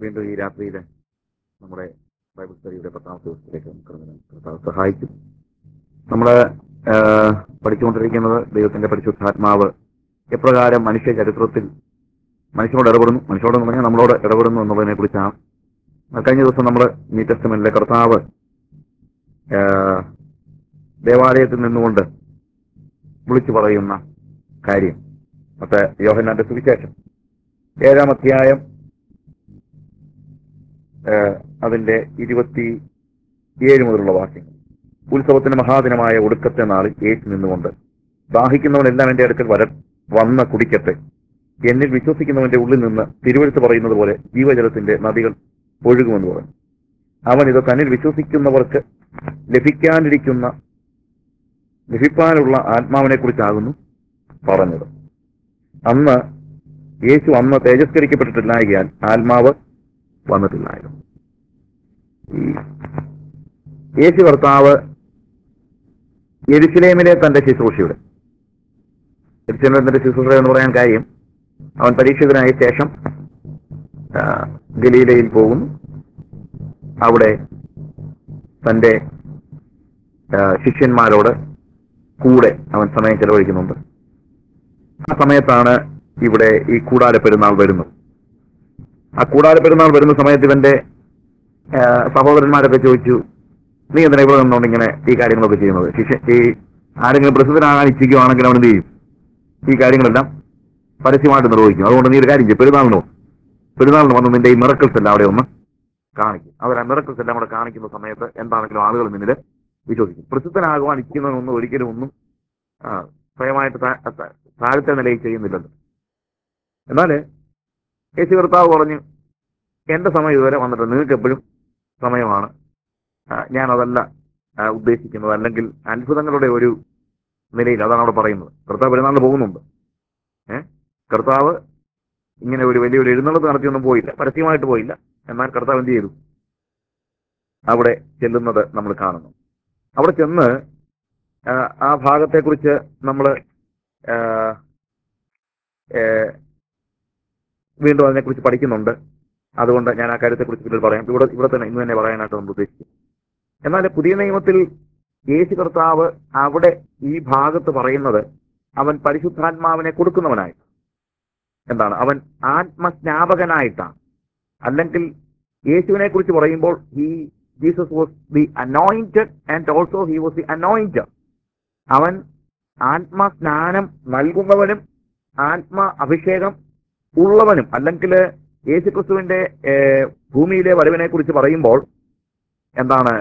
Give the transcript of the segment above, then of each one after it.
വീണ്ടും ഈ രാത്രിയിൽ നമ്മുടെ ബൈബിൾ സ്റ്റഡിയുടെ പത്താമത്തെ ദിവസത്തിലേക്ക് നമുക്ക് കടന്നു കർത്താവ് സഹായിക്കും നമ്മൾ പഠിച്ചുകൊണ്ടിരിക്കുന്നത് ദൈവത്തിന്റെ പരിശുദ്ധാത്മാവ് എപ്രകാരം മനുഷ്യ ചരിത്രത്തിൽ മനുഷ്യനോട് ഇടപെടുന്നു മനുഷ്യനോട് എന്ന് പറഞ്ഞാൽ നമ്മളോട് ഇടപെടുന്നു എന്നുള്ളതിനെ കുറിച്ചാണ് കഴിഞ്ഞ ദിവസം നമ്മൾ ന്യൂ ടെസ്റ്റമെന്റിലെ കർത്താവ് ആ, ദേവാലയത്തിൽ നിന്നുകൊണ്ട് വിളിച്ചു പറയുന്ന കാര്യം മറ്റേ യോഹന്നാന്റെ സുവിശേഷം ഏഴാം അധ്യായം ആ, അതിന്റെ ഇരുപത്തി ഏഴ് മുതലുള്ള വാക്യങ്ങൾ ഉത്സവത്തിന് മഹാദിനമായ ഒടുക്കത്തെ നാളിൽ യേശു നിന്നുകൊണ്ട് ദാഹിക്കുന്നവനെല്ലാം എന്റെ അടുക്കൽ വര വന്ന് കുടിക്കട്ടെ എന്നിൽ വിശ്വസിക്കുന്നവന്റെ ഉള്ളിൽ നിന്ന് തിരുവഴുത്ത് പറയുന്നത് പോലെ ജീവജലത്തിന്റെ നദികൾ ഒഴുകുമെന്ന് പറഞ്ഞു അവൻ ഇത് തന്നിൽ വിശ്വസിക്കുന്നവർക്ക് ലഭിക്കാനിരിക്കുന്ന ലഭിക്കാനുള്ള ആത്മാവിനെ കുറിച്ചാകുന്നു പറഞ്ഞത് അന്ന് യേശു അന്ന് തേജസ്കരിക്കപ്പെട്ടിട്ടില്ലായകയാൽ ആത്മാവ് വന്നിട്ടില്ലായിരുന്നു ഈ യേശു കർത്താവ് എരുസലേമിലെ തന്റെ ശുശ്രൂഷയുടെ എരുസലേമിലെ തന്റെ ശുശ്രൂഷ എന്ന് പറയാൻ കാര്യം അവൻ പരീക്ഷിതനായ ശേഷം ആ, ഗലീലയിൽ പോകുന്നു അവിടെ തന്റെ ആ, ശിഷ്യന്മാരോട് കൂടെ അവൻ സമയം ചെലവഴിക്കുന്നുണ്ട് ആ സമയത്താണ് ഇവിടെ ഈ കൂടാര പെരുന്നാൾ വരുന്നത് ആ കൂടാര പെരുന്നാൾ വരുന്ന സമയത്ത് ഇവന്റെ ആ, സഹോദരന്മാരൊക്കെ ചോദിച്ചു നീ എന്തിനാ ഇവിടെ നിന്നുകൊണ്ട് ഇങ്ങനെ ഈ കാര്യങ്ങളൊക്കെ ചെയ്യുന്നത് ശിഷ്യ ഈ ആരെങ്കിലും പ്രസിദ്ധനാകാൻ ഇച്ഛിക്കുകയാണെങ്കിൽ അവൻ എന്ത് ചെയ്യും ഈ കാര്യങ്ങളെല്ലാം പരസ്യമായിട്ട് നിർവഹിക്കും അതുകൊണ്ട് നീ ഒരു കാര്യം ചെയ്യും പെരുന്നാളിനോ പെരുന്നാളിന് വന്ന് നിന്റെ ഈ മിറക്കിൾസ് എല്ലാം അവിടെ ഒന്ന് കാണിക്കും അവർ ആ മിറക്കിൾസ് എല്ലാം അവിടെ കാണിക്കുന്ന സമയത്ത് എന്താണെങ്കിലും ആളുകൾ നിന്നിൽ വിശ്വസിക്കും പ്രസിദ്ധനാകുവാൻ ഇരിക്കുന്നവനൊന്നും ഒരിക്കലും ഒന്നും ആ, സ്വയമായിട്ട് താ- താ- താഴത്തെ നിലയിൽ ചെയ്യുന്നില്ലല്ലോ എന്നാൽ യേശു കർത്താവ് പറഞ്ഞു എന്റെ സമയം ഇതുവരെ വന്നിട്ട് നിങ്ങൾക്ക് എപ്പോഴും സമയമാണ് ആ, ഞാനതല്ല ആ, ഉദ്ദേശിക്കുന്നത് അല്ലെങ്കിൽ അത്ഭുതങ്ങളുടെ ഒരു നിലയിൽ അതാണ് അവിടെ പറയുന്നത് കർത്താവ് പെരുന്നാളിന് പോകുന്നുണ്ട് ഏഹ് കർത്താവ് ഇങ്ങനെ ഒരു വലിയൊരു എഴുന്നള്ളത്ത് നടത്തിയൊന്നും പോയില്ല പരസ്യമായിട്ട് പോയില്ല എന്നാൽ കർത്താവ് എന്ത് ചെയ്തു അവിടെ ചെല്ലുന്നത് നമ്മൾ കാണുന്നു അവിടെ ചെന്ന് ആ, ആ ഭാഗത്തെക്കുറിച്ച് നമ്മൾ വീണ്ടും അതിനെക്കുറിച്ച് പഠിക്കുന്നുണ്ട് അതുകൊണ്ട് ഞാൻ ആ കാര്യത്തെക്കുറിച്ച് പിന്നീട് പറയാം ഇവിടെ ഇവിടെ തന്നെ ഇന്ന് തന്നെ പറയാനായിട്ട് നമ്മൾ ഉദ്ദേശിക്കും എന്നാൽ പുതിയ നിയമത്തിൽ യേശു കർത്താവ് അവിടെ ഈ ഭാഗത്ത് പറയുന്നത് അവൻ പരിശുദ്ധാത്മാവിനെ കൊടുക്കുന്നവനായി എന്താണ് അവൻ ആത്മസ്നാപകനായിട്ടാണ് അല്ലെങ്കിൽ യേശുവിനെ കുറിച്ച് പറയുമ്പോൾ ഈ Jesus was the anointed and also he was the anointed അവൻ ആത്മസ്നാനം നൽകുന്നവനും ആത്മ അഭിഷേകം ഉള്ളവനും അല്ലെങ്കിൽ യേശുക്രിസ്തുവിന്റെ ഏഹ്, ഭൂമിയിലെ വരവിനെ കുറിച്ച് പറയുമ്പോൾ എന്താണ്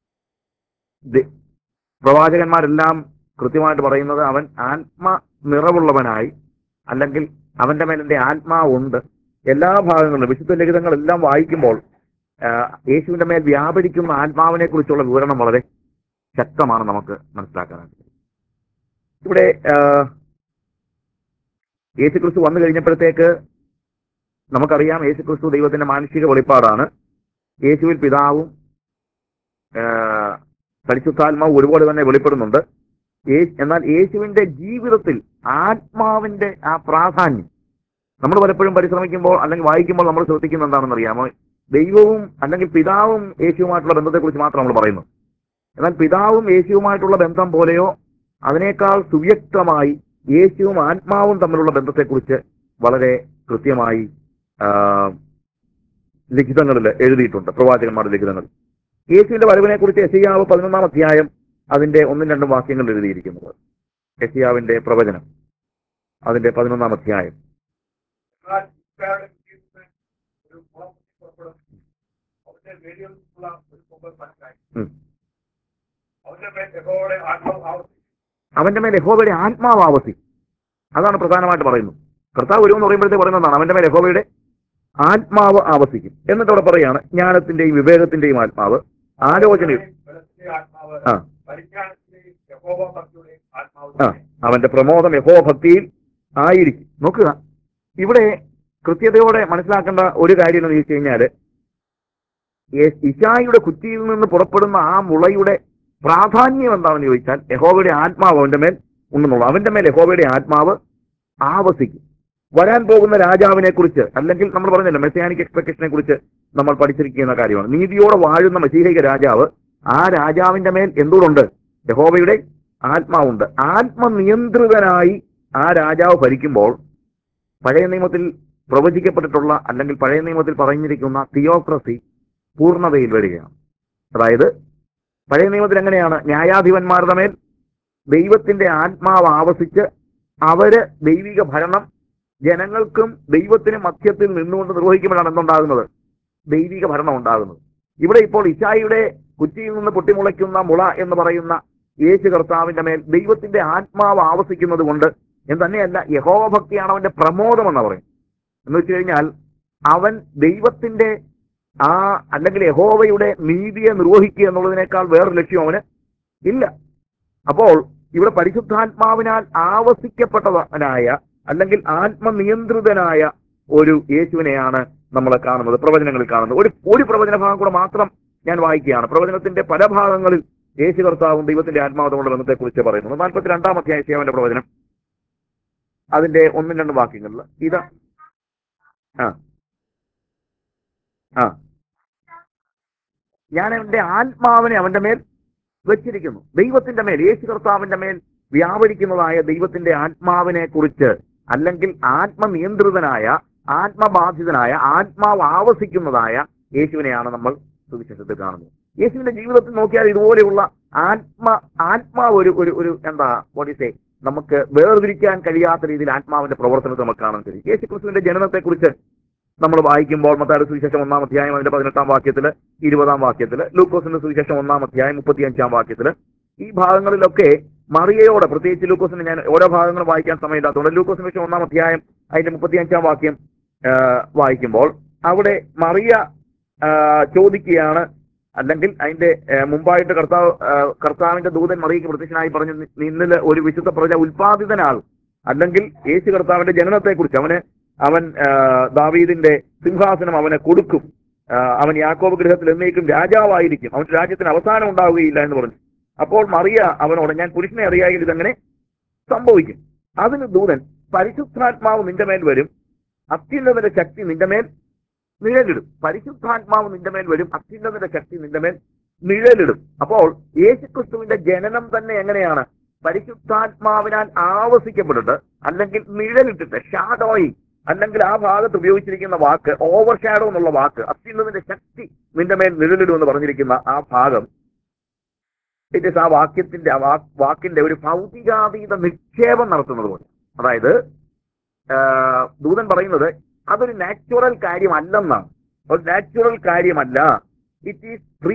ദി- പ്രവാചകന്മാരെല്ലാം കൃത്യമായിട്ട് പറയുന്നത് അവൻ ആത്മ നിറവുള്ളവനായി അല്ലെങ്കിൽ അവന്റെ മേൽ എന്റെ ആത്മാവുണ്ട് എല്ലാ ഭാഗങ്ങളിലും വിശുദ്ധ ലിഖിതങ്ങളെല്ലാം വായിക്കുമ്പോൾ ആ, യേശുവിന്റെ മേൽ വ്യാപരിക്കുന്ന ആത്മാവിനെ കുറിച്ചുള്ള വിവരണം വളരെ ശക്തമാണ് നമുക്ക് മനസ്സിലാക്കാനായിട്ട് ഇവിടെ ആ, യേശുക്രിസ്തു വന്നു കഴിഞ്ഞപ്പോഴത്തേക്ക് നമുക്കറിയാം യേശുക്രിസ്തു ദൈവത്തിന്റെ മാനുഷിക വെളിപ്പാടാണ് യേശുവിൽ പിതാവും ആ, പരിശുദ്ധാത്മാവും ഒരുപോലെ തന്നെ വെളിപ്പെടുന്നുണ്ട് യേ- എന്നാൽ യേശുവിന്റെ ജീവിതത്തിൽ ആത്മാവിന്റെ ആ പ്രാധാന്യം നമ്മൾ പലപ്പോഴും പരിശ്രമിക്കുമ്പോൾ അല്ലെങ്കിൽ വായിക്കുമ്പോൾ നമ്മൾ ശ്രദ്ധിക്കുന്ന എന്താണെന്ന് അറിയാമോ ദൈവവും അല്ലെങ്കിൽ പിതാവും യേശുവുമായിട്ടുള്ള ബന്ധത്തെക്കുറിച്ച് മാത്രം നമ്മൾ പറയുന്നു എന്നാൽ പിതാവും യേശുവുമായിട്ടുള്ള ബന്ധം പോലെയോ അതിനേക്കാൾ സുവ്യക്തമായി യേശുവും ആത്മാവും തമ്മിലുള്ള ബന്ധത്തെക്കുറിച്ച് വളരെ കൃത്യമായി ആ, ലിഖിതങ്ങളിൽ എഴുതിയിട്ടുണ്ട് പ്രവാചകന്മാരുടെ ലിഖിതങ്ങൾ യേശുവിന്റെ വരവിനെ കുറിച്ച് എസിയാവ് പതിനൊന്നാം അധ്യായം അതിന്റെ ഒന്നും രണ്ടും വാക്യങ്ങൾ എഴുതിയിരിക്കുന്നത് എസിയാവിന്റെ പ്രവചനം അതിന്റെ പതിനൊന്നാം അധ്യായം എന്നാൽ ഇസ്രായേലിന്റെ ജീവിതത്തിൽ ഒരു മുളകുത്തി പുറപ്പെടും. അവന്റെ വേലിയുള്ള ഒരു കൊമ്പൻ മനസ്സിലായി ഉം. അവന്റെ മേൽ യഹോവയുടെ ആത്മാവ് ആവർത്തിച്ചു അവന്റെ മേൽ യഹോവയുടെ ആത്മാവ് ആവസിക്കും അതാണ് പ്രധാനമായിട്ട് പറയുന്നത് കർത്താവ് വരുമെന്ന് പറയുമ്പോഴത്തെ പറയുന്നതാണ് അവന്റെ മേൽ യഹോവയുടെ ആത്മാവ് ആവസിക്കും എന്നിട്ട് അവിടെ പറയാണ് ജ്ഞാനത്തിന്റെയും വിവേകത്തിന്റെയും ആത്മാവ് ആലോചനയും ബലത്തിന്റെ ആത്മാവ് ആ. പരിജ്ഞാനത്തിന്റെയും യഹോവ ഭക്തിയുടെയും ആത്മാവ് ആ അവന്റെ പ്രമോദം യഹോ ഭക്തിയിൽ ആയിരിക്കും നോക്കുക ഇവിടെ കൃത്യതയോടെ മനസ്സിലാക്കേണ്ട ഒരു കാര്യം എന്ന് ചോദിച്ചു കഴിഞ്ഞാല് യെ- ഇശായിയുടെ കുറ്റിയിൽ നിന്ന് പുറപ്പെടുന്ന ആ മുളയുടെ പ്രാധാന്യം എന്താണെന്ന് ചോദിച്ചാൽ യഹോവയുടെ ആത്മാവ് അവന്റെ മേൽ ഉണ്ടെന്നുള്ളു അവന്റെ മേൽ യഹോവയുടെ ആത്മാവ് ആവസിക്കും വരാൻ പോകുന്ന രാജാവിനെ കുറിച്ച് അല്ലെങ്കിൽ നമ്മൾ പറഞ്ഞല്ലോ മെസ്സിയാനിക് എക്സ്പെക്ടേഷനെ കുറിച്ച് നമ്മൾ പഠിച്ചിരിക്കുന്ന കാര്യമാണ് നീതിയോടെ വാഴുന്ന മസീഹിക രാജാവ് ആ രാജാവിന്റെ മേൽ എന്തുകൊണ്ട് യഹോവയുടെ ആത്മാവുണ്ട് ആത്മനിയന്ത്രിതനായി ആ രാജാവ് ഭരിക്കുമ്പോൾ പഴയ നിയമത്തിൽ പ്രവചിക്കപ്പെട്ടിട്ടുള്ള അല്ലെങ്കിൽ പഴയ നിയമത്തിൽ പറഞ്ഞിരിക്കുന്ന തിയോക്രസി പൂർണ്ണതയിൽ വരികയാണ് അതായത് പഴയ നിയമത്തിൽ എങ്ങനെയാണ് ന്യായാധിപന്മാരുടെ മേൽ ദൈവത്തിന്റെ ആത്മാവ് ആവസിച്ച് അവര് ദൈവിക ഭരണം ജനങ്ങൾക്കും ദൈവത്തിനും മധ്യത്തിൽ നിന്നുകൊണ്ട് നിർവഹിക്കുമ്പോഴാണ് എന്തുണ്ടാകുന്നത് ദൈവിക ഭരണം ഉണ്ടാകുന്നത് ഇവിടെ ഇപ്പോൾ ഇശായിയുടെ കുറ്റിയിൽ നിന്ന് പൊട്ടിമുളയ്ക്കുന്ന മുള എന്ന് പറയുന്ന യേശു കർത്താവിന്റെ മേൽ ദൈവത്തിന്റെ ആത്മാവ് ആവസിക്കുന്നത് കൊണ്ട് എന്ന് തന്നെയല്ല യഹോവ ഭക്തിയാണ് അവന്റെ പ്രമോദം എന്ന് പറയും എന്ന് വെച്ച് കഴിഞ്ഞാൽ അവൻ ദൈവത്തിന്റെ ആ അല്ലെങ്കിൽ യഹോവയുടെ നീതിയെ നിർവഹിക്കുക എന്നുള്ളതിനേക്കാൾ വേറൊരു ലക്ഷ്യം അവന് ഇല്ല അപ്പോൾ ഇവിടെ പരിശുദ്ധാത്മാവിനാൽ ആവസിക്കപ്പെട്ടവനായ അല്ലെങ്കിൽ ആത്മനിയന്ത്രിതനായ ഒരു യേശുവിനെയാണ് നമ്മൾ കാണുന്നത് പ്രവചനങ്ങളിൽ കാണുന്നത് ഒരു ഒരു പ്രവചന ഭാഗം കൂടെ മാത്രം ഞാൻ വായിക്കുകയാണ് പ്രവചനത്തിന്റെ പല ഭാഗങ്ങളിൽ യേശു കർത്താവും ദൈവത്തിന്റെ ആത്മാവതമുള്ള ബന്ധത്തെക്കുറിച്ച് പറയുന്നത് നാൽപ്പത്തി രണ്ടാം അധ്യായ ശേവന്റെ പ്രവചനം അതിന്റെ ഒന്നും രണ്ടും വാക്യങ്ങളിൽ ഇത് ആ ആ ഞാൻ അവന്റെ ആത്മാവിനെ അവന്റെ മേൽ വെച്ചിരിക്കുന്നു ദൈവത്തിന്റെ മേൽ യേശു കർത്താവിന്റെ മേൽ വ്യാപരിക്കുന്നതായ ദൈവത്തിന്റെ ആത്മാവിനെ കുറിച്ച് അല്ലെങ്കിൽ ആത്മനിയന്ത്രിതനായ ആത്മബാധിതനായ ആത്മാവ് ആവസിക്കുന്നതായ യേശുവിനെയാണ് നമ്മൾ സുവിശേഷത്തിൽ കാണുന്നത് യേശുവിന്റെ ജീവിതത്തിൽ നോക്കിയാൽ ഇതുപോലെയുള്ള ആത്മ ആത്മാവ് ഒരു ഒരു ഒരു എന്താ പോലീസെ നമുക്ക് വേർതിരിക്കാൻ കഴിയാത്ത രീതിയിൽ ആത്മാവിന്റെ പ്രവർത്തനത്തെ നമുക്ക് കാണാൻ കഴിയും യേശു ക്രിസ്തുവിന്റെ ജനനത്തെക്കുറിച്ച് നമ്മൾ വായിക്കുമ്പോൾ മത്തായുടെ സുവിശേഷം ഒന്നാം അധ്യായം അതിന്റെ പതിനെട്ടാം വാക്യത്തില് ഇരുപതാം വാക്യത്തില് ലൂക്കോസിന്റെ സുവിശേഷം ഒന്നാം അധ്യായം മുപ്പത്തിയഞ്ചാം വാക്യത്തില് ഈ ഭാഗങ്ങളിലൊക്കെ മറിയയോട് പ്രത്യേകിച്ച് ലൂക്കോസിന് ഞാൻ ഓരോ ഭാഗങ്ങളും വായിക്കാൻ സമയമില്ലാത്തതുകൊണ്ട് ലൂക്കോസിന് വിഷയം ഒന്നാം അധ്യായം അതിന്റെ മുപ്പത്തിയഞ്ചാം വാക്യം ആ, വായിക്കുമ്പോൾ അവിടെ മറിയ ആ, ചോദിക്കുകയാണ് അല്ലെങ്കിൽ അതിന്റെ ആ, മുമ്പായിട്ട് കർത്താവ് ആ, കർത്താവിന്റെ ദൂതൻ മറിയയ്ക്ക് പ്രത്യക്ഷനായി പറഞ്ഞു "നി- നിന്നില് ഒരു വിശുദ്ധ പ്രജ ഉൽപാദിതനാകും അല്ലെങ്കിൽ യേശു കർത്താവിന്റെ ജനനത്തെക്കുറിച്ച് അവന് അവൻ ആ, ദാവീദിന്റെ സിംഹാസനം അവന് കൊടുക്കും ആ, അവൻ യാക്കോബ് ഗൃഹത്തിൽ എന്നേക്കും രാജാവായിരിക്കും അവന്റെ രാജ്യത്തിന് അവസാനം ഉണ്ടാവുകയില്ല എന്ന് പറഞ്ഞു അപ്പോൾ മറിയ അവനോട് ഞാൻ പുരുഷനെ അറിയാമെങ്കിൽ ഇതെങ്ങനെ സംഭവിക്കും അതിന് ദൂതൻ പരിശുദ്ധാത്മാവ് നിന്റെ മേൽ വരും അത്യുന്നതന്റെ ശക്തി നിന്റെ മേൽ നിഴലിടും പരിശുദ്ധാത്മാവ് നിന്റെ മേൽ വരും അത്യുന്നതന്റെ ശക്തി നിന്റെ മേൽ നിഴലിടും അപ്പോൾ യേശുക്രിസ്തുവിന്റെ ജനനം തന്നെ എങ്ങനെയാണ് പരിശുദ്ധാത്മാവിനാൽ ആവസിക്കപ്പെട്ടിട്ട് അല്ലെങ്കിൽ നിഴലിട്ടിട്ട് ഷാഡോയി അല്ലെങ്കിൽ ആ ഭാഗത്ത് ഉപയോഗിച്ചിരിക്കുന്ന വാക്ക് ഓവർ ഷാഡോ എന്നുള്ള വാക്ക് അത്യുന്നതിന്റെ ശക്തി നിന്റെ മേൽ നിഴലിടും എന്ന് പറഞ്ഞിരിക്കുന്ന ആ ഭാഗം ഇറ്റ് ഇസ് ആ വാക്യത്തിന്റെ ആ വാ- വാക്കിന്റെ ഒരു ഭൗതികാതീത നിക്ഷേപം നടത്തുന്നത് പോലെ അതായത് ആ, ദൂതൻ പറയുന്നത് അതൊരു നാച്ചുറൽ കാര്യമല്ലെന്നാണ് ഒരു നാച്ചുറൽ കാര്യമല്ല it is pre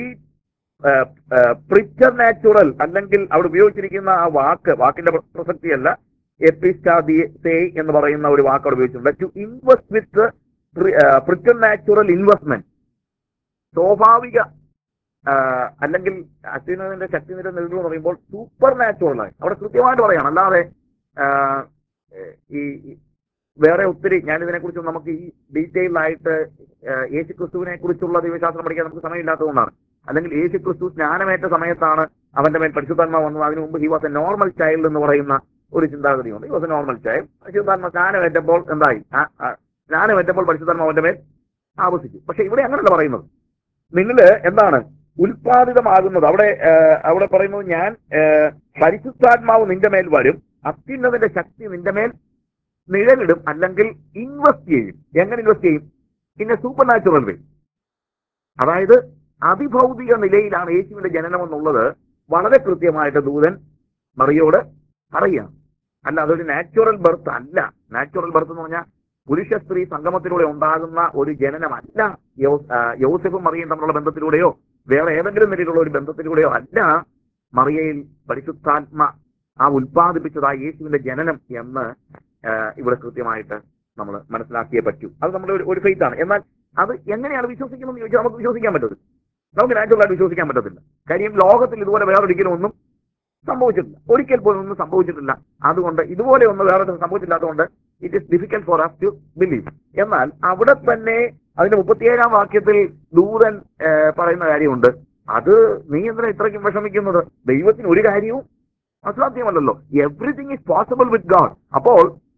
preternatural അല്ലെങ്കിൽ അവിടെ ഉപയോഗിച്ചിരിക്കുന്ന ആ വാക്ക് വാക്കിന്റെ പ്ര- പ്രസക്തിയല്ല എപ്പിസ്റ്റാദിസേ എന്ന് പറയുന്ന ഒരു വാക്ക് അവിടെ ഉപയോഗിച്ചിട്ടുണ്ട് to invest with preternatural investment സ്വാഭാവിക ആ, അല്ലെങ്കിൽ അത്യുന്നതിന്റെ ശക്തി നിര നേടുക എന്ന് പറയുമ്പോൾ സൂപ്പർ നാച്ചുറൽ ആയി അവിടെ കൃത്യമായിട്ട് പറയണം അല്ലാതെ ആ, ഈ ഈ വേറെ ഒത്തിരി ഞാൻ ഇതിനെക്കുറിച്ച് നമുക്ക് ഈ ഡീറ്റെയിൽ ആയിട്ട് ഏഹ്, യേശു ക്രിസ്തുവിനെ കുറിച്ചുള്ള ദൈവശാസ്ത്രം പഠിക്കാൻ നമുക്ക് സമയമില്ലാത്തതുകൊണ്ടാണ് അല്ലെങ്കിൽ യേശു ക്രിസ്തു സ്നാനമേറ്റ സമയത്താണ് അവന്റെ മേൽ പരിശുദ്ധാത്മാവ് വന്നത് അതിനു മുമ്പ് he was a normal child എന്ന് പറയുന്ന ഒരു ചിന്താഗതിയുണ്ട് he was a normal child പരിശുദ്ധാത്മ സ്നാനമേറ്റപ്പോൾ എന്തായി ആ- ആ, സ്നാനമേറ്റപ്പോൾ പരിശുദ്ധാത്മാവ് അവന്റെ മേൽ ആവസിച്ചു പക്ഷെ ഇവിടെ അങ്ങനല്ല പറയുന്നത് നിങ്ങള് എന്താണ് ഉൽപാദിതമാകുന്നത് അവിടെ ഏഹ്, അവിടെ പറയുന്നത് ഞാൻ ഏഹ്, പരിശുദ്ധാത്മാവ് നിന്റെ മേൽ വരും അത്യുന്നതിന്റെ ശക്തി നിന്റെ മേൽ നിഴലിടും അല്ലെങ്കിൽ ഇൻവെസ്റ്റ് ചെയ്യും എങ്ങനെ ഇൻവെസ്റ്റ് ചെയ്യും പിന്നെ സൂപ്പർ നാച്ചുറൽ വേ അതായത് അതിഭൗതിക നിലയിലാണ് യേശുവിന്റെ ജനനം എന്നുള്ളത് വളരെ കൃത്യമായിട്ട് ദൂതൻ മറിയോട് പറയുകയാണ് അല്ല അതൊരു നാച്ചുറൽ ബർത്ത് അല്ല നാച്ചുറൽ ബർത്ത് എന്ന് പറഞ്ഞാൽ പുരുഷ സ്ത്രീ സംഗമത്തിലൂടെ ഉണ്ടാകുന്ന ഒരു ജനനമല്ല യോ- ആ, യോസെഫും മറിയയും തമ്മിലുള്ള ബന്ധത്തിലൂടെയോ വേറെ ഏതെങ്കിലും നിലയിലുള്ള ഒരു ബന്ധത്തിലൂടെയോ അല്ല മറിയയിൽ പരിശുദ്ധാത്മ ആ ഉൽപ്പാദിപ്പിച്ചത് ആ യേശുവിന്റെ ജനനം എന്ന് ആ, ഇവിടെ കൃത്യമായിട്ട് നമ്മൾ മനസ്സിലാക്കിയേ പറ്റൂ അത് നമ്മുടെ ഒരു ഒരു ഫെയ്ത്ത് ആണ് എന്നാൽ അത് എങ്ങനെയാണ് വിശ്വസിക്കുന്നതെന്ന് ചോദിച്ചാൽ നമുക്ക് വിശ്വസിക്കാൻ പറ്റത്തില്ല നമുക്ക് നാച്ചുറലായിട്ട് വിശ്വസിക്കാൻ പറ്റത്തില്ല കാര്യം ലോകത്തിൽ ഇതുപോലെ വേറൊരിക്കലും ഒന്നും സംഭവിച്ചിട്ടില്ല ഒരിക്കൽ പോലും ഒന്നും സംഭവിച്ചിട്ടില്ല അതുകൊണ്ട് ഇതുപോലെ ഒന്നും വേറെ സംഭവിച്ചില്ലാത്തതുകൊണ്ട് it is difficult for us to believe എന്നാൽ അവിടെ തന്നെ അതിന്റെ മുപ്പത്തിയേഴാം വാക്യത്തിൽ ദൂതൻ ആ, പറയുന്ന കാര്യമുണ്ട് അത് നീ എന്തിനാ ഇത്രയ്ക്കും വിഷമിക്കുന്നത് ദൈവത്തിന് ഒരു കാര്യവും അസാധ്യമല്ലല്ലോ everything is possible with God അപ്പോൾ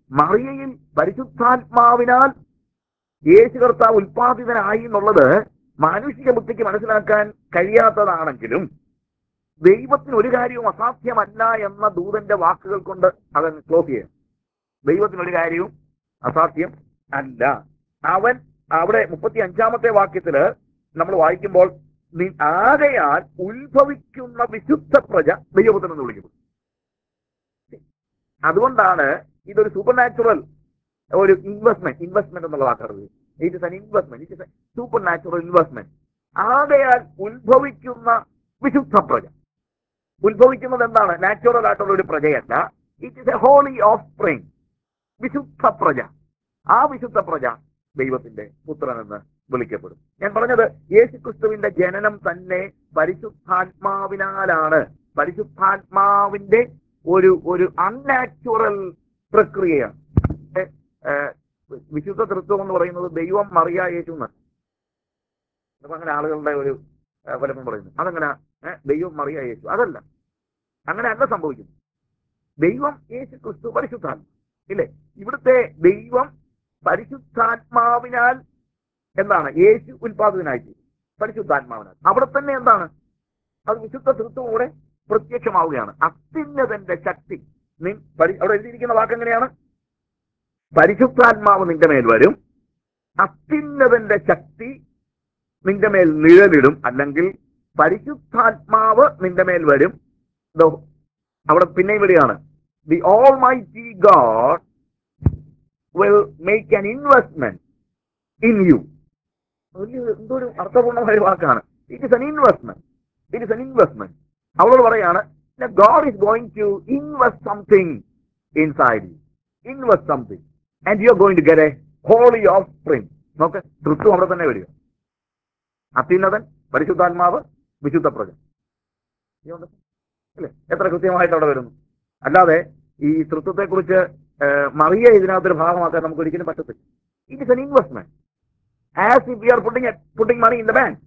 മറിയയിൽ പരിശുദ്ധാത്മാവിനാൽ യേശു കർത്താവ് ഉൽപ്പാദിതനായി എന്നുള്ളത് മാനുഷിക ബുദ്ധിക്ക് മനസ്സിലാക്കാൻ കഴിയാത്തതാണെങ്കിലും ദൈവത്തിന് ഒരു കാര്യവും അസാധ്യമല്ല എന്ന ദൂതന്റെ വാക്കുകൾ കൊണ്ട് അവൻ ക്ലോസ് ചെയ്യും ദൈവത്തിന് ഒരു കാര്യവും അസാധ്യം അല്ല അവൻ അവിടെ മുപ്പത്തി അഞ്ചാമത്തെ വാക്യത്തില് നമ്മൾ വായിക്കുമ്പോൾ നി- ആകയാൽ ഉത്ഭവിക്കുന്ന വിശുദ്ധ പ്രജ ദൈവപുത്രൻ എന്ന് വിളിക്കുന്നു അതുകൊണ്ടാണ് ഇതൊരു സൂപ്പർ നാച്ചുറൽ ഒരു ഇൻവെസ്റ്റ്മെന്റ് ഇൻവെസ്റ്റ്മെന്റ് എന്നുള്ള വാക്കറിവ് it is an investment it is a supernatural investment ആകയാൽ ഉത്ഭവിക്കുന്ന വിശുദ്ധ പ്രജ ഉത്ഭവിക്കുന്നത് എന്താണ് നാച്ചുറൽ ആയിട്ടുള്ള ഒരു പ്രജയല്ല it is a holy offspring വിശുദ്ധ പ്രജ ആ വിശുദ്ധ പ്രജ ദൈവത്തിന്റെ പുത്രനെന്ന് വിളിക്കപ്പെടും ഞാൻ പറഞ്ഞത് യേശുക്രിസ്തുവിന്റെ ജനനം തന്നെ പരിശുദ്ധാത്മാവിനാലാണ് പരിശുദ്ധാത്മാവിന്റെ ഒരു ഒരു അൺനാച്ചുറൽ പ്രക്രിയയാണ് ഏ, ഏ, വിശുദ്ധ തൃത്വം എന്ന് പറയുന്നത് ദൈവം മറിയ യേശു എന്നാണ് അപ്പൊ അങ്ങനെ ആളുകളുടെ ഒരു ഏ, പലപ്പം പറയുന്നു അതങ്ങനെ ഏ, ദൈവം മറിയ യേശു അതല്ല അങ്ങനെ അല്ല സംഭവിക്കുന്നു ദൈവം യേശു ക്രിസ്തു പരിശുദ്ധാത്മ ഇല്ലേ ഇവിടുത്തെ ദൈവം പരിശുദ്ധാത്മാവിനാൽ എന്താണ് യേശു ഉൽപാദനായി തീരും. പരിശുദ്ധാത്മാവിനാൽ അവിടെ തന്നെ എന്താണ് അത് വിശുദ്ധ തൃത്വം കൂടെ പ്രത്യക്ഷമാവുകയാണ് അത്യുന്നതന്റെ ശക്തി നിൻ പരി- അവിടെ എഴുതിയിരിക്കുന്ന വാക്ക് എങ്ങനെയാണ് പരിശുദ്ധാത്മാവ് നിന്റെ മേൽ വരും അത്യുന്നതന്റെ ശക്തി നിന്റെ മേൽ നിഴലിടും അല്ലെങ്കിൽ പരിശുദ്ധാത്മാവ് നിന്റെ മേൽ വരും ദോ, അവിടെ പിന്നെയും വരികയാണ് the almighty God will make an investment in you എന്തൊരു അർത്ഥപൂർണമായ വാക്കാണ് it is an investment it is an investment അവളോട് പറയാണ് God is going to invest something inside you invest something and you are going to get a holy offspring നോക്ക് തൃത്വം അവിടെ തന്നെ വരിക അത്യുന്നതൻ പരിശുദ്ധാത്മാവ് വിശുദ്ധ പ്രജ You understand? അല്ലേ എത്ര കൃത്യമായിട്ട് അവിടെ വരുന്നു അല്ലാതെ ഈ തൃത്വത്തെ കുറിച്ച് മറിയ ഇതിനകത്തൊരു ഭാഗമാക്കാൻ നമുക്ക് ഒരിക്കലും പറ്റത്തില്ല it is an investment as if we are putting putting money in the bank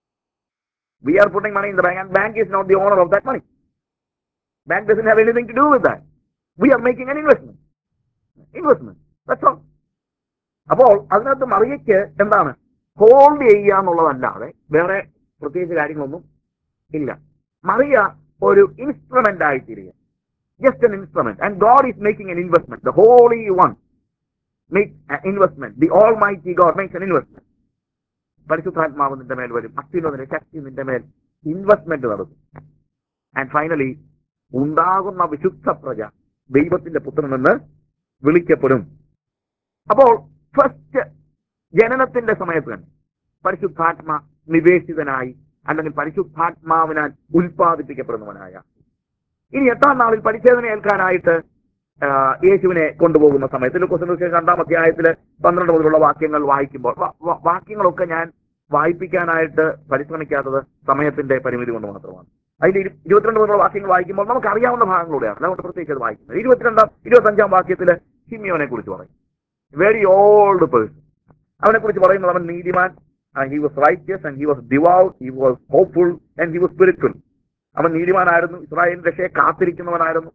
we are putting money in the bank and bank is not the owner of that money bank doesn't have anything to do with that we are making an investment investment that's all അപ്പോൾ അതിനകത്ത് മറിയയ്ക്ക് എന്താണ് hold ചെയ്യുക എന്നുള്ളതല്ലാതെ വേറെ പ്രത്യേകിച്ച് കാര്യങ്ങളൊന്നും ഇല്ല മറിയ ഒരു ഇൻസ്ട്രുമെന്റ് ആയിത്തീരുക just an instrument and God is making an investment the holy one make investment the almighty God makes an investment പരിശുദ്ധാത്മാവ് നിന്റെ മേൽ വരും അത്യുന്നതിന്റെ ശക്തി നിന്റെ മേൽ ഇൻവെസ്റ്റ്മെന്റ് നടത്തും ആൻഡ് ഫൈനലി ഉണ്ടാകുന്ന വിശുദ്ധ പ്രജ ദൈവത്തിന്റെ പുത്രനെന്ന് വിളിക്കപ്പെടും അപ്പോൾ ഫസ്റ്റ് ജനനത്തിന്റെ സമയത്ത് തന്നെ പരിശുദ്ധാത്മ നിവേശിതനായി അല്ലെങ്കിൽ പരിശുദ്ധാത്മാവിനാൽ ഉൽപ്പാദിപ്പിക്കപ്പെടുന്നവനായ ഇനി എട്ടാം നാളിൽ പരിച്ഛേദന ഏൽക്കാനായിട്ട് ആ, യേശുവിനെ കൊണ്ടുപോകുന്ന സമയത്ത് ലൂക്കോസിന്റെ രണ്ടാം അധ്യായത്തില് പന്ത്രണ്ട് മുതലുള്ള വാക്യങ്ങൾ വായിക്കുമ്പോൾ വ- വ- വാക്യങ്ങളൊക്കെ ഞാൻ വായിപ്പിക്കാനായിട്ട് പരിശ്രമിക്കാത്തത് സമയത്തിന്റെ പരിമിതി കൊണ്ട് മാത്രമാണ് അതിൽ ഇരു- ഇരുപത്തിരണ്ട് മുതലുള്ള വാക്യങ്ങൾ വായിക്കുമ്പോൾ നമുക്ക് അറിയാവുന്ന ഭാഗങ്ങളൂടെയാണ് അതുകൊണ്ട് പ്രത്യേകിച്ച് അത് വായിക്കുന്നത് ഇരുപത്തിരണ്ടാം ഇരുപത്തഞ്ചാം വാക്യത്തില് ഷിമിയോനെ കുറിച്ച് പറയും വെരി ഓൾഡ് പേഴ്സൺ അവനെ കുറിച്ച് പറയുന്നത് അവൻ നീതിമാൻ he was righteous and he was devout he was hopeful and he was spiritual അവൻ നീതിമാനായിരുന്നു ഇസ്രായേൽ രക്ഷയെ കാത്തിരിക്കുന്നവനായിരുന്നു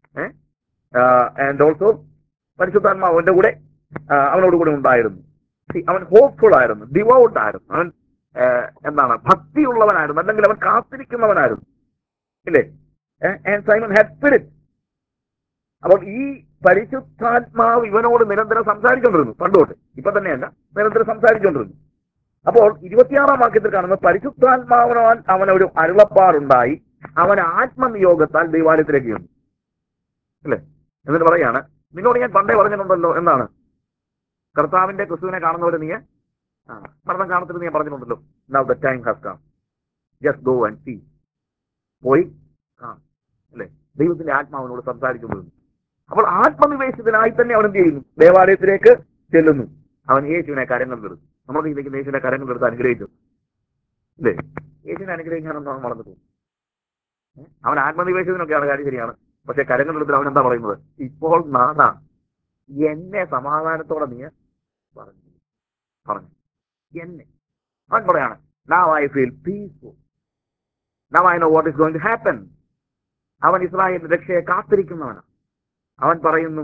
ആൻഡ് ഓൾസോ പരിശുദ്ധാത്മാവ് അവന്റെ കൂടെ ആ, അവനോട് കൂടെ ഉണ്ടായിരുന്നു See, അവൻ ഹോപ്പ്ഫുൾ ആയിരുന്നു ഡിവൗട്ട് ആയിരുന്നു അവൻ ആ, എന്താണ് ഭക്തിയുള്ളവനായിരുന്നു അല്ലെങ്കിൽ അവൻ കാത്തിരിക്കുന്നവനായിരുന്നു ഇല്ലേ ആൻഡ് സൈമൺ ഹാഡ് സ്പിരിറ്റ് അപ്പോൾ ഈ പരിശുദ്ധാത്മാവ് ഇവനോട് നിരന്തരം സംസാരിച്ചുകൊണ്ടിരുന്നു പണ്ടോട്ട് ഇപ്പൊ തന്നെയല്ല നിരന്തരം സംസാരിച്ചുകൊണ്ടിരുന്നു അപ്പോൾ ഇരുപത്തിയാറാം വാക്യത്തിൽ കാണുന്ന പരിശുദ്ധാത്മാവിനാൽ അവനൊരു അരുളപ്പാടുണ്ടായി അവൻ ആത്മനിയോഗത്താൽ ദൈവാലയത്തിലേക്ക് വന്നു അല്ലേ എന്നിട്ട് പറയാണ് നിന്നോട് ഞാൻ പണ്ടേ പറഞ്ഞിട്ടുണ്ടല്ലോ എന്താണ് കർത്താവിന്റെ ക്രിസ്തുവിനെ കാണുന്നവര് നീ ആ, മരണം കാണത്തില്ല നീ പറഞ്ഞിട്ടുണ്ടല്ലോ now the time has come just go and see പോയി ആ അല്ലേ ദൈവത്തിന്റെ ആത്മാവിനോട് സംസാരിച്ചുകൊണ്ടിരുന്നു അപ്പോൾ ആത്മനിവേശത്തിനായി തന്നെ അവൻ എന്ത് ചെയ്യുന്നു ദേവാലയത്തിലേക്ക് ചെല്ലുന്നു അവൻ യേശുവിനെ കരങ്ങളിലെടുത്തു നമ്മൾ ഇതിലേക്ക് യേശുവിനെ കരങ്ങളിലെടുത്ത് അനുഗ്രഹിച്ചു ഇല്ലേ യേശുവിനെ അനുഗ്രഹിക്കാനെന്ന് അവൻ മറന്നു പോകും ഏ? അവൻ ആത്മനിവേശത്തിനൊക്കെയാണ് കാര്യം ശരിയാണ് പക്ഷെ കരങ്ങളിലെടുത്ത് അവൻ എന്താ പറയുന്നത് ഇപ്പോൾ നാഥ എന്നെ സമാധാനത്തോടെ നീ പറഞ്ഞു പറഞ്ഞു എന്നെ അവൻ പറയാണ് now I feel peaceful now I know what is going to happen അവൻ ഇസ്രായേലിന്റെ രക്ഷയെ കാത്തിരിക്കുന്നവനാണ് അവൻ പറയുന്നു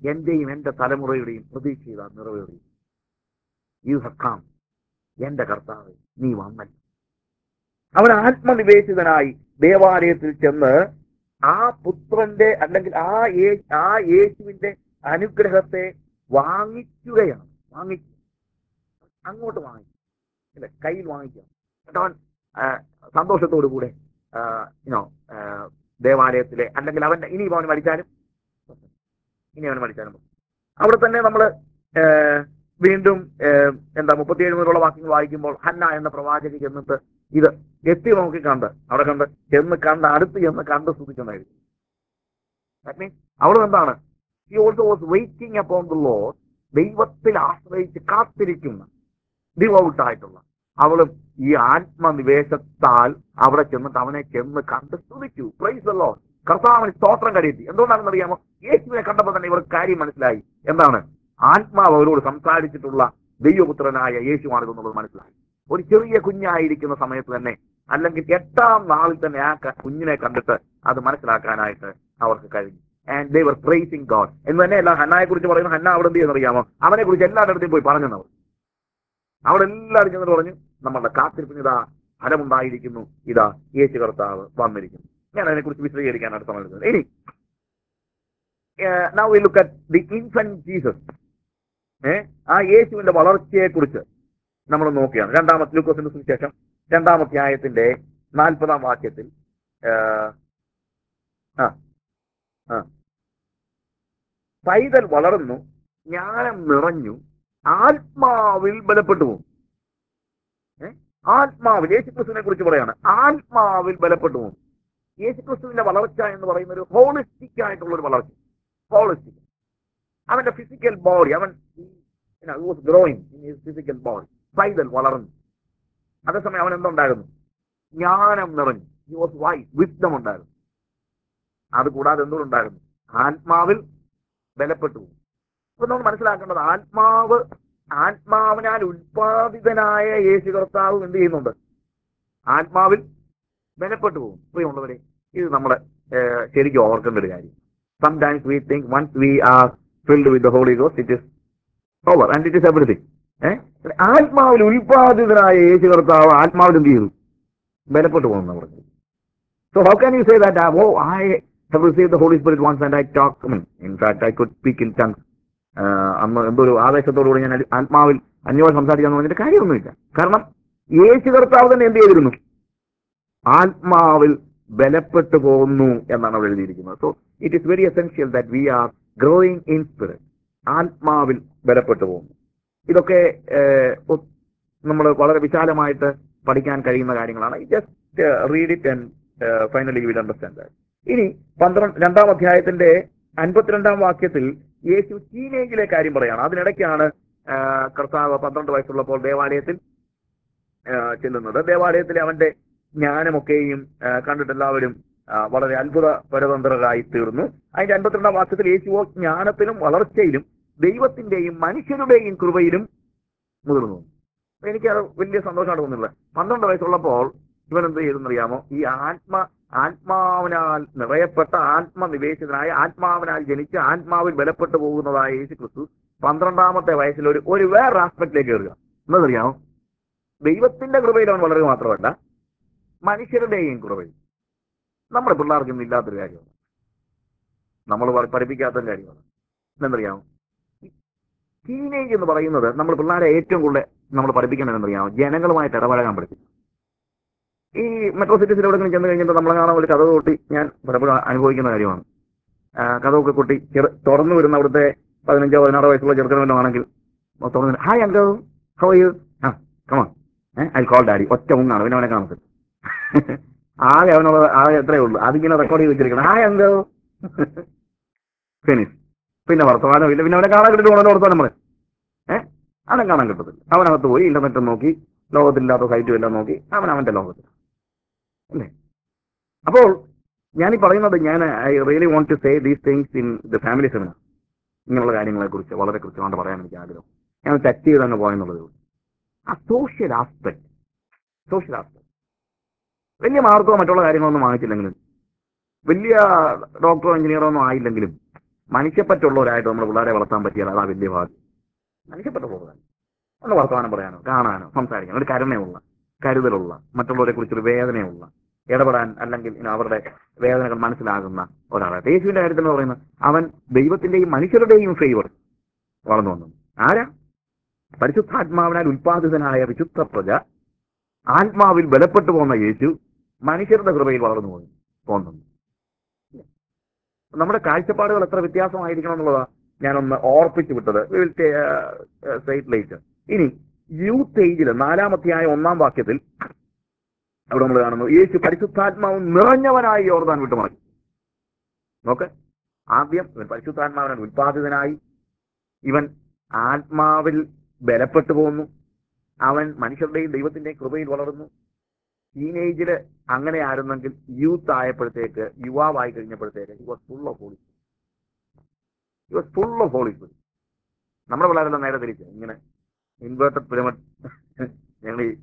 എന്റെയും എന്റെ തലമുറയുടെയും പ്രതീക്ഷ ഇതാ നിറവേറി യു ഹവ് കം എന്റെ കർത്താവ് നീ വന്നല്ല അവൻ ആത്മനിവേശിതനായി ദേവാലയത്തിൽ ചെന്ന് ആ പുത്രന്റെ അല്ലെങ്കിൽ ആ യേ- ആ യേശുവിന്റെ അനുഗ്രഹത്തെ വാങ്ങിക്കുകയാണ് വാങ്ങിക്കുക അങ്ങോട്ട് വാങ്ങിക്കും അല്ലെ കയ്യിൽ വാങ്ങിക്കുക എന്നിട്ട് അവൻ ആ, സന്തോഷത്തോടു കൂടെ ഇനോ ദേവാലയത്തിലെ അല്ലെങ്കിൽ അവന്റെ ഇനി അവൻ മരിച്ചാലും ഇനി അവൻ മരിച്ചാലും അവിടെ തന്നെ നമ്മൾ വീണ്ടും ആ, എന്താ മുപ്പത്തിയേഴ് മുതലുള്ള വാക്യങ്ങൾ വായിക്കുമ്പോൾ ഹന്ന എന്ന പ്രവാചകി ചെന്നിട്ട് ഇത് എത്തി നോക്കി കണ്ട് അവിടെ കണ്ട് ചെന്ന് കണ്ട് അടുത്ത് ചെന്ന് കണ്ട് സ്തുതിച്ചെന്നായിരുന്നു That means അവൾ എന്താണ് he also was waiting upon the Lord ദൈവത്തിൽ ആശ്രയിച്ച് കാത്തിരിക്കുന്ന ഡിവൗട്ടായിട്ടുള്ള അവളും ഈ ആത്മനിവേശത്താൽ അവിടെ ചെന്നിട്ട് അവനെ ചെന്ന് കണ്ട് സ്തുതിച്ചു പ്രൈസ് ലോ കർത്താവിന് സ്തോത്രം കരുതി എന്തുകൊണ്ടാണെന്ന് അറിയാമോ യേശുവിനെ കണ്ടപ്പോൾ തന്നെ ഇവർക്ക് കാര്യം മനസ്സിലായി എന്താണ് ആത്മാവ് അവരോട് സംസാരിച്ചിട്ടുള്ള ദൈവപുത്രനായ യേശുവാണിതെന്നുള്ളത് മനസ്സിലായി ഒരു ചെറിയ കുഞ്ഞായിരിക്കുന്ന സമയത്ത് തന്നെ അല്ലെങ്കിൽ എട്ടാം നാളിൽ തന്നെ ആ ക- കുഞ്ഞിനെ കണ്ടിട്ട് അത് മനസ്സിലാക്കാനായിട്ട് അവർക്ക് കഴിഞ്ഞു and they were praising God എന്ന് തന്നെയല്ല ഹന്നായെ കുറിച്ച് പറയുന്ന ഹന്ന അവിടെ എന്ത് ചെയ്യുന്നറിയാമോ അവനെ കുറിച്ച് എല്ലാവരുടെയും പോയി പറഞ്ഞു അവർ അവിടെ എല്ലാവരും ചെന്നിട്ട് പറഞ്ഞു നമ്മളുടെ കാത്തിരിപ്പിന് ഇതാ ഫലമുണ്ടായിരിക്കുന്നു ഇതാ യേശു കർത്താവ് വന്നിരിക്കുന്നു ഞാൻ അതിനെക്കുറിച്ച് വിശദീകരിക്കാനാണ് സമയം എടുത്തത്. ഇനി now we look at the infant Jesus ഏ ആ യേശുവിന്റെ വളർച്ചയെ കുറിച്ച് നമ്മൾ നോക്കുകയാണ് രണ്ടാമത്തെ ലൂക്കോസിന്റെ സുവിശേഷം രണ്ടാമത്തെ ആയത്തിന്റെ നാൽപ്പതാം വാക്യത്തിൽ ആ, ആ ആ പൈതൽ വളർന്നു ജ്ഞാനം നിറഞ്ഞു ആത്മാവിൽ ബലപ്പെട്ടു പോകും ഏ? ആത്മാവിൽ യേശുക്രിസ്തുവിനെ കുറിച്ച് പറയാണ് ആത്മാവിൽ ബലപ്പെട്ടു പോകും യേശുക്രിസ്തുവിന്റെ വളർച്ച എന്ന് പറയുന്ന ഒരു ഹോളിസ്റ്റിക് ആയിട്ടുള്ള ഒരു വളർച്ച ഹോളിസ്റ്റിക് അവന്റെ ഫിസിക്കൽ ബോഡി അവൻ was growing in his physical body പൈതൽ വളർന്നു അതേസമയം അവൻ എന്തുണ്ടായിരുന്നു ജ്ഞാനം നിറഞ്ഞു ഹി വാസ് വൈസ് വിസ്ഡം ഉണ്ടായിരുന്നു അത് കൂടാതെ എന്തുകൊണ്ടായിരുന്നു ആത്മാവിൽ ബലപ്പെട്ടു പോകും അപ്പൊ നമ്മൾ മനസ്സിലാക്കേണ്ടത് ആത്മാവ് ആത്മാവിനാൽ ഉൽപ്പാദിതനായ യേശു കർത്താവ് എന്ത് ചെയ്യുന്നുണ്ട് ആത്മാവിൽ ബലപ്പെട്ടു പോകും പ്രിയമുള്ളവരെ ഇത് നമ്മൾ ശരിക്കും ഓർക്കേണ്ട ഒരു കാര്യം sometimes we think once we are filled with the holy ഗോസ് it is over and it is everything ഏഹ് ആത്മാവിൽ ഉൽപ്പാദിതനായ യേശു കർത്താവ് ആത്മാവിൽ എന്ത് ചെയ്തു ബലപ്പെട്ടു പോകുന്നു പറഞ്ഞു So how can you say that, uh, oh, I have received the Holy Spirit once and I talk, I mean, in fact, I could speak in tongues. Uh, അന്ന് എന്തോ ഒരു ആവേശത്തോടുകൂടി ഞാൻ അടി- ആത്മാവിൽ അന്യോന്യം സംസാരിക്കാന്ന് പറഞ്ഞിട്ട് കാര്യമൊന്നുമില്ല കാരണം യേശു കർത്താവ് തന്നെ എന്ത് ചെയ്തിരുന്നു ആത്മാവിൽ ബലപ്പെട്ടു പോകുന്നു എന്നാണ് അവിടെ എഴുതിയിരിക്കുന്നത് so it is very essential that we are growing in spirit ആത്മാവിൽ ബലപ്പെട്ടു പോകുന്നു ഇതൊക്കെ നമ്മൾ വളരെ വിശാലമായിട്ട് പഠിക്കാൻ കഴിയുന്ന കാര്യങ്ങളാണ് just read it and finally will understand ഇനി പന്ത്രണ്ട് രണ്ടാം അധ്യായത്തിന്റെ അൻപത്തിരണ്ടാം വാക്യത്തിൽ യേശു ടീനേജിലെ കാര്യം പറയാണ് അതിനിടയ്ക്കാണ് ആ, കർത്താവ് പന്ത്രണ്ട് വയസ്സുള്ളപ്പോൾ ദേവാലയത്തിൽ ആ, ചെല്ലുന്നത് ദേവാലയത്തിലെ അവന്റെ ജ്ഞാനമൊക്കെയും ആ, കണ്ടിട്ട് എല്ലാവരും ആ, വളരെ അത്ഭുത പരതന്ത്രരായി തീർന്നു അതിന്റെ അൻപത്തിരണ്ടാം വാക്യത്തിൽ യേശുവോ ജ്ഞാനത്തിലും വളർച്ചയിലും ദൈവത്തിന്റെയും മനുഷ്യരുടെയും കൃപയിലും മുതിർന്നു അപ്പൊ എനിക്കത് വലിയ സന്തോഷമാണ് തോന്നുന്നത് പന്ത്രണ്ട് വയസ്സുള്ളപ്പോൾ ഇവൻ എന്ത് ചെയ്തെന്നറിയാമോ ഈ ആത്മ ആത്മാവിനാൽ നിറയപ്പെട്ട ആത്മനിവേശിതനായ ആത്മാവിനാൽ ജനിച്ച് ആത്മാവിൽ ബലപ്പെട്ടു പോകുന്നതായ യേശു ക്രിസ്തു പന്ത്രണ്ടാമത്തെ വയസ്സിൽ ഒരു ഒരു വേറെ ആസ്പെക്റ്റിലേക്ക് കയറുക എന്നറിയാമോ ദൈവത്തിന്റെ കൃപയിൽ അവൻ വളരുക മാത്രമല്ല മനുഷ്യരുടെയും കൃപയിൽ നമ്മുടെ പിള്ളേർക്കൊന്നും ഇല്ലാത്തൊരു കാര്യമാണ് നമ്മൾ പ- പഠിപ്പിക്കാത്ത കാര്യമാണ് എന്നറിയാമോ ടീനേജ് എന്ന് പറയുന്നത് നമ്മൾ പിള്ളേരെ ഏറ്റവും കൂടുതൽ നമ്മൾ പഠിപ്പിക്കേണ്ടത് എന്നറിയാമോ ജനങ്ങളുമായിട്ട് ഇടപഴകാൻ പഠിപ്പിക്കും ഈ മെട്രോ സിറ്റീസിൽ എവിടെയെങ്കിലും ചെന്ന് കഴിഞ്ഞിട്ട് നമ്മളെ കാണാൻ ഒരു കഥ കൊട്ടി ഞാൻ പലപ്പോഴും അനുഭവിക്കുന്ന കാര്യമാണ് ആ, കഥയൊക്കെ കൊട്ടി ചെറു തുറന്നു വരുന്ന അവിടുത്തെ പതിനഞ്ചോ പതിനാറോ വയസ്സുള്ള ചെറുക്കനോ ആണെങ്കിൽ തുറന്നു ഹായ് അങ്കോ ഹൗ യു ആ കമാ ഐ കോൾ ഡാഡി ഒറ്റ മുങ്ങാണ് പിന്നെ അവനെ കാണത്തില്ല ആകെ അവനോട് ആകെ എത്രയേ ഉള്ളൂ അതിങ്ങനെ റെക്കോർഡ് ചെയ്ത് വെച്ചിരിക്കണം ഹായ് അങ്കോ ഫിനിഷ് പിന്നെ വർത്തമാനം ഇല്ല പിന്നെ അവനെ കാണാൻ കിട്ടിട്ട് ഉടനെ വർത്തമാനം നമ്മളെ ഏഹ് അവനെ കാണാൻ കിട്ടത്തില്ല അവനകത്ത് പോയി ഇന്റർനെറ്റ് നോക്കി ലോകത്തില്ലാത്ത സൈറ്റും എല്ലാം നോക്കി അവൻ അവന്റെ ലോകത്തിൽ അല്ലേ അപ്പോൾ ഞാനീ പറയുന്നത് ഞാൻ I really want to say these things in the family seminar ഇങ്ങനെയുള്ള കാര്യങ്ങളെ കുറിച്ച് വളരെ കൃത്യമായിട്ട് പറയാൻ എനിക്ക് ആഗ്രഹം ഞാൻ ടച്ച് ചെയ്ത് അങ്ങ് പോയെന്നുള്ളത് ആ സോഷ്യൽ ആസ്പെക്ട് സോഷ്യൽ ആസ്പെക്ട് വലിയ മാർക്കോ മറ്റുള്ള കാര്യങ്ങളൊന്നും വാങ്ങിച്ചില്ലെങ്കിലും വലിയ ഡോക്ടറോ എഞ്ചിനീയറോ ഒന്നും ആയില്ലെങ്കിലും മനുഷ്യപ്പറ്റുള്ളവരായിട്ട് നമ്മൾ പിള്ളേരെ വളർത്താൻ പറ്റിയാൽ അതാ വലിയ ഭാഗ്യം മനുഷ്യപ്പറ്റുള്ളവരാണ് ഒന്ന് വർത്തമാനം പറയാനോ കാണാനോ സംസാരിക്കാനോ ഒരു കരുണയുള്ള കരുതലുള്ള മറ്റുള്ളവരെ കുറിച്ചൊരു വേദനയുള്ള ഇടപെടാൻ അല്ലെങ്കിൽ ഇനി അവരുടെ വേദനകൾ മനസ്സിലാകുന്ന ഒരാളാണ് യേശുവിന്റെ കാര്യത്തിൽ എന്ന് പറയുന്നത് അവൻ ദൈവത്തിന്റെയും മനുഷ്യരുടെയും ഫേവർ വളർന്നു വന്നു ആരാ പരിശുദ്ധാത്മാവിനാൽ ഉൽപ്പാദിതനായ വിശുദ്ധ പ്രജ ആത്മാവിൽ ബലപ്പെട്ടു പോകുന്ന യേശു മനുഷ്യരുടെ കൃപയിൽ വളർന്നു പോയി പോകുന്നു നമ്മുടെ കാഴ്ചപ്പാടുകൾ എത്ര വ്യത്യാസമായിരിക്കണം എന്നുള്ളതാ ഞാനൊന്ന് ഓർപ്പിച്ചു വിട്ടത് ലേറ്റ് ഇനി യൂത്ത് ഏജിൽ നാലാമധ്യായ ഒന്നാം വാക്യത്തിൽ അവിടെ നമ്മൾ കാണുന്നു യേശു പരിശുദ്ധാത്മാവ് നിറഞ്ഞവനായി യോർദാൻ വിട്ടുമാറി നോക്ക് ആദ്യം ഇവൻ പരിശുദ്ധാത്മാവിനാൽ ഉൽപ്പാദിതനായി ഇവൻ ആത്മാവിൽ ബലപ്പെട്ടു പോകുന്നു അവൻ മനുഷ്യരുടെയും ദൈവത്തിന്റെയും കൃപയിൽ വളർന്നു ടീനേജില് അങ്ങനെ ആയിരുന്നെങ്കിൽ യൂത്ത് ആയപ്പോഴത്തേക്ക് യുവാവായി കഴിഞ്ഞപ്പോഴത്തേക്ക് he was full of holy he was full of holy നമ്മുടെ പിള്ളേരെല്ലാം നേരെ തിരിച്ച് ഇങ്ങനെ ഇൻവേർട്ടഡ് പിരമിഡ് ഞങ്ങൾ ഈ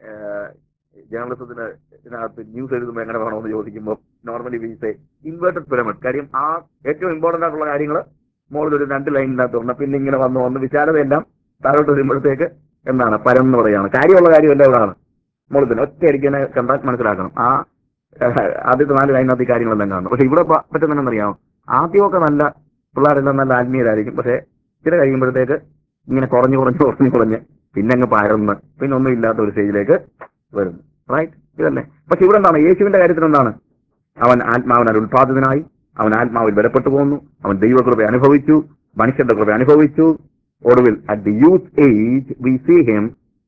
ജേർണലിസത്തിന് ഇതിനകത്ത് ന്യൂസ് എഴുതുമ്പോൾ എങ്ങനെ വേണമെന്ന് ചോദിക്കുമ്പോൾ നോർമലി വീസേ ഇൻവേർട്ടഡ് പിരമിഡ് കാര്യം ആ ഏറ്റവും ഇമ്പോർട്ടന്റ് ആയിട്ടുള്ള കാര്യങ്ങൾ മുകളിൽ ഒരു രണ്ട് ലൈനിനകത്ത് വന്ന പിന്നെ ഇങ്ങനെ വന്ന് വന്ന് വിശാലതയെല്ലാം താഴോട്ട് വരുമ്പോഴത്തേക്ക് എന്താണ് പരന്ന് പറയാണ് കാര്യമുള്ള കാര്യമല്ല ഇവിടാണ് മുകളിൽ തന്നെ ഒറ്റ അടിക്കനെ കണ്ടാൽ മനസ്സിലാക്കണം ആ ഏഹ്, ആദ്യത്തെ നാല് ലൈനകത്ത് ഈ കാര്യങ്ങളെല്ലാം കാണുന്നു പക്ഷെ ഇവിടെ പ- പറ്റുന്നതെന്നറിയാമോ ആദ്യമൊക്കെ നല്ല പിള്ളേരെല്ലാം നല്ല ആത്മീയരായിരിക്കും പക്ഷെ ചില കഴിയുമ്പോഴത്തേക്ക് ഇങ്ങനെ കുറഞ്ഞു കുറഞ്ഞു കുറഞ്ഞു കുറഞ്ഞ് പിന്നെ അങ്ങ് പരന്ന് പിന്നെ ഒന്നും ഇല്ലാത്ത ഒരു സ്റ്റേജിലേക്ക് വരുന്നു റൈറ്റ് ഇതല്ലേ പക്ഷെ ഇവിടെ എന്താണ് യേശുവിന്റെ കാര്യത്തിൽ എന്താണ് അവൻ ആത്മാവിനാൽ ഉൽപാദിതനായി അവൻ ആത്മാവിൽ ബലപ്പെട്ടു പോകുന്നു അവൻ ദൈവകൃപ അനുഭവിച്ചു മനുഷ്യന്റെ കൃപ അനുഭവിച്ചു ഒടുവിൽ at the youth age we see him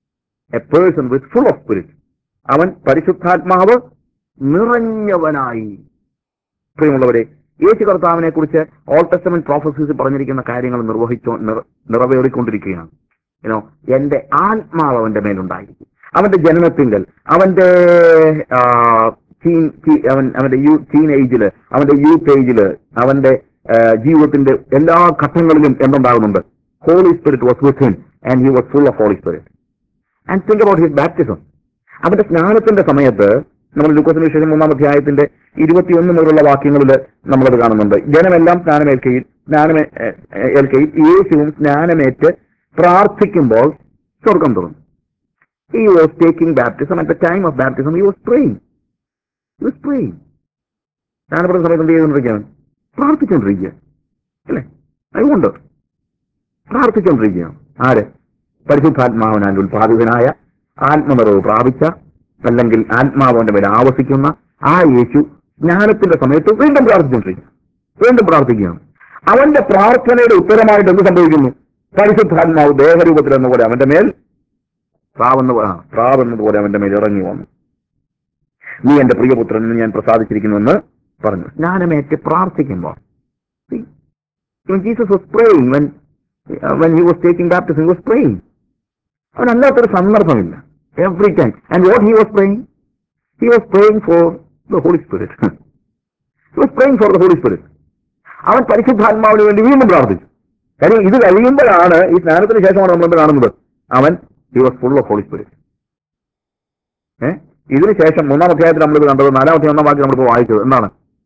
a person with full of spirit അവൻ പരിശുദ്ധാത്മാവ് നിറഞ്ഞവനായി പ്രിയമുള്ളവരെ യേശു കർത്താവിനെ കുറിച്ച് ഓൾ ടെസ്റ്റമെന്റ് പ്രോഫസീസ് പറഞ്ഞിരിക്കുന്ന കാര്യങ്ങൾ നിർവഹിച്ചോ നിറ- നിറവേറിക്കൊണ്ടിരിക്കുകയാണ് യുനോ എന്റെ ആത്മാവ് അവന്റെ മേലുണ്ടായിരിക്കും അവന്റെ ജനനത്തിങ്കൽ അവന്റെ ആ, teen- teen- അവൻ അവന്റെ യൂ ടീൻ ഏജില് അവന്റെ യൂത്ത് ഏജില് അവന്റെ ആ, ജീവിതത്തിന്റെ എല്ലാ ഘട്ടങ്ങളിലും എന്തുണ്ടാകുന്നുണ്ട് holy spirit was with him and he was full of holy spirit and think about his baptism അവന്റെ സ്നാനത്തിന്റെ സമയത്ത് നമ്മൾ ലൂക്കോസിന് വിശേഷം മൂന്നാം അധ്യായത്തിന്റെ ഇരുപത്തിയൊന്ന് മുതലുള്ള വാക്യങ്ങളിൽ നമ്മളത് കാണുന്നുണ്ട് ജനമെല്ലാം സ്നാനമേൽക്കയിൽ സ്നാനമേ ഏ- ഏ- ഏൽക്കയിൽ യേശുവും സ്നാനമേറ്റ് പ്രാർത്ഥിക്കുമ്പോൾ സ്വർഗം തുറന്നു he was taking baptism at the time of baptism he was praying he was praying സ്നാനപ്പെടുന്ന സമയത്ത് എന്ത് ചെയ്തുകൊണ്ടിരിക്കുകയാണ് പ്രാർത്ഥിച്ചുകൊണ്ടിരിക്കുക അല്ലേ അതുകൊണ്ട് പ്രാർത്ഥിച്ചുകൊണ്ടിരിക്കുകയാണ് ആര് പരിശുദ്ധാത്മാവിനാൽ ഉൽപാദിതനായ ആത്മനിറവ് പ്രാപിച്ച അല്ലെങ്കിൽ ആത്മാവന്റെ മേലെ ആവസിക്കുന്ന ആ യേശു ജ്ഞാനത്തിന്റെ സമയത്ത് വീണ്ടും പ്രാർത്ഥിച്ചുകൊണ്ടിരിക്കുക വീണ്ടും പ്രാർത്ഥിക്കുകയാണ് അവന്റെ പ്രാർത്ഥനയുടെ ഉത്തരമായിട്ട് എന്ത് സംഭവിക്കുന്നു പരിശുദ്ധാത്മാവ് ദേഹരൂപത്തിൽ എന്ന പോലെ അവന്റെ മേൽ പ്രാവെന്ന് ആ, പ്രാവെന്നതുപോലെ അവന്റെ മേൽ ഇറങ്ങി വന്നു നീ എന്റെ പ്രിയപുത്രൻ എന്ന് ഞാൻ പ്രസാദിച്ചിരിക്കുന്നുവെന്ന് പറഞ്ഞു സ്നാനമേറ്റ് പ്രാർത്ഥിക്കുമ്പോൾ See, when Jesus was praying, when, uh, when he was taking baptism, he was praying. അവൻ അല്ലാത്തൊരു സന്ദർഭമില്ല every time and what he was praying he was praying for the holy spirit he was praying for the holy spirit അവൻ പരിശുദ്ധാത്മാവിന് വേണ്ടി വീണ്ടും പ്രാർത്ഥിച്ചു കാര്യം ഇത് കഴിയുമ്പോഴാണ് ഈ സ്നാനത്തിന് ശേഷമാണ് നമ്മൾ കാണുന്നത് അവൻ he was full of holy spirit ഏഹ് ഇതിന് ശേഷം മൂന്നാം അധ്യായത്തിൽ നമ്മളിത് കണ്ടത് നാലാം അധ്യായം ഒന്നാം വാക്യം നമ്മളിപ്പോൾ വായിച്ചത് എന്താണ്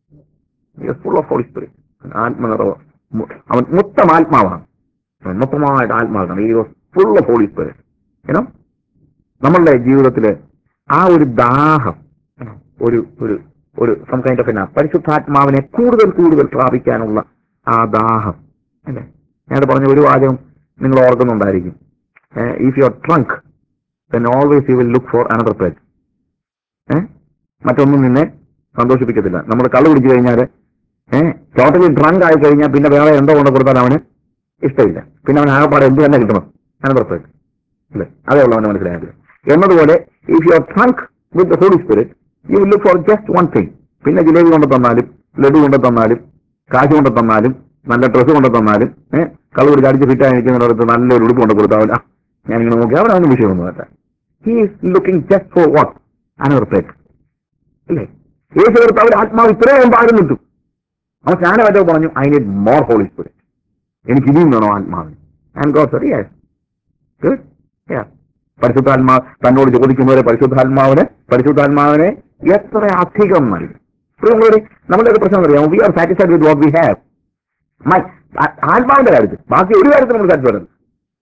ഫുൾ ഓഫ് ഹോളി സ്പിരിറ്റ് ആത്മനിറവ് മു- അവൻ മൊത്തം ആത്മാവാണ് അവൻ മൊത്തമായിട്ട് ആത്മാവാണ് ഈ ഫുൾ ഓഫ് ഹോളി സ്പിരിറ്റ് ഏനോ നമ്മളുടെ ജീവിതത്തില് ആ ഒരു ദാഹം you know, ഒരു ഒരു ഒരു സം കൈൻഡ് ഓഫ് എന്നാ പരിശുദ്ധാത്മാവിനെ കൂടുതൽ കൂടുതൽ പ്രാപിക്കാനുള്ള ആ ദാഹം അല്ലേ ഞാനത് പറഞ്ഞ ഒരു വാചകം നിങ്ങൾ ഓർക്കുന്നുണ്ടായിരിക്കും if you're drunk then always you will look for another place ഏഹ് മറ്റൊന്നും നിന്നെ സന്തോഷിപ്പിക്കത്തില്ല നമ്മൾ കള്ളു കുടിച്ചു കഴിഞ്ഞാൽ ഏഹ് ടോട്ടലി ഡ്രങ്ക് ആയി കഴിഞ്ഞാൽ പിന്നെ വേറെ എന്തോ കൊണ്ട് കൊടുത്താൽ അവന് ഇഷ്ടമില്ല പിന്നെ അവൻ ആകെപ്പാടെ എന്ത് തന്നെ കിട്ടണം അനദർ പ്ലേസ് അല്ലേ അതേ ഉള്ളൂ അവന് മനസ്സിലായത് എന്നതുപോലെ if you are drunk with the holy spirit you will look for just one thing പിന്നെ ജിലേബി കൊണ്ട് തന്നാലും ലഡു കൊണ്ട് തന്നാലും കാശ് കൊണ്ട് തന്നാലും നല്ല ഡ്രസ്സ് കൊണ്ട് തന്നാലും ഏഹ് കള്ളു കുടിച്ച് അടിച്ച് ഫിറ്റായി നിൽക്കുന്നിടത്ത് നല്ലൊരു ഉടുപ്പ് കൊണ്ട് കൊടുത്താൽ ആ ഞാനിങ്ങനെ നോക്കി അവനൊന്നും വിഷയമൊന്നുമല്ല he is looking just for what another place അല്ലേ യേശു കർത്താവ് ആത്മാവ് ഇത്രയും പാകം കിട്ടും അവൻ സ്നാനമറ്റോ പറഞ്ഞു I need more holy spirit എനിക്ക് ഇനിയും വേണോ ആത്മാവിന് and God sir yes good yes പരിശുദ്ധാത്മാ തന്നോട് ചോദിക്കുന്നവരെ പരിശുദ്ധാത്മാവിന് പരിശുദ്ധാത്മാവിനെ എത്ര അധികം നൽകും പ്രിയമുള്ളവരെ നമ്മളുടെ പ്രശ്നം അറിയാം we are satisfied with what we have മ- ആ- ആത്മാവിന്റെ കാര്യത്തിൽ ബാക്കി ഒരു കാര്യത്തിൽ നമ്മൾ സാറ്റിസ്ഫൈഡ് അല്ല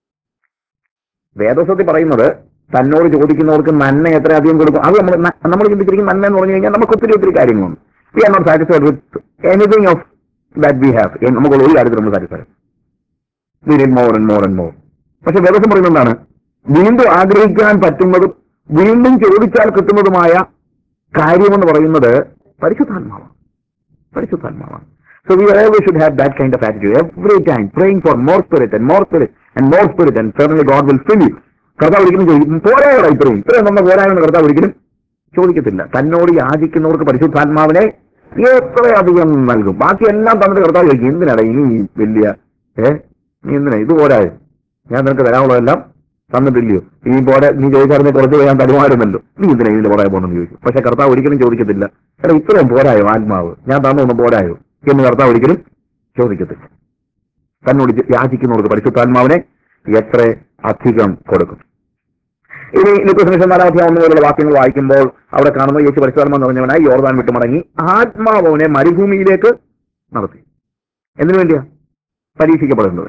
വേദോസത്തിൽ പറയുന്നത് തന്നോട് ചോദിക്കുന്നവർക്ക് നന്മ എത്ര അധികം കൊടുക്കും അത് നമ്മൾ ന- നമ്മൾ ചിന്തിച്ചിരിക്കും നന്മ എന്ന് പറഞ്ഞു കഴിഞ്ഞാൽ നമുക്ക് ഒത്തിരി ഒത്തിരി കാര്യങ്ങളുണ്ട് we are not satisfied with anything of that we have നമുക്കുള്ള ഒരു കാര്യത്തിൽ നമ്മൾ satisfied we need more and more and more പക്ഷെ വേദോസം പറയുന്നത് എന്താണ് വീണ്ടും ആഗ്രഹിക്കാൻ പറ്റുന്നതും വീണ്ടും ചോദിച്ചാൽ കിട്ടുന്നതുമായ കാര്യമെന്ന് പറയുന്നത് പരിശുദ്ധാത്മാവാണ് പരിശുദ്ധാത്മാവാണ് So we always should have that kind of attitude every time, praying for more spirit and more spirit and more spirit and certainly God will fill you. കർത്താവ് ഒരിക്കലും ചോദിക്കും പോരായോ ഇത്രയും ഇത്രയും നമ്മൾ പോരായെന്ന് കർത്താവ് ഒരിക്കലും ചോദിക്കത്തില്ല തന്നോട് യാചിക്കുന്നവർക്ക് പരിശുദ്ധാത്മാവിനെ എത്രയധികം നൽകും ബാക്കി എല്ലാം തന്നിട്ട് കർത്താവ് ചോദിക്കും എന്തിനാടാ ഇനി ഈ വലിയ ഏ നീ എന്തിനാ ഇത് പോരായോ ഞാൻ നിനക്ക് തരാനുള്ളതെല്ലാം തന്നിട്ടില്ലയോ ഇനി പോരാ നീ ചോദിച്ചാൽ കുറച്ച് ഞാൻ തരുമായിരുന്നല്ലോ നീ എന്തിനാ ഇതിന്റെ പുറകെ പോകണമെന്ന് ചോദിക്കും പക്ഷെ കർത്താവ് ഒരിക്കലും ചോദിക്കത്തില്ല എടാ ഇത്രയും പോരായോ ആത്മാവ് ഞാൻ തന്നൊന്നും പോരായോ എന്ന് കർത്താവ് ഒരിക്കലും ചോദിക്കത്തില്ല തന്നോട് യാചിക്കുന്നവർക്ക് പരിശുദ്ധാത്മാവിനെ എത്ര അധികം കൊടുക്കും ഇനി ലുക്കോസിന് നാലാധ്യായം ഒന്ന് പോലുള്ള വാക്യങ്ങൾ വായിക്കുമ്പോൾ അവിടെ കാണുന്നു യേശു പരിശുദ്ധാത്മാവ് നിറഞ്ഞവനായി യോർദാൻ വിട്ടു മടങ്ങി ആത്മാവനെ മരുഭൂമിയിലേക്ക് നടത്തി എന്തിനു വേണ്ടിയാ പരീക്ഷിക്കപ്പെടുന്നത്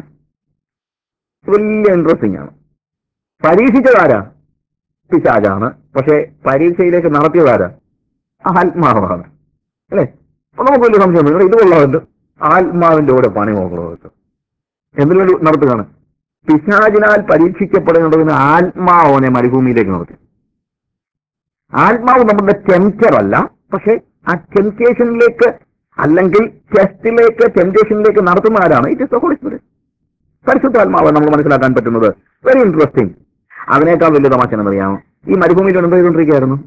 വലിയ ഇൻട്രസ്റ്റിംഗ് ആണ് പരീക്ഷിച്ചതാരാ പിശാചാണ് പക്ഷെ പരീക്ഷയിലേക്ക് നടത്തിയതാരാ ആത്മാവാണ് അല്ലേ അപ്പൊ നമുക്ക് വലിയ സംശയം നിങ്ങൾ ഇത് കൊള്ളാമല്ലോ ആത്മാവിന്റെ കൂടെ പണി നോക്കണമല്ലോ എന്തിനു വേണ്ടി നടത്തുകയാണ് പിശാചിനാൽ പരീക്ഷിക്കപ്പെടുന്നതിന് ആത്മാവനെ മരുഭൂമിയിലേക്ക് നടത്തി ആത്മാവ് നമ്മുടെ ടെംപ്റ്റർ അല്ല പക്ഷെ ആ ടെംപ്റ്റേഷനിലേക്ക് അല്ലെങ്കിൽ ടെസ്റ്റിലേക്ക് ടെംപ്റ്റേഷനിലേക്ക് നടത്തുന്ന ആരാണ് it is the holy spirit പരിശുദ്ധാത്മാവ് നമ്മൾ മനസ്സിലാക്കാൻ പറ്റുന്നത് വെരി ഇൻട്രസ്റ്റിംഗ് അതിനേക്കാൾ വലിയ തമാശ എന്നറിയാമോ ഈ മരുഭൂമിയിൽ എന്ത് ചെയ്തുകൊണ്ടിരിക്കുകയായിരുന്നു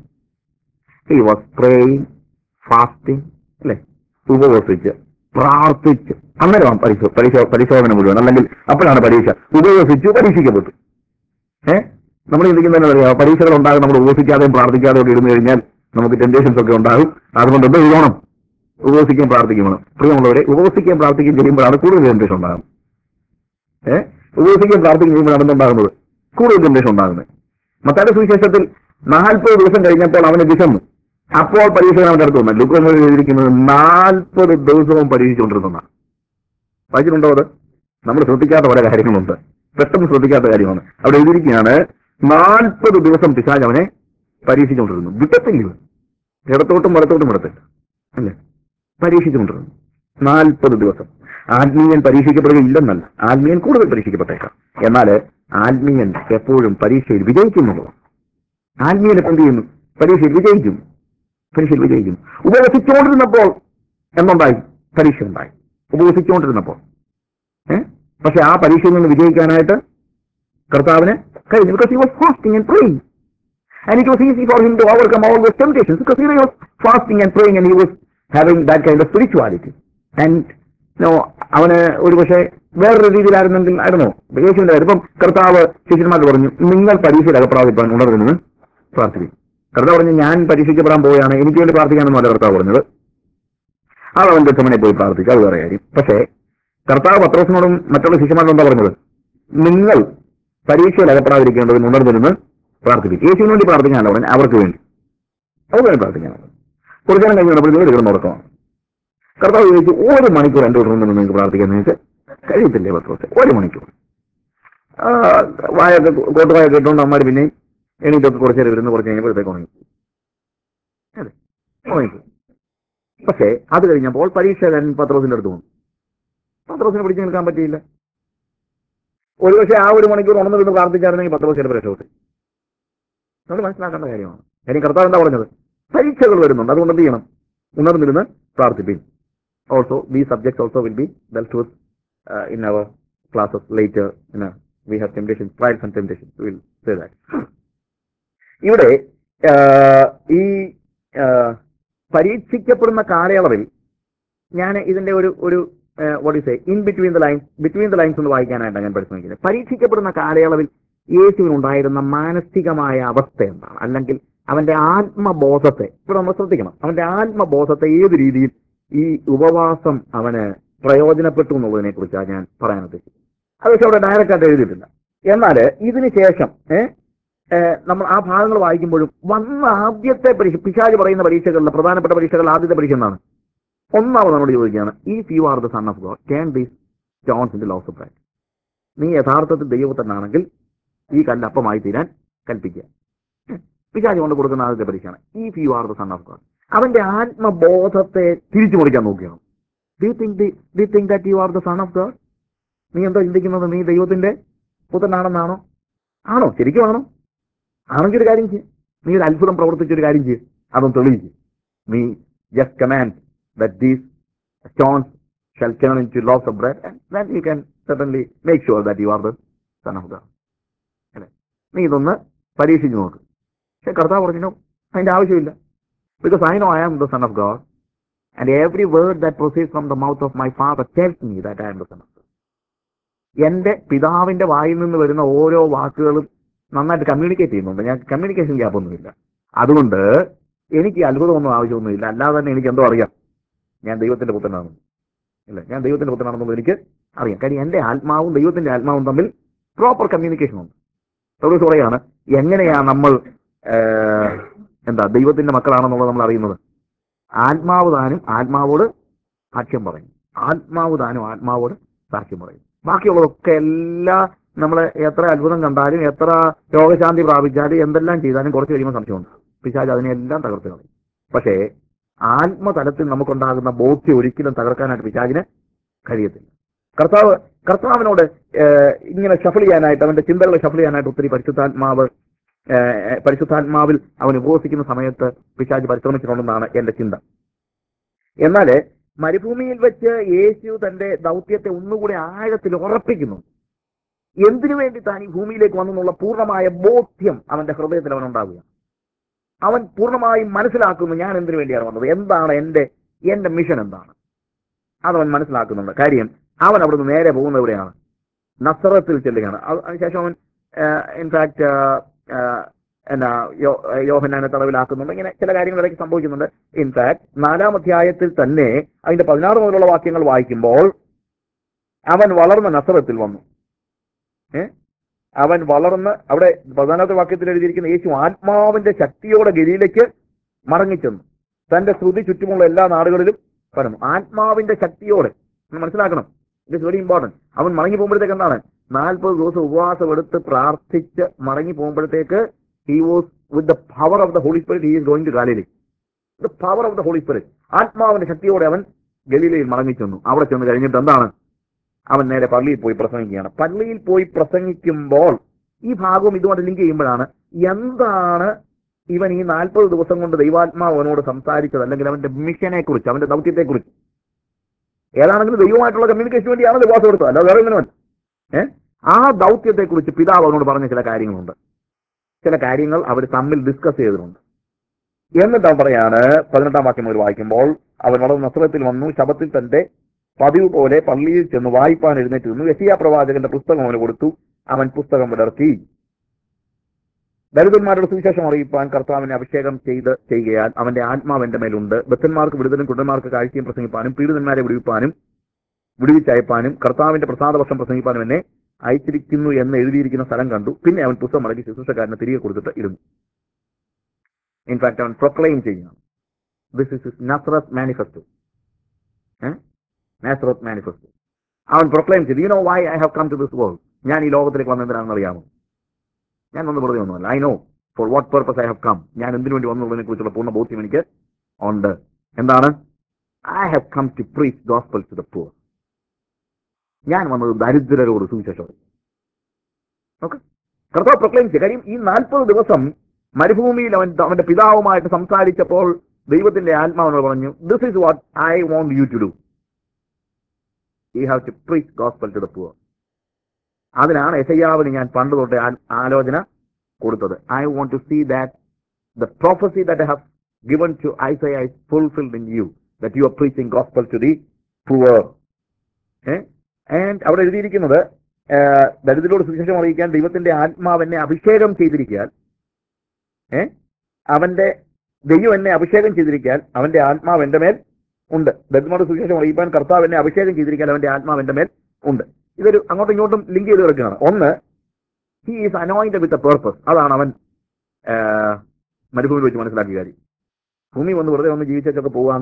ഹി വാസ് പ്രേയിങ് ഫാസ്റ്റിംഗ് അല്ലെ ഉപവസിച്ച് പ്രാർത്ഥിച്ച് അന്നേരമാണ് പരിശോ പരിശോ പരിശോധന മുഴുവൻ അല്ലെങ്കിൽ അപ്പോഴാണ് പരീക്ഷ ഉപവസിച്ചു പരീക്ഷിക്കപ്പെട്ടു ഏ നമ്മൾ ചിന്തിക്കുന്നതെന്ന് അറിയാം പരീക്ഷകൾ ഉണ്ടാകും നമ്മൾ ഉപവസിക്കാതെയും പ്രാർത്ഥിക്കാതെയും ഒക്കെ ഇരുന്ന് കഴിഞ്ഞാൽ നമുക്ക് ടെൻഡേഷൻസ് ഒക്കെ ഉണ്ടാകും അതുകൊണ്ട് എന്ത് ചെയ്യണം ഉപവസിക്കുകയും പ്രാർത്ഥിക്കുകയും വേണം പ്രിയമുള്ളവരെ ഉപവസിക്കുകയും പ്രാർത്ഥിക്കുകയും ചെയ്യുമ്പോഴാണ് കൂടുതൽ ടെൻഡേഷൻ ഉണ്ടാകുന്നത് ഏഹ് ഉപവസിക്കുകയും പ്രാർത്ഥിക്കുകയും ചെയ്യുമ്പോഴാണ് എന്തുണ്ടാകുന്നത് കൂടുതൽ ടെൻഡേഷൻ ഉണ്ടാകുന്നത് മത്താന്റെ സുവിശേഷത്തിൽ നാൽപ്പത് ദിവസം കഴിഞ്ഞപ്പോൾ അവന് വിശന്നു അപ്പോൾ പരീക്ഷ അവന്റെ അടുത്ത് വന്നു ലുക്കോസ് എഴുതിയിരിക്കുന്നത് നാൽപ്പത് ദിവസവും പരീക്ഷിച്ചുകൊണ്ടിരുന്നതാണ് വായിച്ചിട്ടുണ്ടോ അത് നമ്മൾ ശ്രദ്ധിക്കാത്ത പല കാര്യങ്ങളുണ്ട് പെട്ടെന്ന് ശ്രദ്ധിക്കാത്ത കാര്യമാണ് അവിടെ എഴുതിയിരിക്കുകയാണ് നാൽപ്പത് ദിവസം പിശാജ് അവനെ പരീക്ഷിച്ചുകൊണ്ടിരുന്നു വിട്ടത്തില്ല ഇവൻ. ഇടത്തോട്ടും വലത്തോട്ടും വിടത്തില്ല അല്ലേ പരീക്ഷിച്ചുകൊണ്ടിരുന്നു നാൽപ്പത് ദിവസം ആത്മീയൻ പരീക്ഷിക്കപ്പെടുകയില്ലെന്നല്ല ആത്മീയൻ കൂടുതൽ പരീക്ഷിക്കപ്പെട്ടേക്കാം എന്നാൽ ആത്മീയൻ എപ്പോഴും പരീക്ഷയിൽ വിജയിക്കുന്നുള്ളതാണ് ആത്മീയൻ എന്ത് ചെയ്യുന്നു പരീക്ഷയിൽ വിജയിക്കും പരീക്ഷയിൽ വിജയിക്കും ഉപവസിച്ചുകൊണ്ടിരുന്നപ്പോൾ എന്നുണ്ടായി പരീക്ഷ ഉണ്ടായി ഉപവസിച്ചുകൊണ്ടിരുന്നപ്പോൾ ഏ പക്ഷെ ആ പരീക്ഷയിൽ നിന്ന് വിജയിക്കാനായിട്ട് കർത്താവിന് കഴിഞ്ഞു because he was fasting and praying and it was easy for him to overcome all those temptations because he was fasting and praying and he was having that kind of spirituality. And no, അവന് ഒരു പക്ഷേ വേറൊരു രീതിയിലായിരുന്നെങ്കിൽ ആയിരുന്നോ യേശുവിന്റെ കാര്യം ഇപ്പം കർത്താവ് ശിഷ്യന്മാർ പറഞ്ഞു നിങ്ങൾ പരീക്ഷയിൽ അകപ്രാപിപ്പാൻ ഉണർന്നു പ്രാർത്ഥിക്കും കർത്താവ് പറഞ്ഞു ഞാൻ പരീക്ഷിക്കപ്പെടാൻ പോവുകയാണ് എനിക്ക് വേണ്ടി പ്രാർത്ഥിക്കാനെന്നല്ല കർത്താവ് പറഞ്ഞത് അത് അവന്റെ ചുമനെ പോയി പ്രാർത്ഥിക്കുക അത് വേറെ കാര്യം പക്ഷേ കർത്താവ് പത്രോസിനോടും മറ്റുള്ള ശിഷ്യന്മാരോടും എന്താ പറഞ്ഞത് നിങ്ങൾ പരീക്ഷയിൽ അകപ്പെടാതിരിക്കേണ്ടതിന് ഉണർന്നിരുന്ന് പ്രാർത്ഥിക്കും യേശുവിന് വേണ്ടി പ്രാർത്ഥിക്കാനല്ല പറഞ്ഞു അവർക്ക് വേണ്ടി അവർക്ക് വേണ്ടി പ്രാർത്ഥിക്കാനാണ് കുറച്ചു നേരം കഴിഞ്ഞ് നമ്മൾ ഇത് കിടന്ന് ഉറക്കമാണ് കർത്താവ് ചോദിച്ചു ഒരു മണിക്കൂർ എൻ്റെ ഉടനെ നിന്ന് നിങ്ങൾക്ക് പ്രാർത്ഥിക്കാൻ നിങ്ങൾക്ക് കഴിയത്തില്ലേ പത്രോസ് ഒരു മണിക്കൂർ ആ, വായൊക്കെ കോട്ടുവായൊക്കെ ഇട്ടുകൊണ്ട് അമ്മമാർ പിന്നെ എണീറ്റൊക്കെ കുറച്ച് നേരം ഇരുന്ന് കുറച്ച് കഴിഞ്ഞപ്പോഴത്തേക്ക് ഉണങ്ങി അതെ ഉണങ്ങി പക്ഷേ അത് കഴിഞ്ഞപ്പോൾ പരീക്ഷകൻ പത്രോസിന്റെ അടുത്ത് വന്നു പത്രോസിനെ പിടിച്ചു നിൽക്കാൻ പറ്റിയില്ല ഒരുപക്ഷെ ആ ഒരു മണിക്കൂർ ഉണർന്നു നിന്ന് പ്രാർത്ഥിച്ചായിരുന്നെങ്കിൽ പത്രോസ് ചിലപ്പോൾ രക്ഷപ്പെട്ടു നമ്മൾ മനസ്സിലാക്കേണ്ട കാര്യമാണ് കാര്യം കർത്താവ് എന്താ പറഞ്ഞത് പരീക്ഷകൾ വരുന്നുണ്ട് അതുകൊണ്ട് എന്ത് ചെയ്യണം ഉണർന്നിരുന്ന് പ്രാർത്ഥിപ്പിക്കും also these subjects also will be dealt with in our classes later in we have temptation trials and temptation will say that ഇവിടെ ആ, ഈ ആ, പരീക്ഷിക്കപ്പെടുന്ന കാലയളവിൽ ഞാൻ ഇതിന്റെ ഒരു ഒരു what is in between the lines between the lines ഒന്ന് വായിക്കാനായിട്ടാണ് ഞാൻ പരിശ്രമിക്കുന്നത് പരീക്ഷിക്കപ്പെടുന്ന കാലയളവിൽ യേശുവിനുണ്ടായിരുന്ന മാനസികമായ അവസ്ഥ എന്താണ് അല്ലെങ്കിൽ അവന്റെ ആത്മബോധത്തെ ഇവിടെ നമ്മൾ ശ്രദ്ധിക്കണം അവന്റെ ആത്മബോധത്തെ ഏത് രീതിയിൽ ഈ ഉപവാസം അവന് പ്രയോജനപ്പെട്ടു എന്നുള്ളതിനെ കുറിച്ചാണ് ഞാൻ പറയാൻ ഉദ്ദേശിച്ചത് അത് പക്ഷെ അവിടെ ഡയറക്റ്റ് ആയിട്ട് എഴുതിയിട്ടില്ല എന്നാൽ ഇതിന് ശേഷം ഏഹ് ഏഹ് നമ്മൾ ആ ഭാഗങ്ങൾ വായിക്കുമ്പോഴും വന്ന ആദ്യത്തെ പരീക്ഷ പിശാജ് പറയുന്ന പരീക്ഷകളിലെ പ്രധാനപ്പെട്ട പരീക്ഷകൾ ആദ്യത്തെ പരീക്ഷ എന്താണ് ഒന്നാമത് നമ്മൾ ചോദിക്കുകയാണ് if you are the son of God can these stones in loaves of bread നീ യഥാർത്ഥത്തിൽ ദൈവത്തന്നാണെങ്കിൽ ഈ കല്ല് അപ്പമായി തീരാൻ കൽപ്പിക്കുക പിശാചി കൊണ്ട് കൊടുക്കുന്ന ആദ്യത്തെ പരീക്ഷയാണ് if you are the son of God അവന്റെ ആത്മബോധത്തെ തിരിച്ചു മുറിക്കാൻ നോക്കുകയാണ് do think do think that you are the son of God നീ എന്താ ചിന്തിക്കുന്നത് നീ ദൈവത്തിന്റെ പുത്രനാണെന്നാണോ ആണോ ശരിക്കും ആണോ ആണെങ്കിൽ ഒരു കാര്യം ചെയ്യും നീ ഒരു അത്ഭുതം പ്രവർത്തിച്ചൊരു കാര്യം ചെയ്യും അതൊന്ന് തെളിയിക്കും നീ just command that these stones shall turn into loaves of bread and then you can certainly make sure that you are the son of God അല്ലേ നീ ഇതൊന്ന് പരീക്ഷിച്ച് നോക്ക് പക്ഷെ കർത്താവ് പറഞ്ഞു അതിന്റെ ആവശ്യമില്ല because I know I am the son of God and every word that proceed from the mouth of my father tells me that I am the son of God എന്റെ പിതാവിന്റെ വായിൽ നിന്ന് വരുന്ന ഓരോ വാക്കുകളും നന്നായിട്ട് കമ്മ്യൂണിക്കേറ്റ് ചെയ്യുന്നുണ്ട് ഞാൻ കമ്മ്യൂണിക്കേഷൻ ഗ്യാപ്പൊന്നുമില്ല അതുകൊണ്ട് എനിക്ക് ഈ അത്ഭുതമൊന്നും ആവശ്യമൊന്നുമില്ല അല്ലാതെ തന്നെ എനിക്ക് എന്തോ അറിയാം ഞാൻ ദൈവത്തിന്റെ പുത്രനാണെന്ന് ഇല്ല ഞാൻ ദൈവത്തിന്റെ പുത്രനാണെന്നുള്ളത് എനിക്ക് അറിയാം കാര്യം എന്റെ ആത്മാവും ദൈവത്തിന്റെ ആത്മാവും തമ്മിൽ പ്രോപ്പർ കമ്മ്യൂണിക്കേഷൻ ഉണ്ട് പൗലോസ് പറയാണ് എങ്ങനെയാ നമ്മൾ ഏഹ്, എന്താ ദൈവത്തിന്റെ മക്കളാണെന്നുള്ളത് നമ്മൾ അറിയുന്നത് ആത്മാവ് താനും ആത്മാവോട് സാക്ഷ്യം പറയും ആത്മാവ് താനും ആത്മാവോട് സാക്ഷ്യം പറയും ബാക്കിയുള്ളതൊക്കെ എല്ലാ നമ്മൾ എത്ര അത്ഭുതം കണ്ടാലും എത്ര രോഗശാന്തി പ്രാപിച്ചാലും എന്തെല്ലാം ചെയ്താലും കുറച്ച് കഴിയുമ്പോൾ സംശയമുണ്ട് പിശാജ് അതിനെല്ലാം തകർത്ത് കളയും പക്ഷേ ആത്മതലത്തിൽ നമുക്കുണ്ടാകുന്ന ബോധ്യം ഒരിക്കലും തകർക്കാനായിട്ട് പിശാജിന് കഴിയത്തില്ല കർത്താവ് കർത്താവിനോട് ഏഹ്, ഇങ്ങനെ ഷഫിൾ ചെയ്യാനായിട്ട് അവന്റെ ചിന്തകളെ ഷഫിൾ ചെയ്യാനായിട്ട് ഒത്തിരി പരിശുദ്ധാത്മാവ് ഏഹ്, പരിശുദ്ധാത്മാവിൽ അവൻ ഉപവസിക്കുന്ന സമയത്ത് പിശാജ് പരിശ്രമിച്ചിട്ടുണ്ടെന്നാണ് എന്റെ ചിന്ത എന്നാൽ മരുഭൂമിയിൽ വെച്ച് യേശു തന്റെ ദൗത്യത്തെ ഒന്നുകൂടി ആഴത്തിൽ ഉറപ്പിക്കുന്നു എന്തിനു വേണ്ടി താൻ ഈ ഭൂമിയിലേക്ക് വന്നെന്നുള്ള പൂർണ്ണമായ ബോധ്യം അവന്റെ ഹൃദയത്തിൽ അവനുണ്ടാവുക അവൻ പൂർണ്ണമായും മനസ്സിലാക്കുന്നു ഞാൻ എന്തിനു വേണ്ടിയാണ് വന്നത് എന്താണ് എന്റെ എന്റെ മിഷൻ എന്താണ് അതവൻ മനസ്സിലാക്കുന്നുണ്ട് കാര്യം അവൻ അവിടുന്ന് നേരെ പോകുന്നത് എവിടെയാണ് നസറത്തിൽ ചെല്ലുകയാണ് അത് അതിനുശേഷം അവൻ ഇൻഫാക്ട് എന്നാ യോ യോഹന്നാനെ തടവിലാക്കുന്നുണ്ട് ഇങ്ങനെ ചില കാര്യങ്ങൾ ഇടയ്ക്ക് സംഭവിക്കുന്നുണ്ട് ഇൻഫാക്ട് നാലാം അധ്യായത്തിൽ തന്നെ അതിന്റെ പതിനാറ് മുതലുള്ള വാക്യങ്ങൾ വായിക്കുമ്പോൾ അവൻ വളർന്ന നസറത്തിൽ വന്നു ഏ അവൻ വളർന്ന് അവിടെ പതിനാലാമത്തെ വാക്യത്തിൽ എഴുതിയിരിക്കുന്ന യേശു ആത്മാവിന്റെ ശക്തിയോടെ ഗലിയിലേക്ക് മടങ്ങിച്ചെന്നു തന്റെ ശ്രുതി ചുറ്റുമുള്ള എല്ലാ നാടുകളിലും പരന്നു ആത്മാവിന്റെ ശക്തിയോടെ നിങ്ങൾ മനസ്സിലാക്കണം ഇറ്റ് വെരി ഇമ്പോർട്ടന്റ് അവൻ മടങ്ങി പോകുമ്പോഴത്തേക്ക് എന്താണ് നാൽപ്പത് ദിവസം ഉപവാസം എടുത്ത് പ്രാർത്ഥിച്ച് മടങ്ങി പോകുമ്പോഴത്തേക്ക് he was with the power of the holy spirit he is going to Galilee the power of the holy spirit ആത്മാവിന്റെ ശക്തിയോടെ അവൻ ഗലീലയിൽ മടങ്ങി ചെന്നു അവിടെ ചെന്ന് കഴിഞ്ഞിട്ട് എന്താണ് അവൻ നേരെ പള്ളിയിൽ പോയി പ്രസംഗിക്കുകയാണ് പള്ളിയിൽ പോയി പ്രസംഗിക്കുമ്പോൾ ഈ ഭാഗവും ഇതുകൊണ്ട് ലിങ്ക് ചെയ്യുമ്പോഴാണ് എന്താണ് ഇവൻ ഈ നാൽപ്പത് ദിവസം കൊണ്ട് ദൈവാത്മാവ് അവനോട് സംസാരിച്ചത് അല്ലെങ്കിൽ അവന്റെ മിഷനെ കുറിച്ച് അവന്റെ ദൗത്യത്തെ കുറിച്ച് ഏതാണെങ്കിലും ദൈവമായിട്ടുള്ള കമ്മ്യൂണിക്കേഷന് വേണ്ടിയാണ് ഉപവാസം എടുത്തത് അല്ലാതെ വേറെ ഒന്നിനുമല്ല ഏഹ് ആ ദൗത്യത്തെ കുറിച്ച് പിതാവ് അവനോട് പറഞ്ഞ ചില കാര്യങ്ങളുണ്ട് ചില കാര്യങ്ങൾ അവർ തമ്മിൽ ഡിസ്കസ് ചെയ്തിട്ടുണ്ട് എന്നിട്ട് അവൻ പറയാണ് പതിനെട്ടാം വാക്യം മുതൽ വായിക്കുമ്പോൾ അവൻ വളരെ നസ്രത്തിൽ വന്നു ശബത്തിൽ തന്റെ പതിവ് പോലെ പള്ളിയിൽ ചെന്ന് വായിപ്പാൻ എഴുന്നേറ്റ് നിന്നു യസിയ പ്രവാചകന്റെ പുസ്തകം അവന് കൊടുത്തു അവൻ പുസ്തകം വിടർത്തി ദരിദ്രന്മാരുടെ സുവിശേഷം അറിയിപ്പാൻ കർത്താവിനെ അഭിഷേകം ചെയ്ത് ചെയ്യുകയാൽ അവന്റെ ആത്മാവ് എന്റെ മേലുണ്ട് ബദ്ധന്മാർക്ക് വിടുതലും കുണ്ടന്മാർക്ക് കാഴ്ചയും പ്രസംഗിപ്പാനും പീഡിതന്മാരെ വിടുവിപ്പാനും വിടുവിച്ചയപ്പാനും കർത്താവിന്റെ പ്രസാദവർഷം പ്രസംഗിപ്പാനും എന്നെ അയച്ചിരിക്കുന്നു എന്ന് എഴുതിയിരിക്കുന്ന സ്ഥലം കണ്ടു പിന്നെ അവൻ പുസ്തകം മടക്കി ശുശ്രൂഷക്കാരനെ തിരികെ കൊടുത്തിട്ട് ഇരുന്നു ഇൻഫാക്ട് അവൻ പ്രൊക്ലെയിം ചെയ്യുകയാണ് this is is Nazareth manifesto Nazareth manifesto അവൻ പ്രൊക്ലെയിം ചെയ്തു you know why I have come to this world ഞാൻ ഈ ലോകത്തിലേക്ക് വന്നതിനാണെന്ന് അറിയാമോ ഞാൻ വന്ന് വെറുതെ ഒന്നുമല്ല I know for what purpose I have come ഞാൻ എന്തിനു വേണ്ടി വന്നുള്ളതിനെ കുറിച്ചുള്ള പൂർണ്ണ ബോധ്യം എനിക്ക് ഉണ്ട് എന്താണ് I have come to preach gospel to the poor ഞാൻ വന്നത് ദരിദ്രരോട് സുവിശേഷം ഓക്കെ കർത്താവ് പ്രൊക്ലെയിം ചെയ്യും കാര്യം ഈ നാൽപ്പത് ദിവസം മരുഭൂമിയിൽ അവൻ അവന്റെ പിതാവുമായിട്ട് സംസാരിച്ചപ്പോൾ ദൈവത്തിന്റെ ആത്മാവിനോട് പറഞ്ഞു this is what I want you to do you have to preach gospel to the poor അതിനാണ് എസയ്യാവിന് ഞാൻ പണ്ട് തൊട്ട് ആ- ആലോചന കൊടുത്തത് I want to see that the prophecy that have given to Isaiah is fulfilled in you that you are preaching gospel to the poor and അവിടെ എഴുതിയിരിക്കുന്നത് ഏഹ്, ദരിദ്രരോട് സുവിശേഷം അറിയിക്കാൻ ദൈവത്തിന്റെ ആത്മാവ് എന്നെ അഭിഷേകം ചെയ്തിരിക്കാൻ ഏ അവന്റെ ദൈവം എന്നെ അഭിഷേകം ചെയ്തിരിക്കാൻ അവന്റെ ആത്മാവ് എന്റെ മേൽ ഉണ്ട് ദരിദ്രരോട് സുവിശേഷം അറിയിക്കാൻ കർത്താവ് എന്നെ അഭിഷേകം ചെയ്തിരിക്കാൻ അവന്റെ ആത്മാവ് എന്റെ മേൽ ഉണ്ട് ഇതൊരു അങ്ങോട്ടും ഇങ്ങോട്ടും ലിങ്ക് ചെയ്ത് കിടക്കുകയാണ് ഒന്ന് he is anoint with a purpose അതാണ് അവൻ ഏഹ്, മരുഭൂമിയിൽ വെച്ച് മനസ്സിലാക്കിയ കാര്യം ഭൂമി വന്ന് വെറുതെ ഒന്ന് ജീവിച്ചൊക്കെ പോകാന്നോ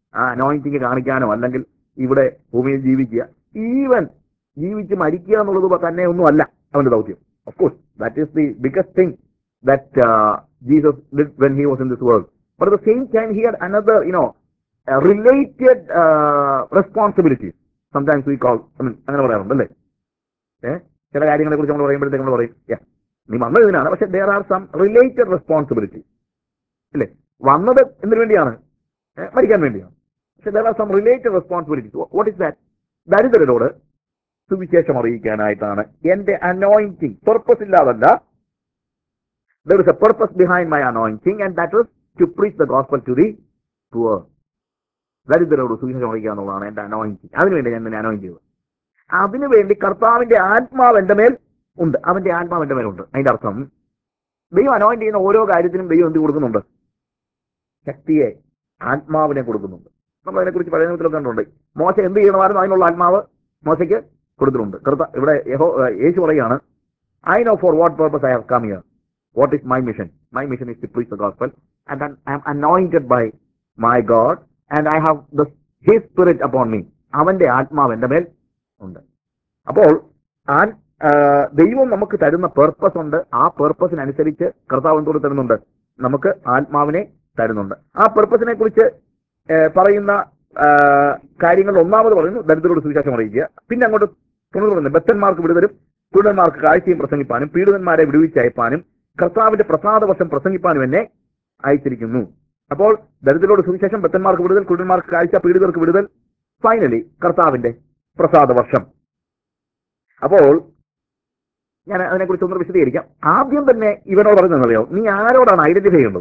ആ അനോയിന്റിങ് കാണിക്കാനോ അല്ലെങ്കിൽ ഇവിടെ ഭൂമിയിൽ ജീവിക്കുക ഈവൻ ജീവിച്ച് മരിക്കുക എന്നുള്ളത് തന്നെ ഒന്നുമല്ല അവന്റെ ദൗത്യം of course that is the biggest thing that Jesus did when he was in this world but at the same time he had another you know related responsibilities sometimes we call അങ്ങനെ പറയാറുണ്ട് അല്ലേ ഏഹ് ചില കാര്യങ്ങളെ കുറിച്ച് നമ്മൾ പറയുമ്പോഴത്തേക്ക് നമ്മൾ പറയും "Yeah, നീ വന്നത് ഇതിനാണ് പക്ഷെ there are some related responsibility അല്ലേ വന്നത് എന്തിനു വേണ്ടിയാണ് ഏഹ് മരിക്കാൻ വേണ്ടിയാണ് പക്ഷെ there are some related responsibilities what is that ദരിദ്രരോട് സുവിശേഷം അറിയിക്കാനായിട്ടാണ് എന്റെ അനോയിന്റിങ് പർപ്പസ് ഇല്ലാതല്ല there is a purpose behind my anointing and that is to preach the gospel to the poor ദരിദ്രരോട് സുവിശേഷം അറിയിക്കുക എന്നുള്ളതാണ് എന്റെ അനോയിന്റിങ് അതിനുവേണ്ടി ഞാൻ എന്നെ അനോയിന്റ് ചെയ്തത് അതിനുവേണ്ടി കർത്താവിന്റെ ആത്മാവ് എന്റെ മേൽ ഉണ്ട് അവന്റെ ആത്മാവ് എന്റെ മേലുണ്ട് അതിന്റെ അർത്ഥം ദൈവം അനോയിന്റ് ചെയ്യുന്ന ഓരോ കാര്യത്തിനും ദൈവം എന്ത് കൊടുക്കുന്നുണ്ട് ശക്തിയെ ആത്മാവിനെ കൊടുക്കുന്നുണ്ട് നമ്മൾ അതിനെക്കുറിച്ച് പഴയ നിയമത്തിലൊക്കെ കണ്ടുണ്ട് മോശ എന്ത് ചെയ്യണമായിരുന്നു അതിനുള്ള ആത്മാവ് മോശയ്ക്ക് കൊടുത്തിട്ടുണ്ട് കർത്ത ഇവിടെ യഹോ ഏഹ് യേശു പറയാണ് I know for what purpose I have come here what is my mission my mission is to preach the gospel and I am anointed by my God and I have the his spirit upon me അവന്റെ ആത്മാവ് എന്റെ മേൽ ഉണ്ട് അപ്പോൾ ആ ആ, ദൈവം നമുക്ക് തരുന്ന പേർപ്പസ് ഉണ്ട് ആ പേർപ്പസിനനുസരിച്ച് കർത്താവ് എന്തുകൊണ്ട് തരുന്നുണ്ട് നമുക്ക് ആത്മാവിനെ തരുന്നുണ്ട് ആ പേർപ്പസിനെ കുറിച്ച് ഏ, പറയുന്ന ആ, കാര്യങ്ങൾ ഒന്നാമത് പറയുന്നു ദരിദ്രരോട് സുവിശേഷം അറിയിക്കുക പിന്നെ അങ്ങോട്ട് തുടർന്ന് പറയുന്നത് ബദ്ധന്മാർക്ക് വിടുതലും കുരുടന്മാർക്ക് കാഴ്ചയും പ്രസംഗിപ്പാനും പീഡിതന്മാരെ വിടുവിച്ചയപ്പാനും കർത്താവിന്റെ പ്രസാദ വർഷം പ്രസംഗിപ്പാനും എന്നെ അയച്ചിരിക്കുന്നു അപ്പോൾ ദരിദ്രരോട് സുവിശേഷം ബദ്ധന്മാർക്ക് വിടുതൽ കുരുടന്മാർക്ക് കാഴ്ച പീഡിതർക്ക് വിടുതൽ ഫൈനലി കർത്താവിന്റെ പ്രസാദ വർഷം അപ്പോൾ ഞാൻ അതിനെക്കുറിച്ച് ഒന്ന് വിശദീകരിക്കാം ആദ്യം തന്നെ ഇവനോട് പറയുന്നറിയോ നീ ആരോടാണ് ഐഡന്റിഫൈ ചെയ്യേണ്ടത്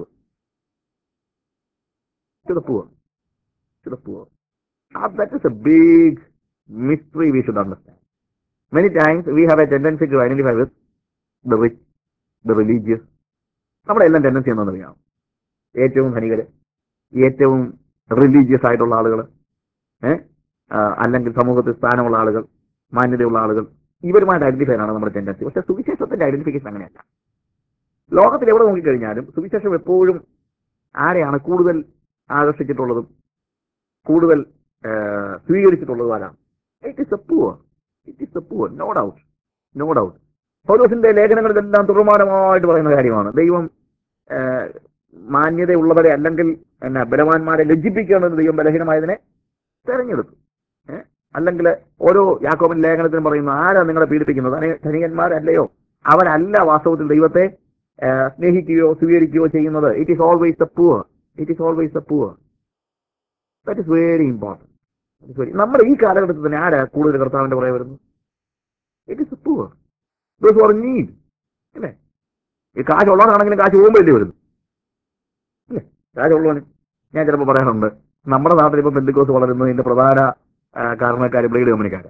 to the poor. To the poor. Ah, that is a big mystery we should understand. Many times we have a tendency to identify with the rich, the religious. നമ്മുടെ എല്ലാം ടെൻഡൻസി എന്നറിയാം ഏറ്റവും ധനികര് ഏറ്റവും റിലീജിയസ് ആയിട്ടുള്ള ആളുകൾ ഏഹ് അല്ലെങ്കിൽ സമൂഹത്തിൽ സ്ഥാനമുള്ള ആളുകൾ മാന്യതയുള്ള ആളുകൾ ഇവരുമായിട്ട് ഐഡന്റിഫൈ ആണ് നമ്മുടെ ടെൻഡൻസി പക്ഷെ സുവിശേഷത്തിന്റെ ഐഡന്റിഫിക്കേഷൻ അങ്ങനെയല്ല ലോകത്തിൽ എവിടെ നോക്കിക്കഴിഞ്ഞാലും സുവിശേഷം എപ്പോഴും ആരെയാണ് കൂടുതൽ ആകർഷിച്ചിട്ടുള്ളതും കൂടുതൽ ആ, സ്വീകരിച്ചിട്ടുള്ളതും ആരാണ് it is a poor it is a poor no doubt no doubt പൗലോസിന്റെ ലേഖനങ്ങളിലെല്ലാം തുറമാനമായിട്ട് പറയുന്ന കാര്യമാണ് ദൈവം ആ, മാന്യതയുള്ളവരെ അല്ലെങ്കിൽ എന്നാ ബലവാന്മാരെ ലജ്ജിപ്പിക്കണമെന്ന് ദൈവം ബലഹീനമായതിനെ തെരഞ്ഞെടുത്തു ഏ? അല്ലെങ്കിൽ ഓരോ യാക്കോബൻ ലേഖനത്തിനും പറയുന്നു ആരാ നിങ്ങളെ പീഡിപ്പിക്കുന്നത് ധനി- ധനികന്മാരല്ലയോ അവരല്ല വാസ്തവത്തിൽ ദൈവത്തെ ആ, സ്നേഹിക്കുകയോ സ്വീകരിക്കുകയോ ചെയ്യുന്നത് it is always the poor it is always the poor that is very important നമ്മുടെ ഈ കാലഘട്ടത്തിൽ തന്നെ ആരാ കൂടുതൽ കർത്താവിന്റെ പുറകെ വരുന്നത് it is poor those are need അല്ലേ ഈ കാശ് ഉള്ളവനാണെങ്കിലും കാശ് പോകുമ്പോൾ അല്ലേ വരുന്നു അല്ലേ കാശ് ഉള്ളവന് ഞാൻ ചിലപ്പോൾ പറയാറുണ്ട് നമ്മുടെ നാട്ടിൽ ഇപ്പം ബന്ധുക്കോസ് വളരുന്നതിന്റെ പ്രധാന ആ, കാരണക്കാര് ബ്ലേഡ് കമ്പനിക്കാരാ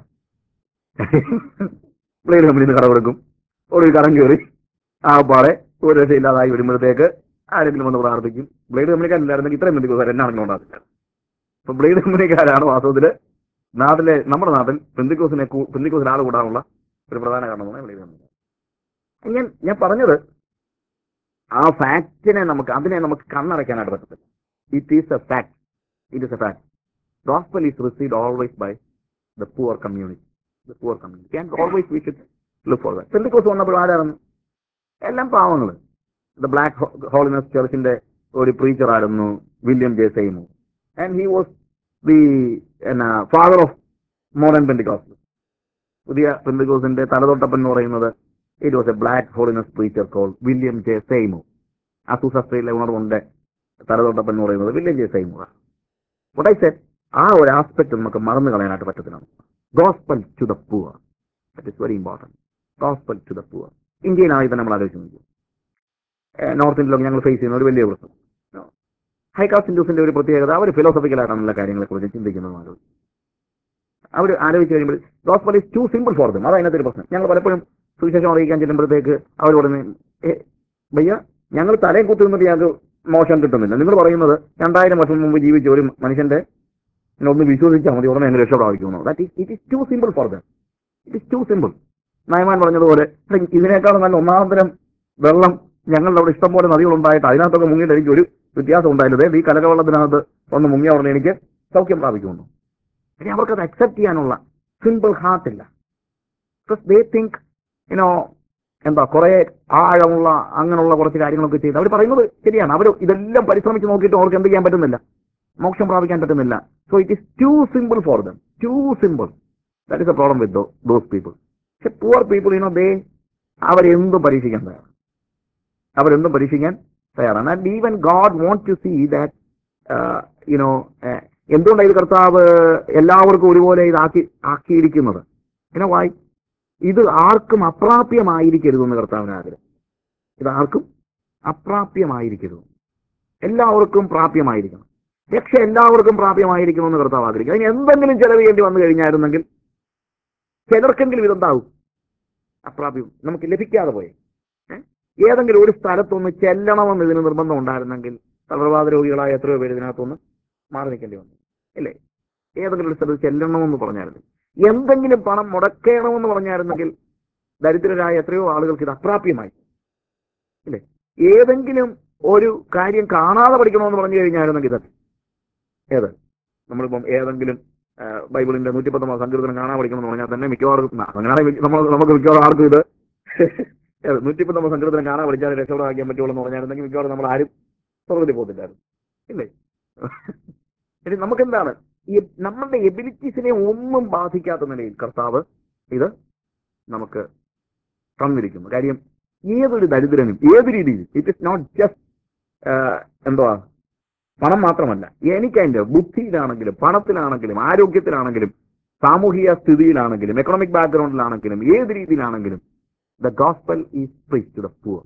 ബ്ലേഡ് കമ്പനിയിൽ നിന്ന് കട കൊടുക്കും ഒരു കടം കയറി ആ പാടെ ഒരു രക്ഷയില്ലാതായി വരുമ്പോഴത്തേക്ക് ആരെങ്കിലും വന്ന് പ്രാർത്ഥിക്കും ബ്ലേഡ് കമ്പനിക്കാരില്ലായിരുന്നെങ്കിൽ ഇത്രയും ബന്ധുക്കോസ് എന്നാണെങ്കിലും ഉണ്ടാകില്ല അപ്പൊ ബ്ലേഡ് കമ്പനിക്കാരാണ് വാസ്തവത്തില് നാട്ടിലെ നമ്മുടെ നാട്ടിൽ പെന്തിക്കോസിനെ പെന്തിക്കോസിൽ ആൾ കൂടാനുള്ള ഒരു പ്രധാന കാരണമാണ് ബ്ലേഡ് കമ്പനി ഞാൻ ഞാൻ പറഞ്ഞത് ആ ഫാക്റ്റിനെ നമുക്ക് അതിനെ നമുക്ക് കണ്ണടയ്ക്കാനായിട്ട് പറ്റത്തില്ല it is a fact it is a fact gospel is received always by the poor community the poor community and always we should look for that Pentecost വന്നപ്പോൾ ആരാണ് എല്ലാം പാവങ്ങൾ ദ ബ്ലാക്ക് ഹോളിനസ് ചർച്ചിന്റെ ഒരു പ്രീച്ചർ ആയിരുന്നു William J Seymour and he was the എന്നാ father of modern Pentecost പുതിയ പെന്തിക്കോസിന്റെ തലതൊട്ടപ്പൻ എന്ന് പറയുന്നത് it was a black holiness preacher call William J Seymour അസുസസ്ത്രയിലെ ഉണർവുണ്ട് തലതൊട്ടപ്പൻ എന്ന് പറയുന്നത് William J Seymour what I said ആ ഒരു ആസ്പെക്ട് നമുക്ക് മറന്നു കളയാനായിട്ട് പറ്റത്തില്ല gospel to the poor that is very important gospel to the poor ഇന്ത്യയിലായി തന്നെ നമ്മൾ ആലോചിച്ച് നോക്കും നോർത്ത് ഇന്ത്യയിലൊക്കെ ഞങ്ങൾ ഫേസ് ചെയ്യുന്ന ഒരു വലിയ പ്രശ്നം ഹൈകാസ്റ്റ് ഹിന്ദുസിന്റെ ഒരു പ്രത്യേകത അവർ ഫിലോസഫിക്കലായിട്ടാണ് എല്ലാ കാര്യങ്ങളെ കുറിച്ച് ചിന്തിക്കുന്നത് ആലോചിച്ച് അവർ ആലോചിച്ച് കഴിയുമ്പോൾ gospel is too simple for them അത് അതിനകത്ത് ഒരു പ്രശ്നം ഞങ്ങൾ പലപ്പോഴും സുവിശേഷം അറിയിക്കാൻ ചെല്ലുമ്പോഴത്തേക്ക് അവർ പറഞ്ഞ് "ഏ, ഭയ്യ ഞങ്ങൾ തലയും കുത്തി നിന്നിട്ട് ഞങ്ങൾക്ക് മോശം കിട്ടുന്നില്ല നിങ്ങൾ പറയുന്നത് രണ്ടായിരം വർഷം മുമ്പ് ജീവിച്ച ഒരു മനുഷ്യന്റെ ഇങ്ങനെ ഒന്ന് വിശ്വസിച്ചാൽ മതി ഉടനെ എങ്ങനെ രക്ഷപ്പെടാതിരിക്കുന്നു that is it is too simple for them it is too simple നയമാൻ പറഞ്ഞതുപോലെ "എടാ, ഇതിനേക്കാളും നല്ല ഒന്നാം തരം വെള്ളം ഞങ്ങളുടെ അവിടെ ഇഷ്ടംപോലെ നദികളുണ്ടായിട്ട് അതിനകത്തൊക്കെ മുങ്ങിയിട്ട് എനിക്ക് ഒരു വ്യത്യാസം ഉണ്ടായില്ല ദേ, ഈ കലകവെള്ളത്തിനകത്ത് ഒന്ന് മുങ്ങിയ ഉടനെ എനിക്ക് സൗഖ്യം പ്രാപിക്കുമെന്നു ഇനി അവർക്കത് അക്സെപ്റ്റ് ചെയ്യാനുള്ള സിമ്പിൾ ഹാർട്ട് ഇല്ല ബിക്കോസ് ദേ തിങ്ക് യുനോ എന്താ കുറെ ആഴമുള്ള അങ്ങനെയുള്ള കുറച്ച് കാര്യങ്ങളൊക്കെ ചെയ്ത് അവർ പറയുന്നത് ശരിയാണ് അവർ ഇതെല്ലാം പരിശ്രമിച്ച് നോക്കിയിട്ട് അവർക്ക് എന്ത് ചെയ്യാൻ പറ്റുന്നില്ല മോക്ഷം പ്രാപിക്കാൻ പറ്റുന്നില്ല so it is too simple for them too simple that is a problem with those people പക്ഷെ പുവർ പീപ്പിൾ യുനോ ദേ അവരെന്തും പരീക്ഷിക്കാൻ തയ്യാറാണ് അവരെന്തും പരീക്ഷിക്കാൻ തയ്യാറാണ് and even God want to see that you know എന്തുകൊണ്ടാണ് ഇത് കർത്താവ് എല്ലാവർക്കും ഒരുപോലെ ഇതാക്കി ആക്കിയിരിക്കുന്നത് യുനോ വായി ഇത് ആർക്കും അപ്രാപ്യമായിരിക്കരുതെന്ന് കർത്താവിന് ആഗ്രഹം ഇത് ആർക്കും അപ്രാപ്യമായിരിക്കരുത് എല്ലാവർക്കും പ്രാപ്യമായിരിക്കണം രക്ഷ എല്ലാവർക്കും പ്രാപ്യമായിരിക്കണമെന്ന് കർത്താവ് ആഗ്രഹിക്കും അതിന് എന്തെങ്കിലും ചെലവ് ചെയ്യേണ്ടി വന്നു കഴിഞ്ഞായിരുന്നെങ്കിൽ ചിലർക്കെങ്കിലും ഇതെന്താവും അപ്രാപ്യം നമുക്ക് ലഭിക്കാതെ പോയി ഏ? ഏതെങ്കിലും ഒരു സ്ഥലത്തൊന്ന് ചെല്ലണമെന്ന് ഇതിന് നിർബന്ധം ഉണ്ടായിരുന്നെങ്കിൽ തളർവാദ രോഗികളായ എത്രയോ പേര് ഇതിനകത്തൊന്ന് മാറി നിൽക്കേണ്ടി വന്നു ഇല്ലേ ഏതെങ്കിലും ഒരു സ്ഥലത്ത് ചെല്ലണമെന്ന് പറഞ്ഞായിരുന്നു എന്തെങ്കിലും പണം മുടക്കണമെന്ന് പറഞ്ഞായിരുന്നെങ്കിൽ ദരിദ്രരായ എത്രയോ ആളുകൾക്ക് ഇത് അപ്രാപ്യമായി ഇല്ലേ ഏതെങ്കിലും ഒരു കാര്യം കാണാതെ പഠിക്കണമെന്ന് പറഞ്ഞു കഴിഞ്ഞായിരുന്നെങ്കിൽ ഇത് ഏത് നമ്മളിപ്പം ഏതെങ്കിലും ആ, ബൈബിളിന്റെ നൂറ്റിപ്പത്തൊമ്പത് സങ്കീർത്തനം കാണാൻ പഠിക്കണമെന്ന് പറഞ്ഞാൽ തന്നെ മിക്കവാറും ന- അങ്ങനെയാണെങ്കിൽ നമ്മൾ നമുക്ക് മിക്കവാറും ആർക്കും ഇത് ഏത് നൂറ്റിപ്പത്തൊമ്പത് സങ്കീർത്തനം കാണാൻ പഠിച്ചാൽ രക്ഷപ്പെടാക്കാൻ പറ്റുള്ളൂ എന്ന് പറഞ്ഞായിരുന്നെങ്കിൽ മിക്കവാറും നമ്മൾ ആരും സ്വർഗത്തിൽ പോകത്തില്ലായിരുന്നു ഇല്ലേ ഇനി നമുക്കെന്താണ് ഈ നമ്മളുടെ എബിലിറ്റീസിനെ ഒന്നും ബാധിക്കാത്ത നിലയിൽ കർത്താവ് ഇത് നമുക്ക് തന്നിരിക്കുന്നു കാര്യം ഏതൊരു ദരിദ്രനും ഏത് രീതിയിൽ ഇറ്റ് ഇസ് നോട്ട് ജസ്റ്റ് എന്തുവാ പണം മാത്രമല്ല എനിക്കതിന്റെ ബുദ്ധിയിലാണെങ്കിലും പണത്തിലാണെങ്കിലും ആരോഗ്യത്തിലാണെങ്കിലും സാമൂഹിക സ്ഥിതിയിലാണെങ്കിലും എക്കണോമിക് ബാക്ക്ഗ്രൗണ്ടിലാണെങ്കിലും ഏത് രീതിയിലാണെങ്കിലും the gospel is preach to the poor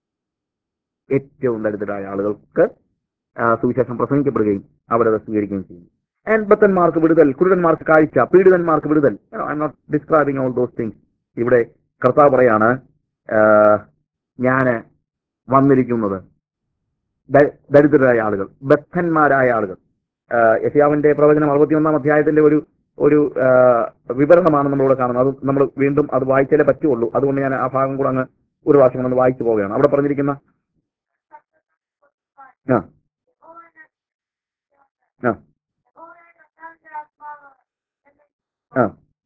ഏറ്റവും ദരിദ്രരായ ആളുകൾക്ക് ആ, സുവിശേഷം പ്രസംഗിക്കപ്പെടുകയും അവരത് സ്വീകരിക്കുകയും ചെയ്യും ആൻഡ് ബത്തന്മാർക്ക് വിടുതൽ കുരുടന്മാർക്ക് കാഴ്ച പീഡിതന്മാർക്ക് വിടുതൽ I am not describing all those things ഇവിടെ കർത്താവ് പറയാണ് ഞാൻ വന്നിരിക്കുന്നത് ദ- ദരിദ്രരായ ആളുകൾ ബദ്ധന്മാരായ ആളുകൾ യശയാവിന്റെ പ്രവചനം അറുപത്തിയൊന്നാം അധ്യായത്തിന്റെ ഒരു ഒരു ആ, വിവരണമാണ് നമ്മളിവിടെ കാണുന്നത് അത് നമ്മൾ വീണ്ടും അത് വായിച്ചാലേ പറ്റുള്ളൂ അതുകൊണ്ട് ഞാൻ ആ ഭാഗം കൂടെ അങ്ങ് ഒരു പ്രാവശ്യം ഒന്ന് വായിച്ചു പോവുകയാണ് അവിടെ പറഞ്ഞിരിക്കുന്ന ആ ആ ആ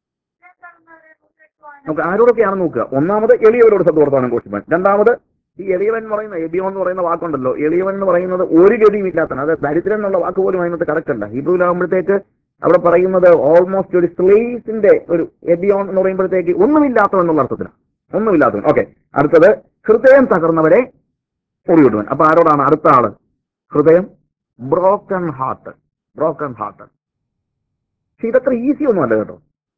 നമുക്ക് ആരോടൊക്കെയാണ് നോക്കുക ഒന്നാമത് എളിയവരോട് സദ്വർത്താനം ഘോഷിപ്പാൻ രണ്ടാമത് ഈ എളിയവൻ എന്ന് പറയുന്ന എബിയോ എന്ന് പറയുന്ന വാക്കുണ്ടല്ലോ എളിയവൻ എന്ന് പറയുന്നത് ഒരു ഗതിയും ഇല്ലാത്തതാണ് അത് ദരിദ്രൻ എന്നുള്ള വാക്ക് പോലും അതിനകത്ത് കറക്റ്റ് അല്ല ഹിബ്രുവിലാകുമ്പോഴത്തേക്ക് അവിടെ പറയുന്നത് ഓൾമോസ്റ്റ് ഒരു സ്ലേസിന്റെ ഒരു എബിയോൺ എന്ന് പറയുമ്പോഴത്തേക്ക് ഒന്നുമില്ലാത്തവൻ എന്നുള്ള അർത്ഥത്തിലാണ് ഒന്നുമില്ലാത്തവൻ ഓക്കെ അടുത്തത് ഹൃദയം തകർന്നവരെ മുറിവിടുവൻ അപ്പൊ ആരോടാണ് അടുത്ത ആള് ഹൃദയം ബ്രോക്കൺ ഹാർട്ട് ബ്രോക്കൺ ഹാർട്ട് പക്ഷെ ഇതത്ര ഈസി ഒന്നുമല്ല കേട്ടോ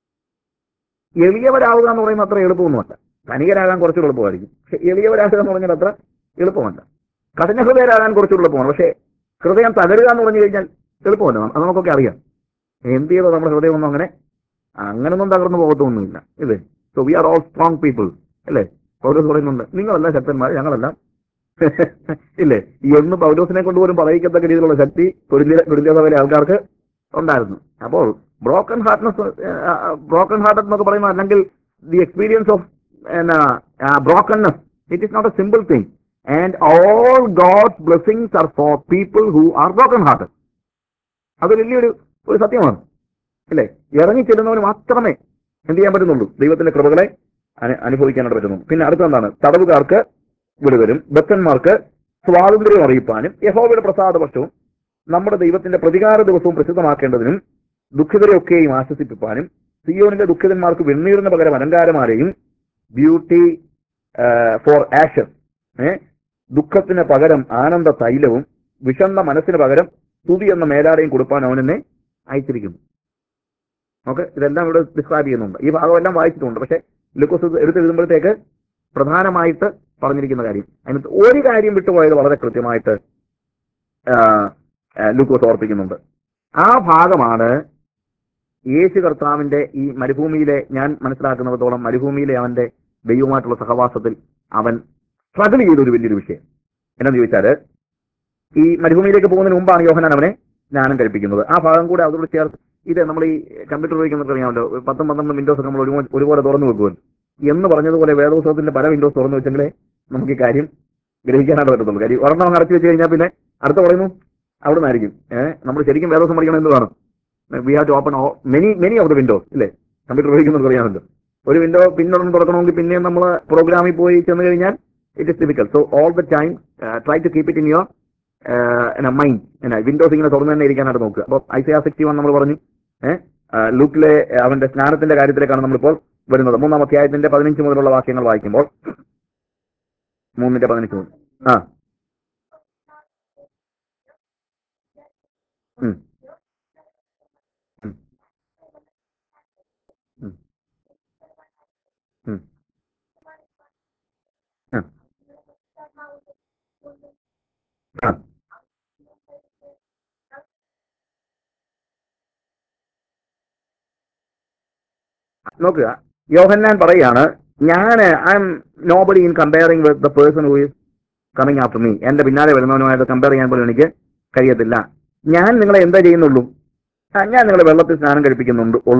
എളിയവരാവുക എന്ന് പറയുന്നത് അത്ര എളുപ്പമൊന്നുമല്ല ധനികരാകാൻ കുറച്ചുകൂടെ എളുപ്പമായിരിക്കും പക്ഷെ എളിയവരാകുക എന്ന് പറഞ്ഞാൽ അത്ര എളുപ്പമല്ല കഠിന ഹൃദയരാകാൻ കുറച്ചുകൂടെ എളുപ്പമാണ് പക്ഷെ ഹൃദയം തകരുക എന്ന് പറഞ്ഞു കഴിഞ്ഞാൽ എളുപ്പമല്ല അത് നമുക്കൊക്കെ അറിയാം എന്ത് ചെയ്തോ നമ്മുടെ ഹൃദയം ഒന്നും അങ്ങനെ അങ്ങനൊന്നും തകർന്നു പോകത്തൊന്നുമില്ല ഇല്ലേ so we are all strong people അല്ലേ പൗലോസ് പറയുന്നുണ്ട് നിങ്ങളെല്ലാം ശക്തന്മാർ ഞങ്ങളെല്ലാം ഇല്ലേ എന്ന് പൗലോസിനെ കൊണ്ടുപോലും പറയിക്കത്തക്ക രീതിയിലുള്ള ശക്തി തുല്യതവരെ ആൾക്കാർക്ക് ഉണ്ടായിരുന്നു അപ്പോൾ ബ്രോക്കൺ ഹാർട്ട്നെസ് ബ്രോക്കൺ ഹാർട്ട് എന്നൊക്കെ പറയുന്നത് അല്ലെങ്കിൽ the experience of brokenness it is not a simple thing and all God's blessings are for people who are broken heart അത് വലിയൊരു ഒരു സത്യമാണ് അല്ലേ ഇറങ്ങി ചെല്ലുന്നവന് മാത്രമേ എന്ത് ചെയ്യാൻ പറ്റുന്നുള്ളൂ ദൈവത്തിന്റെ കൃപകളെ അനു- അനുഭവിക്കാനായിട്ട് പറ്റുന്നു പിന്നെ അടുത്ത എന്താണ് തടവുകാർക്ക് വിടുതലും ബത്തന്മാർക്ക് സ്വാതന്ത്ര്യം അറിയിപ്പാനും യഹോവയുടെ പ്രസാദപക്ഷവും നമ്മുടെ ദൈവത്തിന്റെ പ്രതികാര ദിവസവും പ്രസിദ്ധമാക്കേണ്ടതിനും ദുഃഖിതരെയൊക്കെയും ആശ്വസിപ്പിപ്പാനും സിയോനിലെ ദുഃഖിതന്മാർക്ക് വെണ്ണീറിന് പകരം അലങ്കാരമാരെയും ബ്യൂട്ടി ഫോർ ആഷസ് ദുഃഖത്തിന് പകരം ആനന്ദ തൈലവും വിഷണ്ണ മനസ്സിന് പകരം സ്തുതി എന്ന മേലാടയും കൊടുപ്പാൻ അവനെന്നെ അയച്ചിരിക്കുന്നു ഓക്കെ ഇതെല്ലാം ഇവിടെ ഡിസ്ക്രൈബ് ചെയ്യുന്നുണ്ട് ഈ ഭാഗമെല്ലാം വായിച്ചിട്ടുണ്ട് പക്ഷെ ലുക്കോസ് എടുത്തെഴുതുമ്പോഴത്തേക്ക് പ്രധാനമായിട്ട് പറഞ്ഞിരിക്കുന്ന കാര്യം അതിനകത്ത് ഒരു കാര്യം വിട്ടുപോയത് വളരെ കൃത്യമായിട്ട് ആ, ആ, ലൂക്കോസ് ഓർപ്പിക്കുന്നുണ്ട് ആ ഭാഗമാണ് യേശു കർത്താവിന്റെ ഈ മരുഭൂമിയിലെ ഞാൻ മനസ്സിലാക്കുന്നിടത്തോളം മരുഭൂമിയിലെ അവന്റെ ദൈവമായിട്ടുള്ള സഹവാസത്തിൽ അവൻ സ്ട്രഗിൾ ചെയ്ത ഒരു വലിയൊരു വിഷയം എന്നു ചോദിച്ചാല് ഈ മരുഭൂമിയിലേക്ക് പോകുന്നതിന് മുമ്പാണ് യോഹനാൻ അവനെ സ്നാനം കഴിപ്പിക്കുന്നത് ആ ഭാഗം കൂടെ അതോട് ചേർത്ത് ഇത് നമ്മൾ ഈ കമ്പ്യൂട്ടർ ഉപയോഗിക്കുന്നവർക്ക് അറിയാമല്ലോ പത്തും പന്ത്രണ്ടും വിൻഡോസ് ഒക്കെ നമ്മൾ ഒരുപോലെ ഒരുപോലെ തുറന്നു വെക്കുമല്ലോ എന്ന് പറഞ്ഞതുപോലെ വേദോത്സവത്തിന്റെ പല വിൻഡോസ് തുറന്നു വെച്ചെങ്കിലേ നമുക്ക് ഈ കാര്യം ഗ്രഹിക്കാനായിട്ട് പറ്റത്തുള്ളൂ കാര്യം ഒരെണ്ണം അങ്ങ് അടച്ചു വെച്ച് കഴിഞ്ഞാൽ പിന്നെ അടുത്ത പറയുന്നു അവിടെ നിന്നായിരിക്കും ഏഹ് നമ്മൾ ശരിക്കും വേദോസം പഠിക്കണം എന്ത് വേണം we have to open many many of the windows ഇല്ലേ കമ്പ്യൂട്ടർ ഉപയോഗിക്കുന്നത് അറിയാമല്ലോ ഒരു വിൻഡോ പിന്നൊന്നും തുറക്കണമെങ്കിൽ പിന്നെയും നമ്മൾ പ്രോഗ്രാമിൽ പോയി ചെന്ന് കഴിഞ്ഞാൽ it is difficult so all the time try to keep it in your mind എന്നാ വിൻഡോസ് ഇങ്ങനെ തുറന്നു തന്നെ ഇരിക്കാനായിട്ട് നോക്കുക അപ്പോൾ I C R sixty one നമ്മൾ പറഞ്ഞു ഏഹ് ലൂക്കിലെ അവന്റെ സ്നാനത്തിന്റെ കാര്യത്തിലേക്കാണ് നമ്മളിപ്പോൾ വരുന്നത് മൂന്നാം അധ്യായത്തിന്റെ പതിനഞ്ച് മുതലുള്ള വാക്യങ്ങൾ വായിക്കുമ്പോൾ മൂന്നിന്റെ പതിനഞ്ച് മുതൽ ആ ഉം. ഉം. ഉം. ഉം. ആ. ആ. നോക്കുക യോഹന്നാൻ പറയാണ് ഞാൻ I am nobody in comparing with the person who is coming after me എന്റെ പിന്നാലെ വരുന്നവനുമായിട്ട് കമ്പയർ ചെയ്യാൻ പോലും എനിക്ക് കഴിയത്തില്ല ഞാൻ നിങ്ങളെ എന്താ ചെയ്യുന്നുള്ളൂ ആ, ഞാൻ നിങ്ങളെ വെള്ളത്തിൽ സ്നാനം കഴിപ്പിക്കുന്നുണ്ട് ഉള്ളൂ.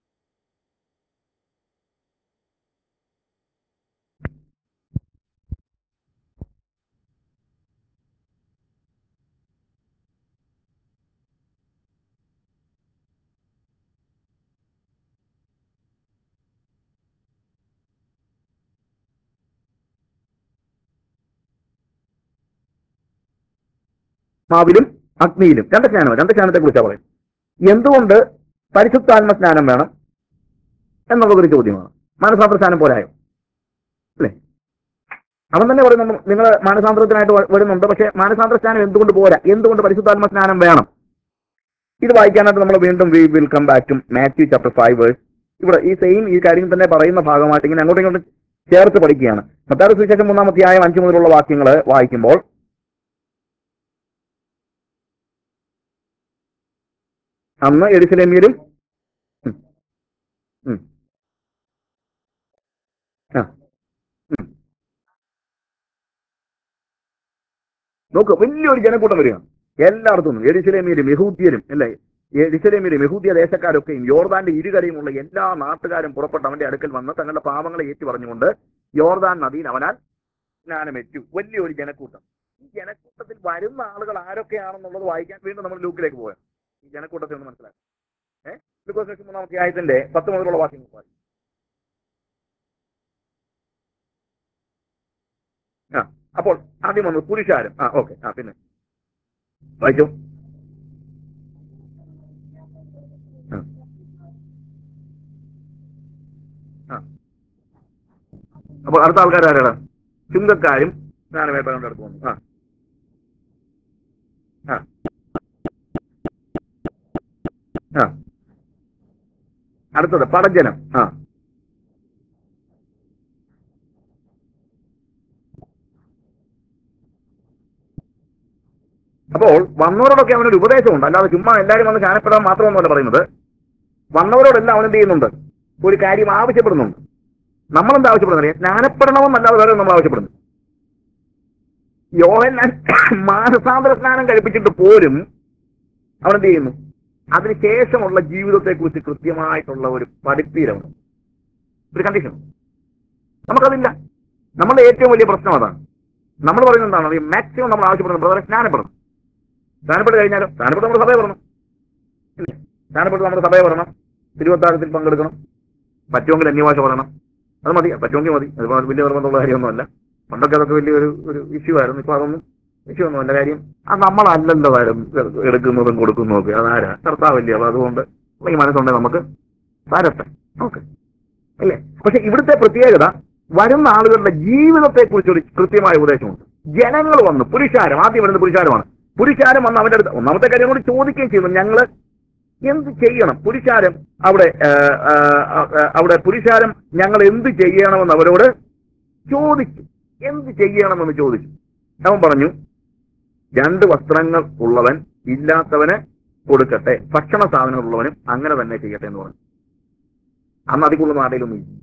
മാവിലും അഗ്നിയിലും രണ്ട് സ്നാനം രണ്ട് സ്നാനത്തെ കുറിച്ചാണ് പറയും എന്തുകൊണ്ട് പരിശുദ്ധാത്മ സ്നാനം വേണം എന്നുള്ളതൊരു ചോദ്യമാണ് മാനസാന്തര സ്നാനം പോരായോ അല്ലേ അവൻ തന്നെ പറയുന്നു നിങ്ങൾ മാനസാന്തരത്തിനായിട്ട് വ- വരുന്നുണ്ട് പക്ഷേ മാനസാന്തര സ്നാനം എന്തുകൊണ്ട് പോരാ എന്തുകൊണ്ട് പരിശുദ്ധാത്മ സ്നാനം വേണം ഇത് വായിക്കാനായിട്ട് നമ്മൾ വീണ്ടും we will come back to Matthew chapter five verse ഇവിടെ ഈ സെയിം ഈ കാര്യം തന്നെ പറയുന്ന ഭാഗമായിട്ട് ഇങ്ങനെ അങ്ങോട്ടും ഇങ്ങോട്ടും ചേർത്ത് പഠിക്കുകയാണ് മത്താറ് സുവിശേഷം മൂന്നാം അധ്യായം അഞ്ചു മുതലുള്ള വാക്യങ്ങൾ വായിക്കുമ്പോൾ അന്ന് എരിശിലേമിയരും ഉം. ഉം. ആ. ഉം. നോക്ക് വലിയൊരു ജനക്കൂട്ടം വരികയാണ് എല്ലായിടത്തും എരിശിലേമിയരും യഹൂദ്യരും അല്ലേ എരിശിലേമിയരും യഹൂദ്യ ദേശക്കാരൊക്കെയും യോർദാന്റെ ഇരുകരയുമുള്ള എല്ലാ നാട്ടുകാരും പുറപ്പെട്ട് അവന്റെ അടുക്കൽ വന്ന് തങ്ങളുടെ പാപങ്ങളെ ഏറ്റു പറഞ്ഞുകൊണ്ട് യോർദാൻ നദിയിൽ അവനാൽ സ്നാനമേറ്റു വലിയൊരു ജനക്കൂട്ടം ഈ ജനക്കൂട്ടത്തിൽ വരുന്ന ആളുകൾ ആരൊക്കെയാണെന്നുള്ളത് വായിക്കാൻ വീണ്ടും നമ്മൾ ലൂക്കിലേക്ക് പോകാം ഈ ജനക്കൂട്ടത്തെ ഒന്ന് മനസ്സിലാക്കാം ഏഹ് ലൂക്കോസ് മൂന്നാം അധ്യായത്തിന്റെ പത്ത് മുതലുള്ള വാക്യങ്ങൾ വായിക്കും ആ അപ്പോൾ ആദ്യം വന്നു പുരുഷാരം ആ ഓക്കെ ആ പിന്നെ വായിച്ചു ആ. ആ. അപ്പോൾ അടുത്ത ആൾക്കാർ ആരാണ് ചുങ്കക്കാരും സ്നാനമേറ്റ അടുത്ത് വന്നു ആ ആ ആ അടുത്തത് പടജനം ആ അപ്പോൾ വന്നവരോടൊക്കെ അവനൊരു ഉപദേശമുണ്ട് അല്ലാതെ ചുമ്മാ എല്ലാവരും വന്ന് സ്നാനപ്പെടാൻ മാത്രമൊന്നുമല്ല പറയുന്നത് വന്നവരോടെല്ലാം അവൻ എന്ത് ചെയ്യുന്നുണ്ട് ഒരു കാര്യം ആവശ്യപ്പെടുന്നുണ്ട് നമ്മളെന്താ ആവശ്യപ്പെടുന്നത് സ്നാനപ്പെടണമെന്നല്ലാതെ വേറെ നമ്മൾ ആവശ്യപ്പെടുന്നു യോഹന്നാൻ മാനസാന്തര സ്നാനം കഴിപ്പിച്ചിട്ട് പോലും അവൻ എന്ത് ചെയ്യുന്നു അതിനുശേഷമുള്ള ജീവിതത്തെക്കുറിച്ച് കൃത്യമായിട്ടുള്ള ഒരു പഠിപ്പീരമാണ് ഒരു കണ്ടീഷൻ നമുക്കതില്ല നമ്മളുടെ ഏറ്റവും വലിയ പ്രശ്നം അതാണ് നമ്മൾ പറയുന്നത് എന്താണ് ഈ മാക്സിമം നമ്മൾ ആവശ്യപ്പെടുന്നത് ബ്രദറെ സ്നാനപ്പെടണം സ്നാനപ്പെട്ട് കഴിഞ്ഞാലും സ്നാനപ്പെട്ട് നമ്മുടെ സഭയെ വരണം ഇല്ലേ? സ്നാനപ്പെട്ട് നമ്മുടെ സഭയെ വരണം തിരുവത്താഴത്തിൽ പങ്കെടുക്കണം പറ്റുമെങ്കിൽ അന്യഭാഷ പറയണം അത് മതി പറ്റുമെങ്കിൽ മതി അതിപ്പോൾ അത് വലിയ നിർബന്ധമുള്ള കാര്യമൊന്നുമല്ല പണ്ടൊക്കെ അതൊക്കെ വലിയൊരു ഒരു ഇഷ്യൂ ആയിരുന്നു ഇപ്പൊ അതൊന്നും ഇഷ്യൂ ഒന്നുമല്ല കാര്യം അത് നമ്മളല്ലല്ലോ കാര്യം എടുക്കുന്നതും കൊടുക്കുന്നതും ഒക്കെ അതാരാ കർത്താവല്ലേ അപ്പൊ അതുകൊണ്ട് ഈ മനസ്സുണ്ടെങ്കിൽ നമുക്ക് തരട്ടെ ഓക്കെ അല്ലേ പക്ഷെ ഇവിടുത്തെ പ്രത്യേകത വരുന്ന ആളുകളുടെ ജീവിതത്തെ കുറിച്ചൊരു കൃത്യമായ ഉപദേശമുണ്ട് ജനങ്ങൾ വന്നു പുരുഷാരം ആദ്യം വരുന്ന പുരുഷാരമാണ് പുരുഷാരം വന്ന് അവന്റെ അടുത്ത് ഒന്നാമത്തെ കാര്യം കൂടി ചോദിക്കുകയും ചെയ്യുന്നു ഞങ്ങള് എന്ത് ചെയ്യണം പുരുഷാരം അവിടെ ആ, ആ, ആ, അവിടെ പുരുഷാരം ഞങ്ങൾ എന്ത് ചെയ്യണമെന്ന് അവരോട് ചോദിച്ചു എന്ത് ചെയ്യണമെന്ന് ചോദിച്ചു അവൻ പറഞ്ഞു രണ്ട് വസ്ത്രങ്ങൾ ഉള്ളവൻ ഇല്ലാത്തവന് കൊടുക്കട്ടെ ഭക്ഷണ സാധനങ്ങൾ ഉള്ളവനും അങ്ങനെ തന്നെ ചെയ്യട്ടെ എന്ന് പറഞ്ഞു അന്ന് അതിൽ കൂടുതൽ ആരുടെയിലൊന്നും ഇല്ല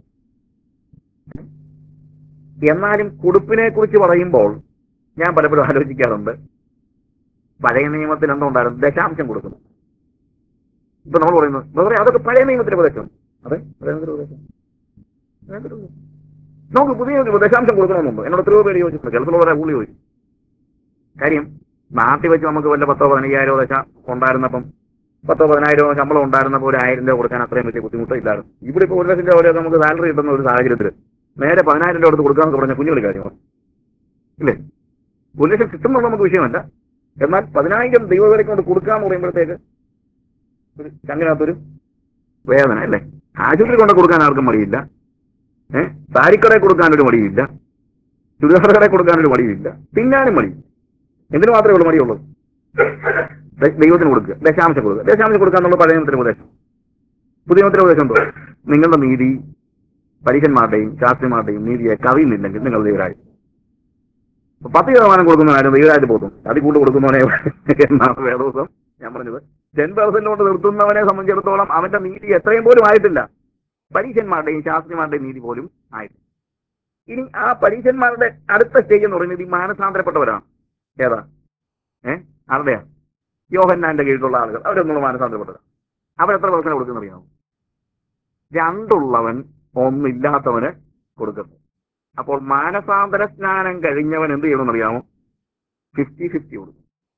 എന്നാലും കൊടുപ്പിനെ കുറിച്ച് പറയുമ്പോൾ ഞാൻ പലപ്പോഴും ആലോചിക്കാറുണ്ട് പഴയ നിയമത്തിൽ എന്തോ ഉണ്ടായിരുന്നു ദശാംശം കൊടുക്കുന്നു ഇപ്പൊ നമ്മൾ പറയുന്നത് വേറെ അതൊക്കെ പഴയ നിയമത്തിലെ ഉപദേശം അതെ പഴയ നിയമത്തിലെ ഉപദേശം ഭയങ്കര ഉപദേശം. നമുക്ക് പുതിയ നിയമത്തിൽ ദശാംശം കൊടുക്കണമെന്നുണ്ട് എന്നോട് എത്രയോ പേര് ചോദിച്ചിട്ടുണ്ട് ചിലപ്പോൾ പുള്ളി ചോദിച്ചു കാര്യം നാട്ടിൽ വെച്ച് നമുക്ക് വല്ല പത്തോ പതിനയ്യായിരോ ദശ ഉണ്ടായിരുന്നപ്പം പത്തോ പതിനായിരമോ ശമ്പളം ഉണ്ടായിരുന്നപ്പോൾ ഒരു ആയിരം രൂപ കൊടുക്കാൻ അത്രയും വലിയ ബുദ്ധിമുട്ടില്ലായിരുന്നു ഇവിടെ ഇപ്പോൾ ഒരു ലക്ഷം രൂപ വരെ നമുക്ക് സാലറി കിട്ടുന്ന ഒരു സാഹചര്യത്തിൽ നേരെ പതിനായിരം രൂപ കൊടുത്ത് കൊടുക്കാമെന്ന് പറഞ്ഞ കുഞ്ഞുകളി കാര്യമാണ് ഇല്ലേ ഒരു ലക്ഷം കിട്ടുന്നത് നമുക്ക് വിഷയമല്ല എന്നാൽ പതിനായിരം ദൈവവിലക്ക് കൊണ്ട് കൊടുക്കാന്ന് പറയുമ്പോഴത്തേക്ക് ഒരു ചങ്ങിനകത്തൊരു വേദന അല്ലേ ആശുപത്രി കൊണ്ട് കൊടുക്കാൻ ആർക്കും മടിയില്ല ഏഹ് സാരിക്കടയിൽ കൊടുക്കാനൊരു മടിയില്ല ചുരിദാർ കടയിൽ കൊടുക്കാനൊരു മടിയില്ല തിന്നാനും മടിയില്ല എന്തിനു മാത്രമേ ഉള്ളൂ മടിയുള്ളൂ ദ- ദൈവത്തിന് കൊടുക്കുക ദശാംശം കൊടുക്കുക ദശാംശം കൊടുക്കുക എന്നുള്ള പഴയ നിയമത്തിലെ ഉപദേശം പുതിയ നിയമത്തിലെ ഉപദേശം എന്തോ നിങ്ങളുടെ നീതി പരീക്ഷന്മാരുടെയും ശാസ്ത്രിമാരുടെയും നീതിയെ കവിയുന്നില്ലെങ്കിൽ നിങ്ങൾ ദൈവരായി പത്ത് ശതമാനം കൊടുക്കുന്നവനാരും ദൈവരായിട്ട് പോകും അതിൽ കൂടുതൽ കൊടുക്കുന്നവനെ എന്നാണ് വേദോസം ഞാൻ പറഞ്ഞത് ടെൻ പെർസെന്റ് കൊണ്ട് നിർത്തുന്നവനെ സംബന്ധിച്ചിടത്തോളം അവന്റെ നീതി എത്രയും പോലും ആയിട്ടില്ല പരീക്ഷന്മാരുടെയും ശാസ്ത്രിമാരുടെയും നീതി പോലും ആയിട്ടില്ല ഇനി ആ പരീക്ഷന്മാരുടെ അടുത്ത സ്റ്റേജ് എന്ന് പറയുന്നത് ഈ മാനസാന്തരപ്പെട്ടവരാണ് ഏതാ ഏ ആരുടെയാ യോഹന്നാന്റെ കീഴിലുള്ള ആളുകൾ അവരൊന്നുള്ള മാനസാന്തരപ്പെട്ടവരാണ് അവരെത്ര പെർസെന്റ് കൊടുക്കുന്ന അറിയാമോ രണ്ടുള്ളവൻ ഒന്നില്ലാത്തവന് കൊടുക്കുന്നു അപ്പോൾ മാനസാന്തര സ്നാനം കഴിഞ്ഞവൻ എന്ത് ചെയ്യണമെന്ന് അറിയാമോ ഫിഫ്റ്റി ഫിഫ്റ്റി കൊടുക്കും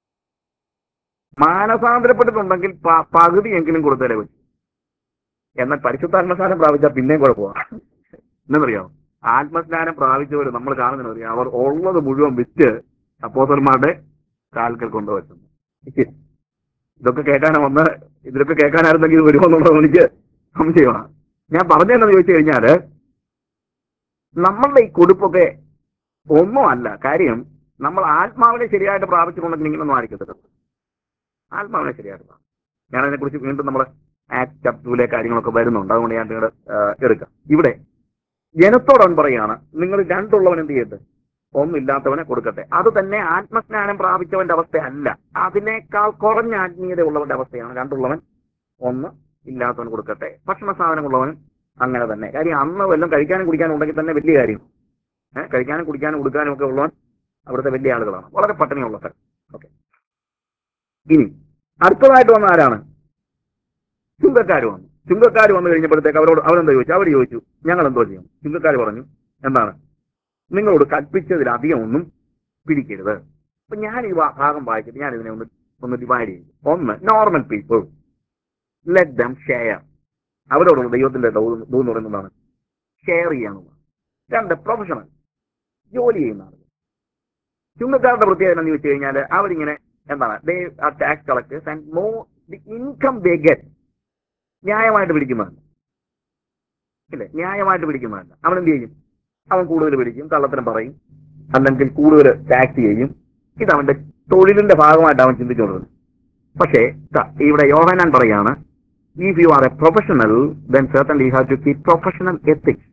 മാനസാന്തരപ്പെട്ടിട്ടുണ്ടെങ്കിൽ പ- പകുതിയെങ്കിലും കൊടുത്തേലേ പറ്റും എന്നാൽ പരിശുദ്ധാത്മസ്നാനം പ്രാപിച്ചാൽ പിന്നെയും കുഴപ്പമാണ് എന്നറിയാമോ ആത്മസ്നാനം പ്രാപിച്ചവർ നമ്മൾ കാണുന്നത് അറിയാം അവർ ഉള്ളത് മുഴുവൻ വിറ്റ് അപ്പോസന്മാരുടെ കാൽക്കൽ കൊണ്ടുവച്ചുന്നു ഇതൊക്കെ കേൾക്കാനാ വന്ന് ഇതിലൊക്കെ കേൾക്കാനായിരുന്നെങ്കിൽ ഇത് വരുമോ എന്നുള്ളത് എനിക്ക് സംശയമാണ് ഞാൻ പറഞ്ഞതെന്ന് ചോദിച്ചു കഴിഞ്ഞാല് നമ്മളുടെ ഈ കൊടുപ്പൊക്കെ ഒന്നും അല്ല കാര്യം നമ്മൾ ആത്മാവിനെ ശരിയായിട്ട് പ്രാപിച്ചിട്ടുണ്ടെങ്കിൽ ഇങ്ങനൊന്നും ആയിരിക്കത്തില്ല ആത്മാവിനെ ശരിയായിട്ട് പ്രാപിക്കും. ഞാൻ അതിനെക്കുറിച്ച് വീണ്ടും നമ്മൾ ആക്ട് ചപ്റ്റൂലെ കാര്യങ്ങളൊക്കെ വരുന്നുണ്ട് അതുകൊണ്ട് ഞാൻ നിങ്ങളുടെ എടുക്കാം ഇവിടെ ജനത്തോടവൻ പറയാണ് നിങ്ങൾ രണ്ടുള്ളവൻ എന്ത് ചെയ്യട്ടെ ഒന്നില്ലാത്തവനെ കൊടുക്കട്ടെ അത് തന്നെ ആത്മസ്നാനം പ്രാപിച്ചവന്റെ അവസ്ഥയല്ല അതിനേക്കാൾ കുറഞ്ഞ ആത്മീയത ഉള്ളവന്റെ അവസ്ഥയാണ് രണ്ടുള്ളവൻ ഒന്ന് ഇല്ലാത്തവൻ കൊടുക്കട്ടെ ഭക്ഷണ സാധനമുള്ളവൻ അങ്ങനെ തന്നെ കാര്യം അന്ന് വല്ലതും കഴിക്കാനും കുടിക്കാനും ഉണ്ടെങ്കിൽ തന്നെ വലിയ കാര്യം ഏഹ് കഴിക്കാനും കുടിക്കാനും കൊടുക്കാനും ഒക്കെ ഉള്ളവൻ അവിടുത്തെ വലിയ ആളുകളാണ് വളരെ പട്ടിണിയുള്ള സ്ഥലം ഓക്കെ ഇനി അടുത്തതായിട്ട് വന്ന ആരാണ് ചുങ്കക്കാർ വന്നു ചുങ്കക്കാർ വന്നു കഴിഞ്ഞപ്പോഴത്തേക്ക് അവരോട് അവരെന്താ ചോദിച്ചു അവർ ചോദിച്ചു ഞങ്ങൾ എന്തോ ചെയ്യും ചുങ്കക്കാർ പറഞ്ഞു എന്താണ് നിങ്ങളോട് കൽപ്പിച്ചതിലധികം ഒന്നും പിടിക്കരുത് അപ്പൊ ഞാൻ ഈ വാ- ഭാഗം വായിച്ചിട്ട് ഞാൻ ഇതിനെ ഒന്ന് ഒന്ന് ഡിവൈഡ് ചെയ്യും ഒന്ന് normal people let them share അവരോടുള്ള ദൈവത്തിന്റെ ദൗ- ദൂത് എന്ന് പറയുന്നതാണ് ഷെയർ ചെയ്യാന്നുള്ളത് രണ്ട് പ്രൊഫഷണൽ ജോലി ചെയ്യുന്ന ആളുകൾ ചുങ്കക്കാരുടെ പ്രത്യേകത എന്ന് ചോദിച്ചു കഴിഞ്ഞാൽ അവരിങ്ങനെ എന്താണ് they are tax collectors and more the income they get ന്യായമായിട്ട് പിടിക്കുന്നതല്ല ഇല്ലേ ന്യായമായിട്ട് പിടിക്കുന്നതല്ല അവൻ എന്ത് ചെയ്യും അവൻ കൂടുതൽ പിടിക്കും കള്ളത്തരം പറയും അല്ലെങ്കിൽ കൂടുതൽ ടാക്സ് ചെയ്യും ഇത് അവന്റെ തൊഴിലിന്റെ ഭാഗമായിട്ട് അവൻ ചിന്തിച്ചുകൊണ്ടിരുന്നത് പക്ഷേ ദാ ഇവിടെ യോഹനാൻ പറയാണ് if you are a professional then certainly you have to keep professional ethics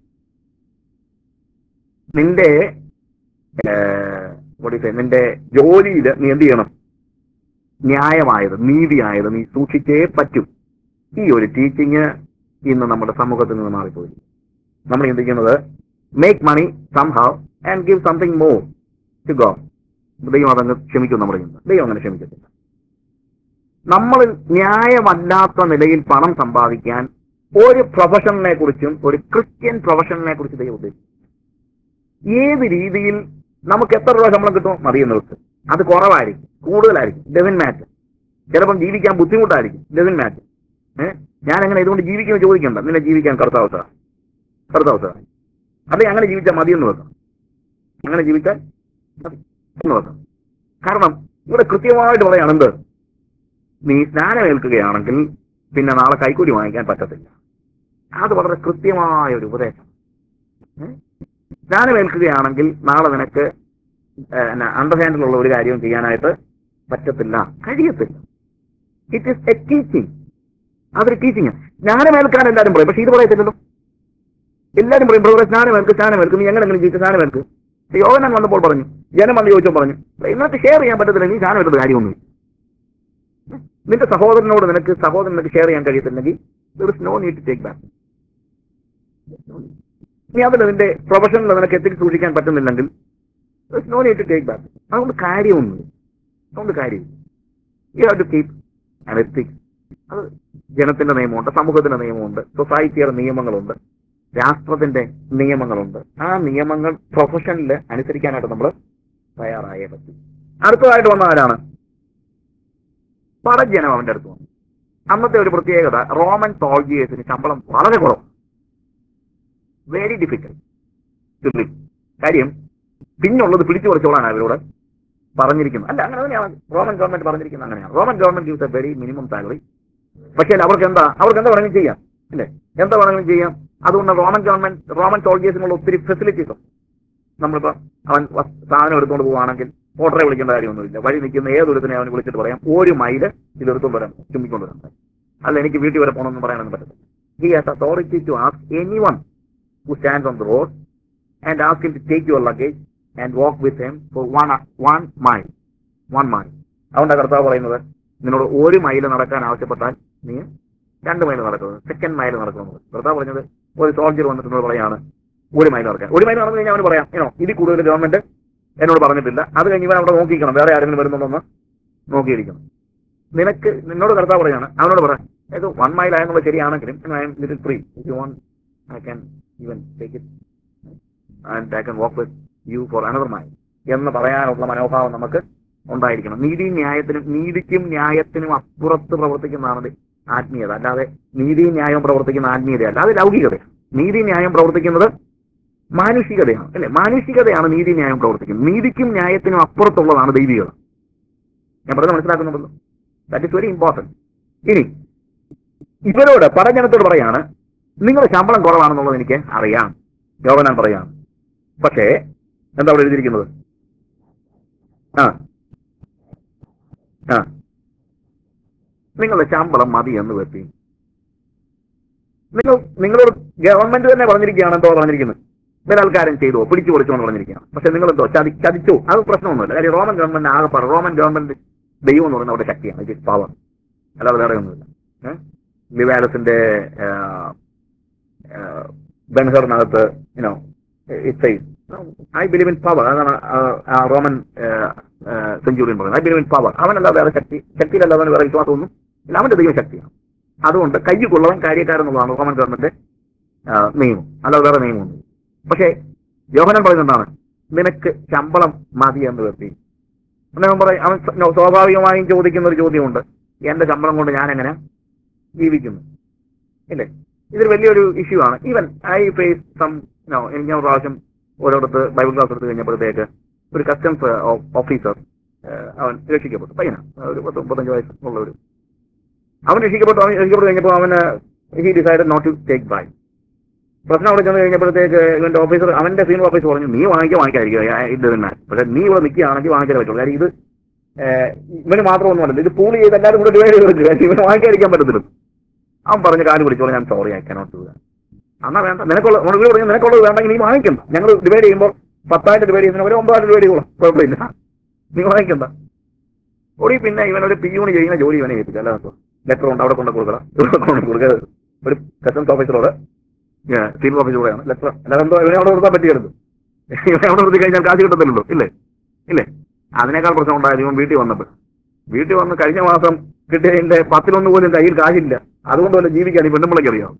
നിന്റെ ഏഹ്, what do you say, നിന്റെ ജോലിയിൽ നീ എന്ത് ചെയ്യണം ന്യായമായത് നീതിയായത് നീ സൂക്ഷിച്ചേ പറ്റൂ ഈ ഒരു ടീച്ചിങ് ഇന്ന് നമ്മുടെ സമൂഹത്തിൽ നിന്ന് മാറിപ്പോയി നമ്മൾ ചിന്തിക്കുന്നത് make money somehow and give something more to go ദൈവം അതങ്ങ് ക്ഷമിക്കും നമ്മൾ ചെയ്യുന്നത് ദൈവം അങ്ങനെ ക്ഷമിക്കത്തില്ല നമ്മൾ ന്യായമല്ലാത്ത നിലയിൽ പണം സമ്പാദിക്കാൻ ഒരു പ്രൊഫഷണലിനെ കുറിച്ചും ഒരു ക്രിസ്ത്യൻ പ്രൊഫഷണലിനെ കുറിച്ച് ദൈവം ഉദ്ദേശിച്ചു ഏത് രീതിയിൽ നമുക്ക് എത്ര രൂപ ശമ്പളം കിട്ടും മതിയെന്ന് വെച്ച് അത് കുറവായിരിക്കും കൂടുതലായിരിക്കും ഡസൻ മാറ്റർ ചിലപ്പം ജീവിക്കാൻ ബുദ്ധിമുട്ടായിരിക്കും ഡസൻ മാറ്റർ ഏഹ് ഞാൻ അങ്ങനെ ഇതുകൊണ്ട് ജീവിക്കുമെന്ന് ചോദിക്കണ്ട നിന്നെ ജീവിക്കാൻ കർത്താവ് സാർ കർത്താവ് സാർ അതെ അങ്ങനെ ജീവിച്ചാൽ മതിയെന്ന് വെക്കാം അങ്ങനെ ജീവിച്ചാൽ മതി എന്ന് വെക്കാം കാരണം ഇവിടെ കൃത്യമായിട്ട് പറയാണ് എന്ത് നീ സ്നാനമേൽക്കുകയാണെങ്കിൽ പിന്നെ നാളെ കൈക്കൂലി വാങ്ങിക്കാൻ പറ്റത്തില്ല അത് വളരെ കൃത്യമായ ഒരു ഉപദേശം ഏ? സ്നാനമേൽക്കുകയാണെങ്കിൽ നാളെ നിനക്ക് അണ്ടർ ഹാൻഡിലുള്ള ഒരു കാര്യവും ചെയ്യാനായിട്ട് പറ്റത്തില്ല കഴിയത്തില്ല ഇറ്റ് ഈസ് എ ടീച്ചിങ് അതൊരു ടീച്ചിങ് സ്നാനമേൽക്കാൻ എല്ലാവരും പറയും പക്ഷെ ഇത് പറയത്തില്ലല്ലോ എല്ലാവരും പറയും ബ്രദറെ സ്നാനമേൽക്ക് സ്നാനമേൽക്ക് നീ എങ്ങനെങ്കിലും ജീവിച്ച് സ്നാനമേൽക്ക് യോഗനാൻ വന്നപ്പോൾ പറഞ്ഞു ജനം വന്ന് ചോദിച്ചപ്പോൾ പറഞ്ഞു ഇന്നത്തെ ഷെയർ ചെയ്യാൻ പറ്റത്തില്ല നീ സ്നാനം എടുത്ത കാര്യമൊന്നും നിന്റെ സഹോദരനോട് നിനക്ക് സഹോദരൻ നിനക്ക് ഷെയർ ചെയ്യാൻ കഴിയത്തില്ലെങ്കിൽ there is no need to take back നീ അതിൽ നിന്റെ പ്രൊഫഷനിൽ നിനക്ക് എത്തിക്ക് സൂക്ഷിക്കാൻ പറ്റുന്നില്ലെങ്കിൽ there is no need to take back അതുകൊണ്ട് കാര്യമൊന്നുമില്ല അതുകൊണ്ട് കാര്യമില്ല you have to keep and ethics അത് ജനത്തിന്റെ നിയമമുണ്ട് സമൂഹത്തിന്റെ നിയമമുണ്ട് സൊസൈറ്റിയുടെ നിയമങ്ങളുണ്ട് രാഷ്ട്രത്തിന്റെ നിയമങ്ങളുണ്ട് ആ നിയമങ്ങൾ പ്രൊഫഷനിൽ അനുസരിക്കാനായിട്ട് നമ്മൾ തയ്യാറായേ പറ്റും അടുത്തതായിട്ട് വന്ന ആരാണ് പടജനം അവന്റെ അടുത്ത് വന്നു അന്നത്തെ ഒരു പ്രത്യേകത റോമൻ സോൾജിയേഴ്സിന് ശമ്പളം വളരെ കുറവ് വെരി ഡിഫിക്കൽട്ട് കാര്യം പിന്നുള്ളത് പിടിച്ചു കുറച്ചോളാണ് അവരോട് പറഞ്ഞിരിക്കുന്നത് അല്ല അങ്ങനെ തന്നെയാണ് റോമൻ ഗവൺമെന്റ് പറഞ്ഞിരിക്കുന്നത് അങ്ങനെയാണ് Roman government gives a very minimum salary പക്ഷേ അവർക്ക് എന്താ അവർക്ക് എന്താ വേണമെങ്കിലും ചെയ്യാം അല്ലേ എന്താ വേണമെങ്കിലും ചെയ്യാം അതുകൊണ്ട് റോമൻ ഗവൺമെന്റ് റോമൻ സോൾജിയേഴ്സിനുള്ള ഒത്തിരി ഫെസിലിറ്റീസ് ഉണ്ട് നമ്മളിപ്പോ അവൻ വസ്- സാധനം എടുത്തുകൊണ്ട് പോവുകയാണെങ്കിൽ ഓട്ടറെ വിളിക്കേണ്ട കാര്യമൊന്നുമില്ല വഴി നിൽക്കുന്ന ഏതൊരുത്തിനെ അവന് വിളിച്ചിട്ട് പറയാം ഒരു മൈല് ഇതെടുത്തുകൊണ്ട് വരാം ചുമ്മിക്കൊണ്ട് വരാം അല്ല എനിക്ക് വീട്ടിൽ വരെ പോകണമെന്ന് പറയാനൊന്നും പറ്റില്ല he has authority to ask anyone who stand on the road and ask him to take your luggage and walk with him for one one mile one mile അതുകൊണ്ടാ കർത്താവ് പറയുന്നത് നിന്നോട് ഒരു മൈല് നടക്കാൻ ആവശ്യപ്പെട്ടാൽ നീ രണ്ട് മൈൽ നടക്കുന്നത് സെക്കൻഡ് മൈൽ നടക്കുന്നത് കർത്താവ് പറഞ്ഞത് ഒരു സോൾജർ വന്നിട്ട് എന്നോട് പറയാണ് ഒരു മൈൽ നടക്കാൻ ഒരു മൈൽ നടന്നു കഴിഞ്ഞാൽ അവന് പറയാം ഏനോ ഇതിൽ കൂടുതൽ ഗവൺമെന്റ് എന്നോട് പറഞ്ഞിട്ടില്ല അത് കഴിഞ്ഞ് ഇവൻ അവിടെ നോക്കിക്കണം വേറെ ആരെങ്കിലും വരുന്നുണ്ടെന്ന് നോക്കിയിരിക്കണം നിനക്ക് നിന്നോട് കർത്താവ് പറയാണ് അവനോട് പറ ഇത് വൺ മൈൽ ആയെന്നുള്ള ശരിയാണെങ്കിലും I'm little free if you won't I can even take it and I can walk with you for another mile എന്ന് പറയാനുള്ള മനോഭാവം നമുക്ക് ഉണ്ടായിരിക്കണം നീതി ന്യായത്തിനും നീതിക്കും ന്യായത്തിനും അപ്പുറത്ത് പ്രവർത്തിക്കുന്നതാണ് ആത്മീയത അല്ലാതെ നീതി ന്യായം പ്രവർത്തിക്കുന്ന ആത്മീയതയല്ല അത് ലൗകികതയാണ് നീതി ന്യായം പ്രവർത്തിക്കുന്നത് മാനുഷികതയാണ് അല്ലെ മാനുഷികതയാണ് നീതി ന്യായം പ്രവർത്തിക്കുന്നത് നീതിക്കും ന്യായത്തിനും അപ്പുറത്തുള്ളതാണ് ദൈവികത ഞാൻ പറഞ്ഞത് മനസ്സിലാക്കുന്നുണ്ടല്ലോ ദാറ്റ് ഇസ് വെരി ഇമ്പോർട്ടന്റ് ഇനി ഇവരോട് പടജനത്തോട് പറയാണ് നിങ്ങളുടെ ശമ്പളം കുറവാണെന്നുള്ളത് എനിക്ക് അറിയാം യോവനാൻ പറയാം പക്ഷേ എന്താ അവിടെ എഴുതിയിരിക്കുന്നത് ആ ആ നിങ്ങളുടെ ശമ്പളം മതി എന്ന് വെത്തി നിങ്ങൾ നിങ്ങളോട് ഗവൺമെന്റ് തന്നെ പറഞ്ഞിരിക്കുകയാണ് എന്തോ പറഞ്ഞിരിക്കുന്നത് ബലാത്കാരം ചെയ്തോ പിടിച്ചു പൊളിച്ചോ പറഞ്ഞിരിക്കുകയാണ് പക്ഷെ നിങ്ങൾ എന്തോ ചതി ചതിച്ചോ അത് പ്രശ്നമൊന്നുമില്ല കാര്യം റോമൻ ഗവൺമെന്റ് ആകെ പറ റോമൻ ഗവൺമെന്റ് ദൈവം എന്ന് പറയുന്ന അവരുടെ ശക്തിയാണ് ഇറ്റ് ഇസ് പവർ അല്ലാതെ വേറെ ഒന്നുമില്ല ലിവാലസിന്റെ ബെൻഹറിനകത്ത് you know it's I believe in power അതാണ് ആ റോമൻ സെഞ്ചുറിയൻ പറയുന്നത് ഐ ബിലീവ് ഇൻ പവർ അവനല്ല വേറെ ശക്തി ശക്തിയിലല്ലാതെ വേറെ വിശ്വാസമൊന്നും ഇല്ല അവന്റെ ദൈവശക്തിയാണ് അതുകൊണ്ട് കയ്യിൽ കൊള്ളവൻ കാര്യക്കാരെന്നുള്ളതാണ് റോമൻ ഗവൺമെന്റ് നിയമം അല്ലാതെ വേറെ നിയമമൊന്നും പക്ഷേ യോഹനൻ പറയുന്നത് എന്താണ് നിനക്ക് ശമ്പളം മതി എന്ന് വെത്തി അവൻ പറയും അവൻ സ്വ- സ്വാഭാവികമായും ചോദിക്കുന്ന ഒരു ചോദ്യമുണ്ട് എന്റെ ശമ്പളം കൊണ്ട് ഞാൻ എങ്ങനെ ജീവിക്കുന്നു ഇല്ലേ ഇതൊരു വലിയൊരു ഇഷ്യൂ ആണ് even I face some no എനിക്ക് ഞാൻ ഒരു പ്രാവശ്യം ഓരോരുത്ത് ബൈബിൾ ക്ലാസ് എടുത്ത് കഴിഞ്ഞപ്പോഴത്തേക്ക് ഒരു കസ്റ്റംസ് ഓഫീസർ അവൻ രക്ഷിക്കപ്പെട്ടു പയ്യനാ ഒരു പത്ത് മുപ്പത്തഞ്ച് വയസ്സുള്ള ഒരു അവൻ രക്ഷിക്കപ്പെട്ടു അവൻ രക്ഷിക്കപ്പെട്ടു കഴിഞ്ഞപ്പോൾ അവന് he decide not to take by പ്രശ്നം അവിടെ ചെന്ന് കഴിഞ്ഞപ്പോഴത്തേക്ക് ഇവന്റെ ഓഫീസർ അവന്റെ സീനിയർ ഓഫീസർ പറഞ്ഞു നീ വാങ്ങിക്കാൻ വാങ്ങിക്കാതിരിക്കുക ഇത് തന്നെ പക്ഷെ നീ ഇവിടെ നിൽക്കുകയാണെങ്കിൽ വാങ്ങിക്കാൻ പറ്റുള്ളൂ കാര്യം ഇത് ഏഹ്, ഇവന് മാത്രമൊന്നുമല്ല ഇത് പൂൾ ചെയ്ത് എല്ലാവരും കൂടെ ഡിവൈഡ് ചെയ്ത് വെച്ചു കാര്യം ഇവന് വാങ്ങിക്കാതിരിക്കാൻ പറ്റത്തില്ല അവൻ പറഞ്ഞ കാര്യം വിളിച്ചോളൂ ഞാൻ സോറി ഐ കനോട്ട് ഡു എന്നാ വേണ്ട നിനക്കുള്ള നമ്മൾ ഇവിടെ പറഞ്ഞു നിനക്കുള്ളത് വേണ്ടെങ്കിൽ നീ വാങ്ങിക്കണ്ട ഞങ്ങൾ ഡിവൈഡ് ചെയ്യുമ്പോൾ പത്തായിട്ട് ഡിവൈഡ് ചെയ്യുന്ന ഒരു ഒമ്പതായിട്ട് ഡിവൈഡ് ചെയ്തോളാം കുഴപ്പമില്ല നീ വാങ്ങിക്കണ്ട ഓടി പിന്നെ ഇവനൊരു പിയൂണ് ചെയ്യുന്ന ജോലി ഇവനെ ഏൽപ്പിച്ചു അല്ല ലെറ്റർ ഉണ്ട് അവിടെ കൊണ്ട് കൊടുക്കണം ഇവിടെ കൊണ്ട് കൊടുക്കുക ഒരു കസ്റ്റംസ് ഓഫീസറോട് സീനിയർ ഓഫീസറോടെയാണ് ലെറ്റർ അല്ലാതെ എന്തോ ഇവനെ അവിടെ കൊടുക്കാൻ പറ്റിയത് ഇവനെ അവിടെ നിർത്തി കഴിഞ്ഞാൽ കാശ് കിട്ടത്തില്ലല്ലോ ഇല്ലേ ഇല്ലേ അതിനേക്കാൾ പ്രശ്നം ഉണ്ടായത് ഇവൻ വീട്ടിൽ വന്നപ്പോൾ വീട്ടിൽ വന്ന് കഴിഞ്ഞ മാസം കിട്ടിയതിന്റെ പത്തിലൊന്ന് പോലും കയ്യിൽ കാശില്ല അതുകൊണ്ട് വല്ല ജീവിക്കാൻ ഈ പെണ്ണുമ്പിളയ്ക്ക് അറിയാം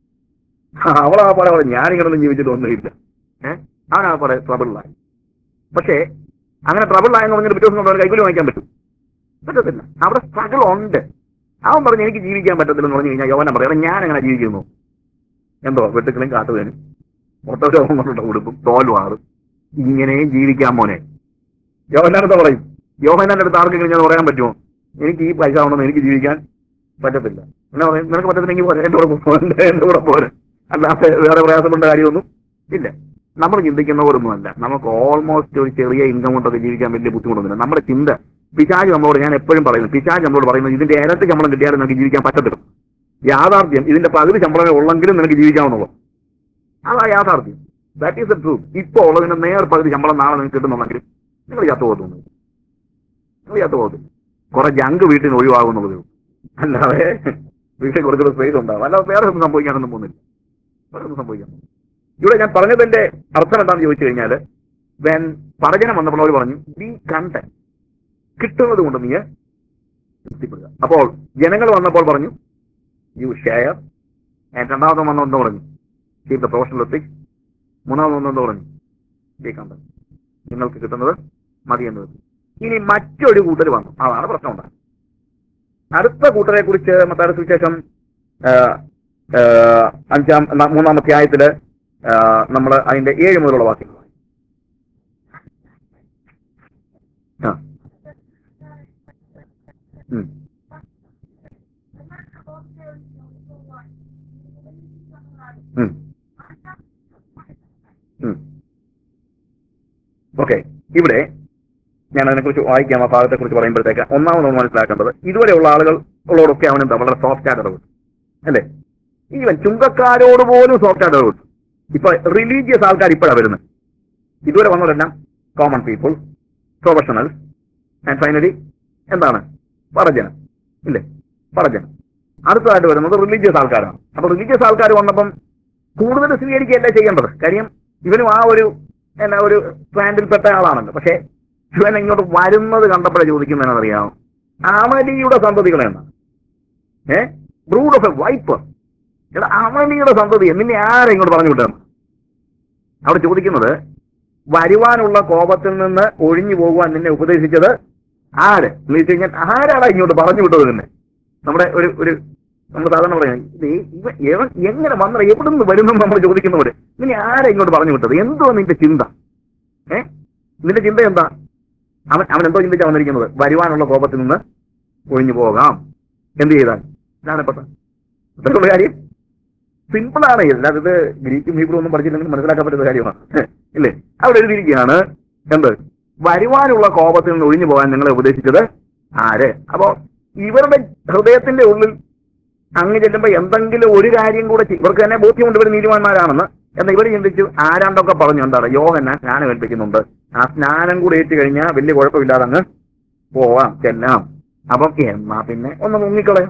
അവളാ പാടെ അവിടെ ഞാനിങ്ങനൊന്നും ജീവിച്ചിട്ടൊന്നുമില്ല ഏഹ് അവനാ പാടെ ട്രബിളിലായി പക്ഷേ അങ്ങനെ ട്രബിളിലായെന്ന് പറഞ്ഞിട്ട് പിറ്റേ ദിവസം കൊണ്ട് അവന് കൈക്കൂലി വാങ്ങിക്കാൻ പറ്റും പറ്റത്തില്ല അവിടെ സ്ട്രഗിൾ ഉണ്ട് അവൻ പറഞ്ഞു എനിക്ക് ജീവിക്കാൻ പറ്റത്തില്ലെന്ന് പറഞ്ഞു കഴിഞ്ഞാൽ യോവന പറയാം ഞാൻ എങ്ങനെ ജീവിക്കുന്നു എന്തോ വെട്ടുക്കളും കാട്ടുവേനും ഒട്ടോരോഗം കൊണ്ടുള്ള ഉടുപ്പും തോൽവാറും ഇങ്ങനെയും ജീവിക്കാൻ മോനെ യോഹനാനത്തെ പറയും യോഹനാന്റെ അടുത്ത് ആർക്കെങ്കിലും ഞാൻ പറയാൻ പറ്റുമോ എനിക്ക് ഈ പൈസ ആവണമെന്ന് എനിക്ക് ജീവിക്കാൻ പറ്റത്തില്ല എന്നാ പറയും നിനക്ക് പറ്റത്തില്ലെങ്കിൽ പോരെ എന്റെ കൂടെ പോരെ എന്റെ കൂടെ പോരെ അല്ലാതെ വേറെ പ്രയാസമുള്ള കാര്യമൊന്നും ഇല്ല നമ്മൾ ചിന്തിക്കുന്നവരൊന്നുമല്ല നമുക്ക് ഓൾമോസ്റ്റ് ഒരു ചെറിയ ഇൻകം കൊണ്ടൊക്കെ ജീവിക്കാൻ വലിയ ബുദ്ധിമുട്ടൊന്നുമില്ല നമ്മുടെ ചിന്ത പിശാജ് നമ്മളോട് ഞാൻ എപ്പോഴും പറയുന്നു പിശാജ് നമ്മളോട് പറയുന്നത് ഇതിന്റെ ഇരട്ടി ശമ്പളം കിട്ടിയാലും നിനക്ക് ജീവിക്കാൻ പറ്റത്തില്ല യാഥാർത്ഥ്യം ഇതിന്റെ പകുതി ശമ്പളമേ ഉള്ളെങ്കിലും നിനക്ക് ജീവിക്കാവുന്നുള്ളൂ അതാ യാഥാർത്ഥ്യം ദാറ്റ് ഈസ് ദ ട്രൂത്ത് ഇപ്പോൾ ഉള്ളതിന്റെ നേർ പകുതി ശമ്പളം നാളെ നിങ്ങൾക്ക് കിട്ടുന്നുണ്ടെങ്കിൽ നിങ്ങൾ ചത്തു പോകുന്നു നിങ്ങൾ ചത്തു പോകുന്നു കുറെ ജങ്ക് വീട്ടിൽ നിന്ന് ഒഴിവാകുന്നുള്ളൂ അല്ലാതെ വീട്ടിൽ കുറച്ചുകൂടെ സ്പേസ് ഉണ്ടാവും അല്ലാതെ വേറെ ഒന്നും സംഭവിക്കാനൊന്നും പോകുന്നില്ല വേറെ ഒന്നും സംഭവിക്കാൻ ഇവിടെ ഞാൻ പറഞ്ഞതിന്റെ അർത്ഥം എന്താണെന്ന് ചോദിച്ചു കഴിഞ്ഞാൽ വെൻ പടജനം വന്നപ്പോൾ അവർ പറഞ്ഞു ബി കണ്ട കിട്ടുന്നത് കൊണ്ട് നീ തൃപ്തിപ്പെടുക അപ്പോൾ ജനങ്ങൾ വന്നപ്പോൾ പറഞ്ഞു യു ഷെയർ രണ്ടാമത് വന്നെന്ന് പറഞ്ഞു കീപ് ദ പ്രൊഫഷണൽ എത്തിക്സ് മൂന്നാമത് വന്നെന്ന് പറഞ്ഞു ബി കണ്ട നിങ്ങൾക്ക് കിട്ടുന്നത് മതി എന്ന് വെച്ചു ഇനി മറ്റൊരു കൂട്ടർ വന്നു അതാണ് പ്രശ്നം ഉണ്ടായത് അടുത്ത കൂട്ടരെ കുറിച്ച് മത്തായുടെ സുവിശേഷം ആ, ആ, അഞ്ചാം ന- മൂന്നാം അധ്യായത്തില് നമ്മൾ അതിന്റെ ഏഴ് മുതലുള്ള വാക്യം ആ ഉം. ഉം. ഉം. ഓക്കെ ഇവിടെ ഞാൻ അതിനെക്കുറിച്ച് വായിക്കാം ആ ഭാഗത്തെ കുറിച്ച് പറയുമ്പോഴത്തേക്ക് ഒന്നാമത് നമ്മൾ മനസ്സിലാക്കേണ്ടത് ഇതുവരെയുള്ള ആളുകൾ ഉള്ളവരൊക്കെ അവൻ എന്താ വളരെ സോഫ്റ്റ് ആയിട്ട് ഇടപെട്ടു അല്ലേ ഈവൻ ചുങ്കക്കാരോട് പോലും സോഫ്റ്റ് ആയിട്ട് ഇടപെട്ടു ഇപ്പൊ റിലീജിയസ് ആൾക്കാർ ഇപ്പോഴാണ് വരുന്നത് ഇതുവരെ വന്നതെല്ലാം common people professionals and finally എന്താണ് പറജനം ഇല്ലേ പറജനം അടുത്തതായിട്ട് വരുന്നത് റിലീജിയസ് ആൾക്കാരാണ് അപ്പൊ റിലീജിയസ് ആൾക്കാർ വന്നപ്പം കൂടുതൽ സ്വീകരിക്കുകയല്ല ചെയ്യേണ്ടത് കാര്യം ഇവനും ആ ഒരു എന്നാ ഒരു സ്റ്റാൻഡിൽപ്പെട്ട ആളാണല്ലോ പക്ഷേ ഇവൻ ഇങ്ങോട്ട് വരുന്നത് കണ്ടപ്പോഴേ ചോദിക്കുന്നതിനറിയാമോ അമലിയുടെ സന്തതികളെന്ന് ഏ ബ്രൂഡ് ഓഫ് എ വൈപ്പ് എടാ അമലിയുടെ സന്തതി നിന്നെ ആരെ ഇങ്ങോട്ട് പറഞ്ഞു വിട്ടതെന്ന് അവിടെ ചോദിക്കുന്നത് വരുവാനുള്ള കോപത്തിൽ നിന്ന് ഒഴിഞ്ഞു പോകുവാൻ നിന്നെ ഉപദേശിച്ചത് ആര് എന്ന് വെച്ച് കഴിഞ്ഞാൽ ആരാടാ ഇങ്ങോട്ട് പറഞ്ഞു വിട്ടത് നിന്നെ നമ്മുടെ ഒരു ഒരു നമ്മൾ സാധാരണ പറയാം ഇത് ഇവൻ ഇവൻ എങ്ങനെ വന്ന എവിടെ നിന്ന് വരുന്നു നമ്മൾ ചോദിക്കുന്നവര് നിന്നെ ആരാ ഇങ്ങോട്ട് പറഞ്ഞു വിട്ടത് എന്തോ നിന്റെ ചിന്ത ഏ നിന്റെ ചിന്ത എന്താ അവൻ അവൻ എന്തോ ചിന്തിച്ചാ വന്നിരിക്കുന്നത് വരുവാനുള്ള കോപത്തിൽ നിന്ന് ഒഴിഞ്ഞു പോകാം എന്ത് ചെയ്താൽ ജ്ഞാനപ്പെട്ട ഇത്രയുള്ള കാര്യം സിമ്പിളാണ് അല്ലാതെ ഇത് ഗ്രീക്കും ഹീബ്രു ഒന്നും പഠിച്ചില്ലെങ്കിൽ മനസ്സിലാക്കാൻ പറ്റുന്ന കാര്യമാണ് ഇല്ലേ അവിടെ എഴുതിയിരിക്കുകയാണ് എന്ത് വരുവാനുള്ള കോപത്തിൽ നിന്ന് ഒഴിഞ്ഞു പോകാൻ നിങ്ങളെ ഉപദേശിച്ചത് ആര് അപ്പോ ഇവരുടെ ഹൃദയത്തിന്റെ ഉള്ളിൽ അങ്ങ് ചെല്ലുമ്പോ എന്തെങ്കിലും ഒരു കാര്യം കൂടെ ചെയ്യും ഇവർക്ക് തന്നെ ബോധ്യമുണ്ട് ഇവർ നീതിമാന്മാരാണെന്ന് എന്നാൽ ഇവർ ചിന്തിച്ചു ആരാണ്ടൊക്കെ പറഞ്ഞു എന്താണ് യോഹന സ്നാനം ഏൽപ്പിക്കുന്നുണ്ട് ആ സ്നാനം കൂടെ ഏറ്റു കഴിഞ്ഞാൽ വലിയ കുഴപ്പമില്ലാതെ അങ്ങ് പോവാം ചെല്ലാം അപ്പം എന്നാ പിന്നെ ഒന്ന് മുങ്ങിക്കളയാം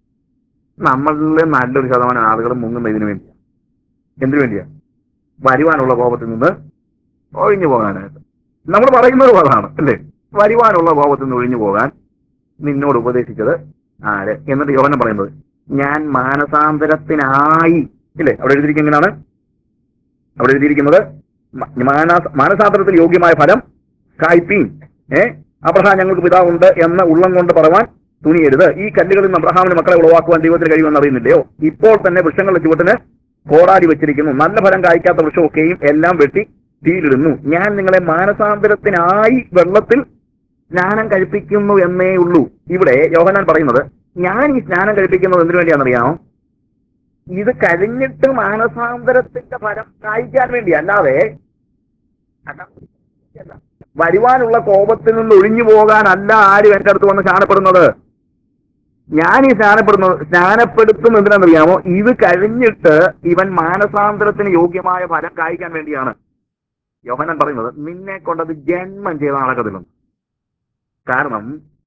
നമ്മളിൽ നല്ലൊരു ശതമാനം ആളുകൾ മുങ്ങുന്ന ഇതിനു വേണ്ടിയാ എന്തിനു വേണ്ടിയാ വരുവാനുള്ള കോപത്തിൽ നിന്ന് ഒഴിഞ്ഞു പോകാനായിട്ട് നമ്മൾ പറയുന്നത് അതാണ് അല്ലേ വരുവാനുള്ള കോപത്തിൽ നിന്ന് ഒഴിഞ്ഞു പോകാൻ നിന്നോട് ഉപദേശിച്ചത് ആര് എന്നിട്ട് യോഹനം പറയുന്നത് ഞാൻ മാനസാന്തരത്തിനായി ഇല്ലേ അവിടെ എഴുതിയിരിക്കുന്നതാണ് അവിടെ എഴുതിയിരിക്കുന്നത് മ- മാനസ- മാനസാന്തരത്തിൽ യോഗ്യമായ ഫലം കായ്പീൻ ഏ അബ്രഹാം ഞങ്ങൾക്ക് പിതാവുണ്ട് എന്ന് ഉള്ളം കൊണ്ട് പറവാൻ തുണിയരുത് ഈ കല്ലുകളിൽ നിന്ന് അബ്രഹാമിന് മക്കളെ ഉളവാക്കുവാൻ ദൈവത്തിന് കഴിയുമെന്ന് അറിയുന്നില്ലയോ ഇപ്പോൾ തന്നെ വൃക്ഷങ്ങളുടെ ചുവട്ടിന് കോടാടി വെച്ചിരിക്കുന്നു നല്ല ഫലം കായ്ക്കാത്ത വൃക്ഷമൊക്കെയും എല്ലാം വെട്ടി തീയിലിടുന്നു ഞാൻ നിങ്ങളെ മാനസാന്തരത്തിനായി വെള്ളത്തിൽ സ്നാനം കഴിപ്പിക്കുന്നു എന്നേ ഉള്ളൂ ഇവിടെ യോഹനാൻ പറയുന്നത് ഞാൻ ഈ സ്നാനം കഴിപ്പിക്കുന്നത് എന്തിനു വേണ്ടിയാണെന്നറിയാമോ ഇത് കഴിഞ്ഞിട്ട് മാനസാന്തരത്തിന്റെ ഫലം കായ്ക്കാൻ വേണ്ടി അല്ലാതെ അല്ല, അല്ല. വരുവാനുള്ള കോപത്തിൽ നിന്ന് ഒഴിഞ്ഞു പോകാനല്ല ആരും എന്റെ അടുത്ത് വന്ന് സ്നാനപ്പെടുന്നത് ഞാൻ ഈ സ്നാനപ്പെടുന്നത് സ്നാനപ്പെടുത്തുന്ന എന്തിനാണെന്നറിയാമോ ഇത് കഴിഞ്ഞിട്ട് ഇവൻ മാനസാന്തരത്തിന് യോഗ്യമായ ഫലം കായ്ക്കാൻ വേണ്ടിയാണ് യോഹനൻ പറയുന്നത് നിന്നെ കൊണ്ടത് ജന്മം ചെയ്ത നടക്കത്തില്ലെന്ന് കാരണം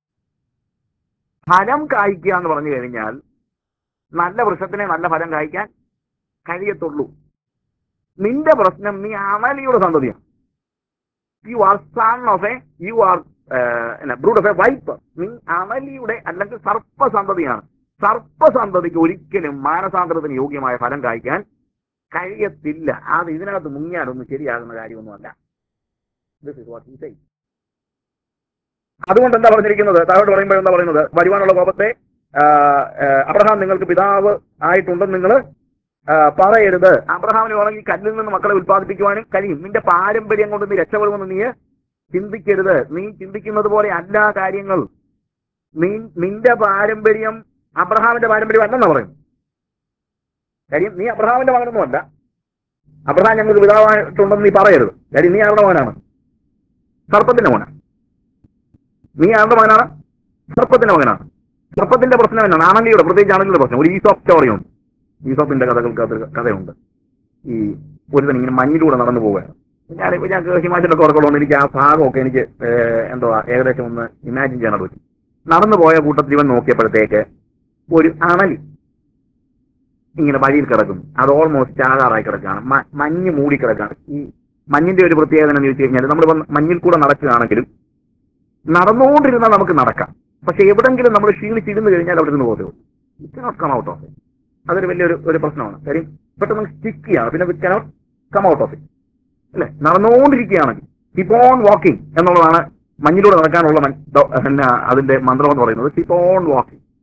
ഫലം കായ്ക്കുക എന്ന് പറഞ്ഞു കഴിഞ്ഞാൽ നല്ല വൃക്ഷത്തിനെ നല്ല ഫലം കായ്ക്കാൻ കഴിയത്തുള്ളൂ നിന്റെ പ്രശ്നം നീ അമലിയുടെ സന്തതിയാണ് you are son of a you are brood of a viper നീ അമലിയുടെ അല്ലെങ്കിൽ സർപ്പസന്തതിയാണ് സർപ്പസന്തതിക്ക് ഒരിക്കലും മാനസാന്തരത്തിന് യോഗ്യമായ ഫലം കായ്ക്കാൻ കഴിയത്തില്ല അത് ഇതിനകത്ത് മുങ്ങിയാലൊന്നും ശരിയാകുന്ന കാര്യമൊന്നുമല്ല this is what he say അതുകൊണ്ട് എന്താ പറഞ്ഞിരിക്കുന്നത് താഴോട്ട് പറയുമ്പോൾ എന്താ പറയുന്നത് വരുവാനുള്ള കോപത്തെ ആ, ആ, അബ്രഹാം നിങ്ങൾക്ക് പിതാവ് ആയിട്ടുണ്ടെന്ന് നിങ്ങൾ പറയരുത് അബ്രഹാമിന് വേണമെങ്കിൽ കല്ലിൽ നിന്ന് മക്കളെ ഉത്പാദിപ്പിക്കുവാനും കഴിയും നിന്റെ പാരമ്പര്യം കൊണ്ട് നീ രക്ഷപ്പെടുമെന്ന് നീ ചിന്തിക്കരുത് നീ ചിന്തിക്കുന്നത് പോലെ അല്ല കാര്യങ്ങൾ നീ നിന്റെ പാരമ്പര്യം അബ്രഹാമിന്റെ പാരമ്പര്യം അല്ലെന്നാ പറയുന്നു കാര്യം നീ അബ്രഹാമിന്റെ മകനൊന്നുമല്ല അബ്രഹാം ഞങ്ങൾക്ക് പിതാവായിട്ടുണ്ടെന്ന് നീ പറയരുത് കാര്യം നീ ആരുടെ മകനാണ് സർപ്പത്തിന്റെ മകനാണ് നീ ആരുടെ മകനാണ് സർപ്പത്തിന്റെ മകനാണ് സർപ്പത്തിന്റെ പ്രശ്നം എന്നാണ് ആണലിയുടെ പ്രത്യേകിച്ച് ആണലിയുടെ പ്രശ്നം ഒരു ഈസോപ്പ് സ്റ്റോറിയുണ്ട് ഈസോപ്പിന്റെ കഥകൾക്ക് അത് കഥയുണ്ട് ഈ ഒരുത്തൻ ഇങ്ങനെ മഞ്ഞിലൂടെ നടന്നു പോവുകയാണ് ഞാൻ ഞാൻ ഹിമാചലൊക്കെ ഓർക്കുള്ളതുകൊണ്ട് എനിക്ക് ആ ഭാഗമൊക്കെ എനിക്ക് ഏഹ്, എന്തുവാ ഏകദേശം ഒന്ന് ഇമാജിൻ ചെയ്യാൻ പറ്റും നടന്നു പോയ കൂട്ടത്തിൽ ഇവൻ നോക്കിയപ്പോഴത്തേക്ക് ഒരു അണലി ഇങ്ങനെ വഴിയിൽ കിടക്കുന്നു അത് ഓൾമോസ്റ്റ് ചാകാറായി കിടക്കുകയാണ് മ- മഞ്ഞ് മൂടി കിടക്കുകയാണ് ഈ മഞ്ഞിന്റെ ഒരു പ്രത്യേകത എന്ന് ചോദിച്ചു കഴിഞ്ഞാൽ നമ്മളിപ്പോ മഞ്ഞിൽ കൂടെ നടക്കുകയാണെങ്കിലും നടന്നുകൊണ്ടിരുന്നാൽ നമുക്ക് നടക്കാം പക്ഷെ എവിടെങ്കിലും നമ്മൾ ക്ഷീണിച്ചിരുന്ന് കഴിഞ്ഞാൽ അവിടെ നിന്ന് പോകുന്നത് it not come out of it അതൊരു വലിയൊരു ഒരു പ്രശ്നമാണ് കാര്യം പെട്ടെന്ന് സ്റ്റിക്ക് ചെയ്യാണ് പിന്നെ വിറ്റ് cannot come out of it അല്ലെ നടന്നുകൊണ്ടിരിക്കുകയാണെങ്കിൽ കീപ് ഓൺ വാക്കിംഗ് എന്നുള്ളതാണ് മഞ്ഞിലൂടെ നടക്കാനുള്ള മൻ- ദോ- പിന്നെ അതിന്റെ മന്ത്രം എന്ന് പറയുന്നത് കീപ് ഓൺ വാക്കിംഗ്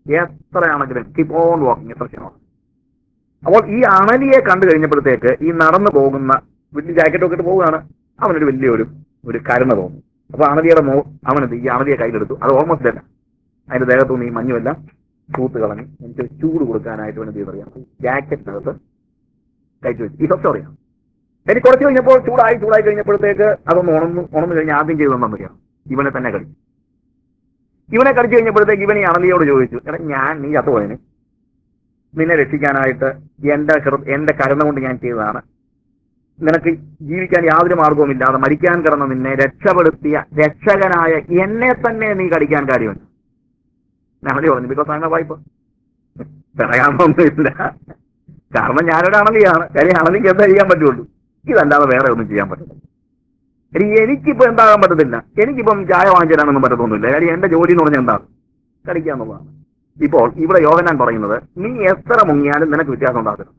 എത്രയാണെങ്കിലും കീപ് ഓൺ വാക്കിംഗ് എത്ര ക്ഷണം അപ്പോൾ ഈ അണലിയെ കണ്ടു കഴിഞ്ഞപ്പോഴത്തേക്ക് ഈ നടന്നു പോകുന്ന വലിയ ജാക്കറ്റ് ഒക്കെ ഇട്ട് പോവുകയാണ് അവനൊരു വലിയൊരു ഒരു കരുണ തോന്നി അപ്പൊ അണലിയുടെ മോ അവനെന്ത് ഈ അണലിയെ കയ്യിലെടുത്തു അത് ഓൾമോസ്റ്റ് അല്ല അതിന്റെ ദേഹത്തുനിന്ന് ഈ മഞ്ഞുമെല്ലാം തൂത്ത് കളഞ്ഞ് എനിക്ക് ചൂട് കൊടുക്കാനായിട്ട് വേണ്ടി പറയാം ജാക്കറ്റിനകത്ത് കയറ്റി വെച്ചു ഈ സ്റ്റോറിയാണ് എനിക്ക് കുറച്ച് കഴിഞ്ഞപ്പോൾ ചൂടായി ചൂടായി കഴിഞ്ഞപ്പോഴത്തേക്ക് അതൊന്ന് ഉണന്നു ഉണന്നു കഴിഞ്ഞ് ആദ്യം ചെയ്തതെന്നു പറയാം ഇവനെ തന്നെ കളി ഇവനെ കളിച്ചു കഴിഞ്ഞപ്പോഴത്തേക്ക് ഇവൻ ഈ അണലിയോട് ചോദിച്ചു എടാ ഞാൻ നീ ചത്തുപോയന് നിന്നെ രക്ഷിക്കാനായിട്ട് എന്റെ ഹൃ- എന്റെ കരുണ കൊണ്ട് ഞാൻ ചെയ്തതാണ് നിനക്ക് ജീവിക്കാൻ യാതൊരു മാർഗവുമില്ലാതെ മരിക്കാൻ കിടന്ന നിന്നെ രക്ഷപ്പെടുത്തിയ രക്ഷകനായ എന്നെ തന്നെ നീ കടിക്കാൻ കാര്യമുണ്ട് അണലി പറഞ്ഞു ബിക്കോസ് അങ്ങനെ വായ്പ പറയാനൊന്നുമില്ല കാരണം ഞാനൊരു അണലിയാണ് കാര്യം അണലിക്ക് എന്താ ചെയ്യാൻ പറ്റുള്ളൂ ഇതല്ലാതെ വേറെ ഒന്നും ചെയ്യാൻ പറ്റില്ല ഇനി എനിക്കിപ്പോ എന്താകാൻ പറ്റത്തില്ല എനിക്കിപ്പം ചായ വാങ്ങിച്ചാനൊന്നും പറ്റത്തൊന്നുമില്ല കാര്യം എന്റെ ജോലി എന്ന് പറഞ്ഞാൽ എന്താ കളിക്കാന്നുള്ളതാണ് ഇപ്പോൾ ഇവിടെ യോഹനാൻ പറയുന്നത് നീ എത്ര മുങ്ങിയാലും നിനക്ക് വ്യത്യാസം ഉണ്ടാകരുത്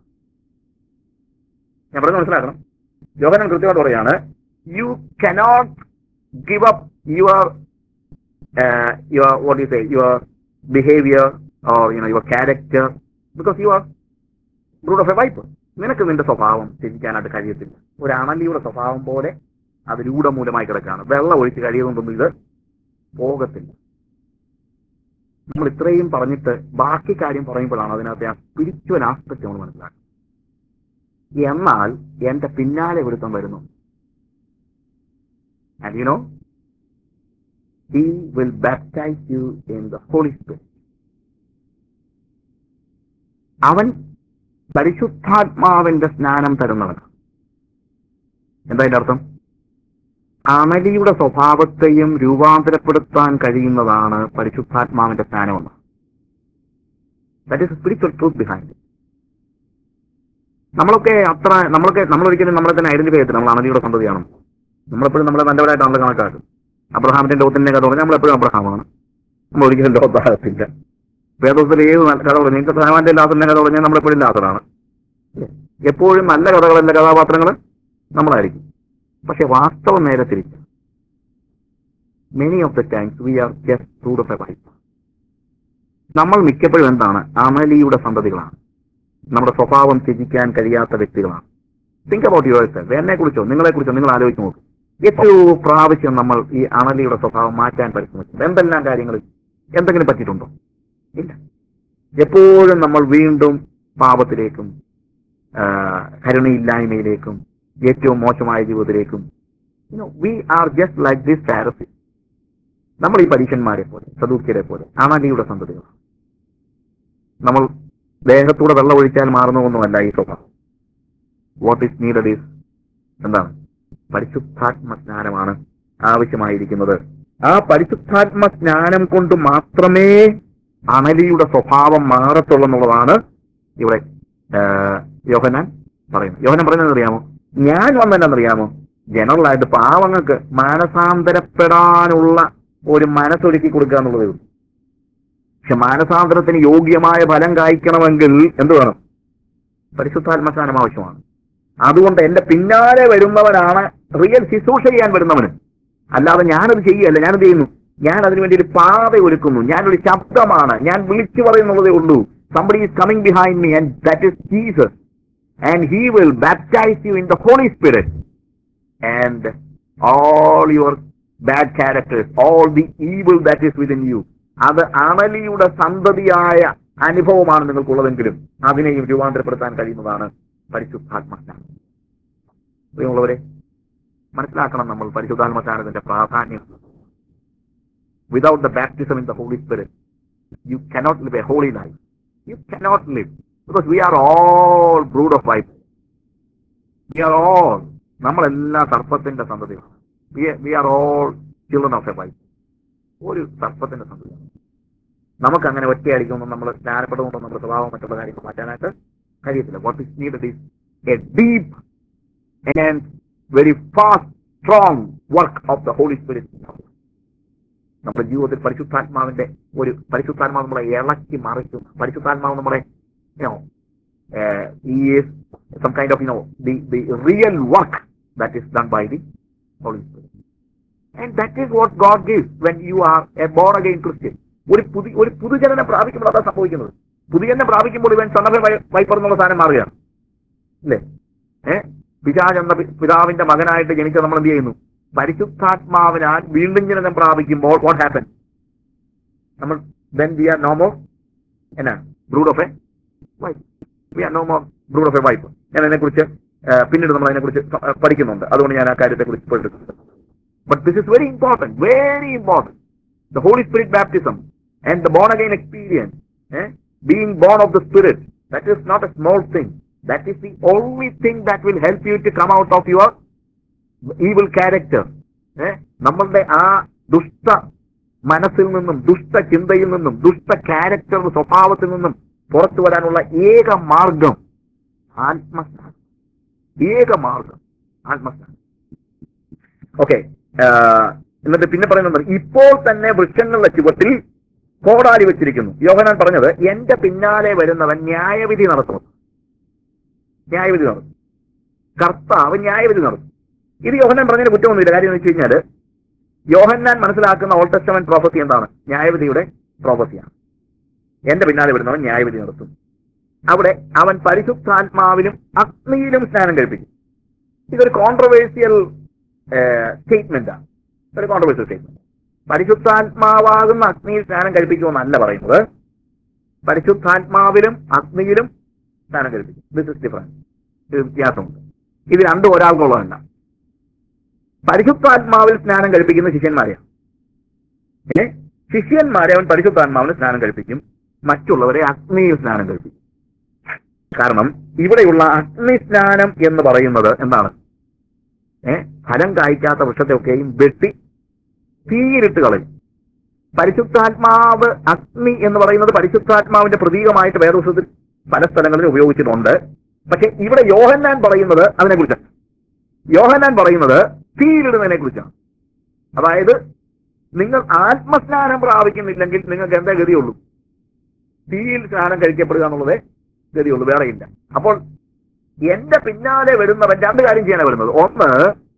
ഞാൻ പറഞ്ഞത് മനസ്സിലാക്കണം യോഹനാൻ കൃത്യമായിട്ട് പറയാണ് you cannot give up your your what you say your behaviour or you know your character because you are brood of a viper നിനക്ക് നിന്റെ സ്വഭാവം ത്യജിക്കാനായിട്ട് കഴിയത്തില്ല ഒരു അണലിയുടെ സ്വഭാവം പോലെ അത് രൂഢമൂലമായി കിടക്കുകയാണ് വെള്ളം ഒഴിച്ച് കഴിയുന്നതൊന്നും ഇത് പോകത്തില്ല നമ്മൾ ഇത്രയും പറഞ്ഞിട്ട് ബാക്കി കാര്യം പറയുമ്പോഴാണ് അതിനകത്തെ ആ സ്പിരിച്വൽ ആസ്പെക്ട് നമ്മൾ മനസ്സിലാക്കുന്നത് എന്നാൽ എന്റെ പിന്നാലെ ഒരുത്തം വരുന്നു and you know he will baptize you in the holy spirit അവൻ പരിശുദ്ധാത്മാവിന്റെ സ്നാനം തരുന്നവനാണ് എന്താ അതിന്റെ അർത്ഥം അമലിയുടെ സ്വഭാവത്തെയും രൂപാന്തരപ്പെടുത്താൻ കഴിയുന്നതാണ് പരിശുദ്ധാത്മാവിന്റെ സ്നാനമെന്ന് that is spiritual truth behind നമ്മളൊക്കെ അത്ര നമ്മളൊക്കെ നമ്മളൊരിക്കലും നമ്മളെ തന്നെ ഐഡന്റിഫൈ ചെയ്യത്തില്ല നമ്മൾ അമലിയുടെ സന്തതിയാണ് നമ്മളെപ്പോഴും നമ്മളെ നല്ലവരായിട്ടാണല്ലോ കണക്കാക്കും അബ്രഹാമിന്റെ ലോകത്തിന്റെ കഥ പറഞ്ഞാൽ നമ്മളെപ്പോഴും അബ്രഹാമാണ് നമ്മൾ ഒരിക്കലും ലോകത്താകത്തില്ല വേദത്തിൽ ഏത് നല്ല കഥ പറഞ്ഞു നിങ്ങൾക്ക് സഹവാന്റെ ലാസറിന്റെ കഥ പറഞ്ഞാൽ നമ്മളെപ്പോഴും ലാസറാണ് എപ്പോഴും നല്ല കഥകളല്ല കഥാപാത്രങ്ങൾ നമ്മളായിരിക്കും പക്ഷെ വാസ്തവം നേരെ തിരിച്ച് many of the times we are just brood of a viper നമ്മൾ മിക്കപ്പോഴും എന്താണ് അമലിയുടെ സന്തതികളാണ് നമ്മുടെ സ്വഭാവം ത്യജിക്കാൻ കഴിയാത്ത വ്യക്തികളാണ് തിങ്ക് അബൌട്ട് യുവർ സെൽഫ് എന്നെ കുറിച്ചോ നിങ്ങളെ കുറിച്ചോ നിങ്ങൾ ആലോചിച്ച് നോക്കും എത്രയോ പ്രാവശ്യം നമ്മൾ ഈ അണലിയുടെ സ്വഭാവം മാറ്റാൻ പരിശ്രമിച്ചു എന്തെല്ലാം കാര്യങ്ങളിൽ എന്തെങ്കിലും പറ്റിയിട്ടുണ്ടോ ഇല്ല എപ്പോഴും നമ്മൾ വീണ്ടും പാപത്തിലേക്കും ആ, കരുണയില്ലായ്മയിലേക്കും ഏറ്റവും മോശമായ ജീവിതത്തിലേക്കും we are just like this Pharisee നമ്മൾ ഈ പരീക്ഷന്മാരെ പോലെ സദൂക്യരെ പോലെ അണലിയുടെ സന്തതികൾ നമ്മൾ ദേഹത്തൂടെ വെള്ളം ഒഴിച്ചാൽ മാറുന്നതൊന്നുമല്ല ഈ സ്വഭാവം വാട്ട് ഈസ് നീഡഡ് ഈസ് എന്താണ് പരിശുദ്ധാത്മ സ്നാനമാണ് ആവശ്യമായിരിക്കുന്നത് ആ പരിശുദ്ധാത്മ സ്നാനം കൊണ്ട് മാത്രമേ അണലിയുടെ സ്വഭാവം മാറത്തുള്ളൂ എന്നുള്ളതാണ് ഇവിടെ ആ, യോഹന്നാൻ പറയുന്നത് യോഹന്നാൻ പറയുന്നത് അറിയാമോ ഞാൻ വന്നെന്നറിയാമോ ജനറലായിട്ട് പാവങ്ങൾക്ക് മാനസാന്തരപ്പെടാനുള്ള ഒരു മനസ്സൊരുക്കി കൊടുക്കുക എന്നുള്ളതേ ഉള്ളൂ പക്ഷെ മാനസാന്തരത്തിന് യോഗ്യമായ ഫലം കായ്ക്കണമെങ്കിൽ എന്ത് വേണം പരിശുദ്ധാത്മസ്നാനം ആവശ്യമാണ് അതുകൊണ്ട് എന്റെ പിന്നാലെ വരുന്നവനാണ് റിയൽ ശുശ്രൂഷ ചെയ്യാൻ വരുന്നവന് അല്ലാതെ ഞാനത് ചെയ്യുകയല്ല ഞാനത് ചെയ്യുന്നു ഞാൻ അതിനു വേണ്ടി ഒരു പാത ഒരുക്കുന്നു ഞാനൊരു ശബ്ദമാണ് ഞാൻ വിളിച്ചു പറയുന്നുള്ളതേ ഉള്ളൂ somebody is coming behind me and that is Jesus and he will baptize you in the holy spirit and all your bad characters all the evil that is within you അത് അണലിയുടെ സന്തതിയായ അനുഭവമാണ് നിങ്ങൾക്കുള്ളതെങ്കിലും അതിനെയും രൂപാന്തരപ്പെടുത്താൻ കഴിയുന്നതാണ് പരിശുദ്ധാത്മസ്നാനം പ്രിയമുള്ളവരെ മനസ്സിലാക്കണം നമ്മൾ പരിശുദ്ധാത്മസ്നാനത്തിന്റെ പ്രാധാന്യം without the baptism in the holy spirit you cannot live a holy life you cannot live because we are all brood of viper we are all നമ്മളെല്ലാം സർപ്പത്തിന്റെ സന്തതികളാണ് we are all children of a viper ഒരു സർപ്പത്തിന്റെ സന്തതിയാണ് നമുക്ക് അങ്ങനെ ഒറ്റയടിക്കൊന്നും നമ്മൾ സ്നാനപ്പെടുന്നുണ്ടോ നമ്മുടെ സ്വഭാവം മറ്റുള്ള കാര്യങ്ങൾ മാറ്റാനായിട്ട് കഴിയത്തില്ല what is need is a deep and very fast strong work of the holy Spirit നമ്മുടെ ജീവിതത്തിൽ പരിശുദ്ധാത്മാവിന്റെ ഒരു പരിശുദ്ധാത്മാവ് നമ്മളെ ഇളക്കി മറിക്കും പരിശുദ്ധാത്മാവ് നമ്മളെ you know is some kind of you know the the real work that is done by the Holy Spirit And that is what God gives when you are a born again Christian. ഒരു പുതിയ ഒരു പുതുജനനം പ്രാപിക്കുമ്പോൾ അതാ സംഭവിക്കുന്നത് പുതുജനം പ്രാപിക്കുമ്പോൾ ഇവൻ സണ്ണഭ വൈപ്പർ എന്നുള്ള സാധനം മാറുകയാണ് അല്ലേ ഏ പിതാജ് എന്ന പി- പിതാവിന്റെ മകനായിട്ട് ജനിച്ച നമ്മൾ എന്ത് ചെയ്യുന്നു പരിശുദ്ധാത്മാവിനാൽ വീണ്ടും ജനനം പ്രാപിക്കുമ്പോൾ വാട്ട് ഹാപ്പൻ നമ്മൾ then we are no more എന്നാണ് brood of a viper we are no more brood of a viper ഞാൻ അതിനെക്കുറിച്ച് ആ, പിന്നീട് നമ്മൾ അതിനെക്കുറിച്ച് സ- ആ, പഠിക്കുന്നുണ്ട് അതുകൊണ്ട് ഞാൻ ആ കാര്യത്തെക്കുറിച്ച് ഇപ്പോൾ എടുക്കുന്നത് but this is very important very important the Holy Spirit baptism and the born again experience, eh, being born of the Spirit, that is not a small thing. That is the only thing that will help you to come out of your evil character. Eh, നമ്മളുടെ ആ ദുഷ്ട മനസ്സിൽ നിന്നും ദുഷ്ട ചിന്തയിൽ നിന്നും ദുഷ്ട character സ്വഭാവത്തിൽ നിന്നും പുറത്തു വരാനുള്ള ഏക മാർഗം ആത്മസ്നാനം ഏക മാർഗം ആത്മസ്നാനം ഓക്കെ എന്നിട്ട് പിന്നെ പറയുന്നത് ഇപ്പോൾ തന്നെ വൃക്ഷങ്ങളുടെ ചുവട്ടിൽ കോടാലി വെച്ചിരിക്കുന്നു യോഹനാൻ പറഞ്ഞത് എന്റെ പിന്നാലെ വരുന്നവൻ ന്യായവിധി നടത്തും ന്യായവിധി നടത്തും കർത്താവ് ന്യായവിധി നടത്തും ഇത് യോഹന്നാൻ പറഞ്ഞതിന് കുറ്റമൊന്നുമില്ല കാര്യം എന്ന് വെച്ച് കഴിഞ്ഞാൽ യോഹന്നാൻ മനസ്സിലാക്കുന്ന ഓൾഡ് ടെസ്റ്റമെന്റ് പ്രോഫസി എന്താണ് ന്യായവിധിയുടെ പ്രോഫസിയാണ് എന്റെ പിന്നാലെ വരുന്നവൻ ന്യായവിധി നടത്തും അവിടെ അവൻ പരിശുദ്ധാത്മാവിലും അഗ്നിയിലും സ്നാനം കഴിപ്പിക്കും ഇതൊരു കോൺട്രവേഴ്സിയൽ സ്റ്റേറ്റ്മെന്റ് ആണ് ഒരു കോൺട്രവേഴ്സ്യൽ സ്റ്റേറ്റ്മെന്റ് പരിശുദ്ധാത്മാവാകുന്ന അഗ്നിയിൽ സ്നാനം കഴിപ്പിക്കുമെന്നല്ല പറയുന്നത് പരിശുദ്ധാത്മാവിലും അഗ്നിയിലും സ്നാനം കഴിപ്പിക്കും ദിസ് ഇസ് ഡിഫറൻസ് ഇത് വ്യത്യാസമുണ്ട് ഇത് രണ്ടും ഒരാൾക്കുള്ളതല്ല പരിശുദ്ധാത്മാവിൽ സ്നാനം കഴിപ്പിക്കുന്ന ശിഷ്യന്മാരെയാണ് ഏ ശിഷ്യന്മാരെ അവൻ പരിശുദ്ധാത്മാവിന് സ്നാനം കഴിപ്പിക്കും മറ്റുള്ളവരെ അഗ്നിയിൽ സ്നാനം കഴിപ്പിക്കും കാരണം ഇവിടെയുള്ള അഗ്നി സ്നാനം എന്ന് പറയുന്നത് എന്താണ് ഏ ഫലം കായ്ക്കാത്ത വൃക്ഷത്തെയൊക്കെയും വെട്ടി തീയിലിട്ട് കളയും പരിശുദ്ധാത്മാവ് അഗ്നി എന്ന് പറയുന്നത് പരിശുദ്ധാത്മാവിന്റെ പ്രതീകമായിട്ട് വേദോസത്തിൽ പല സ്ഥലങ്ങളിൽ ഉപയോഗിച്ചിട്ടുണ്ട് പക്ഷെ ഇവിടെ യോഹന്നാൻ പറയുന്നത് അതിനെക്കുറിച്ചാണ് യോഹന്നാൻ പറയുന്നത് തീയിലിടുന്നതിനെ കുറിച്ചാണ് അതായത് നിങ്ങൾ ആത്മസ്നാനം പ്രാപിക്കുന്നില്ലെങ്കിൽ നിങ്ങൾക്ക് എന്താ ഗതിയുള്ളൂ തീയിൽ സ്നാനം കഴിക്കപ്പെടുക എന്നുള്ളതേ ഗതിയുള്ളൂ വേറെയില്ല അപ്പോൾ എന്റെ പിന്നാലെ വരുന്നവൻ രണ്ട് കാര്യം ചെയ്യാനാണ് വരുന്നത് ഒന്ന്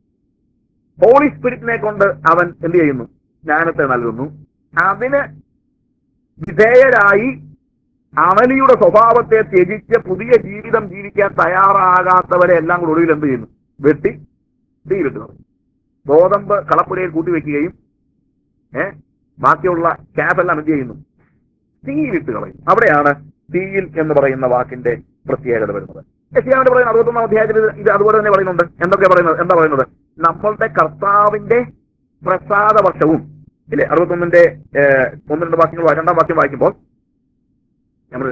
ഹോളി സ്പിരിറ്റിനെ കൊണ്ട് അവൻ എന്ത് ചെയ്യുന്നു ജ്ഞാനത്തെ നൽകുന്നു അതിന് വിധേയരായി അമലിയുടെ സ്വഭാവത്തെ ത്യജിച്ച് പുതിയ ജീവിതം ജീവിക്കാൻ തയ്യാറാകാത്തവരെ എല്ലാം കൂടി ഒടുവിൽ എന്ത് ചെയ്യുന്നു വെട്ടി തീയിലിട്ട് കളയും ഗോതമ്പ് കളപ്പുരയിൽ കൂട്ടിവെക്കുകയും ഏ ബാക്കിയുള്ള ക്യാബെല്ലാം എന്ത് ചെയ്യുന്നു തീയിലിട്ട് കളയും അവിടെയാണ് തീയിൽ എന്ന് പറയുന്ന വാക്കിന്റെ പ്രത്യേകത വരുന്നത് യശിയാവിന്റെ പറയുന്ന അറുപത്തൊന്നാം അധ്യായത്തിൽ ഇത് ഇത് അതുപോലെ തന്നെ പറയുന്നുണ്ട് എന്തൊക്കെ പറയുന്നത് എന്താ പറയുന്നത് നമ്മളുടെ കർത്താവിന്റെ പ്രസാദ വർഷവും ഇല്ലേ അറുപത്തൊന്നിന്റെ ഏഹ്, ഒന്ന് രണ്ട് വാക്യങ്ങൾ വാ- രണ്ടാം വാക്യം വായിക്കുമ്പോൾ നമ്മൾ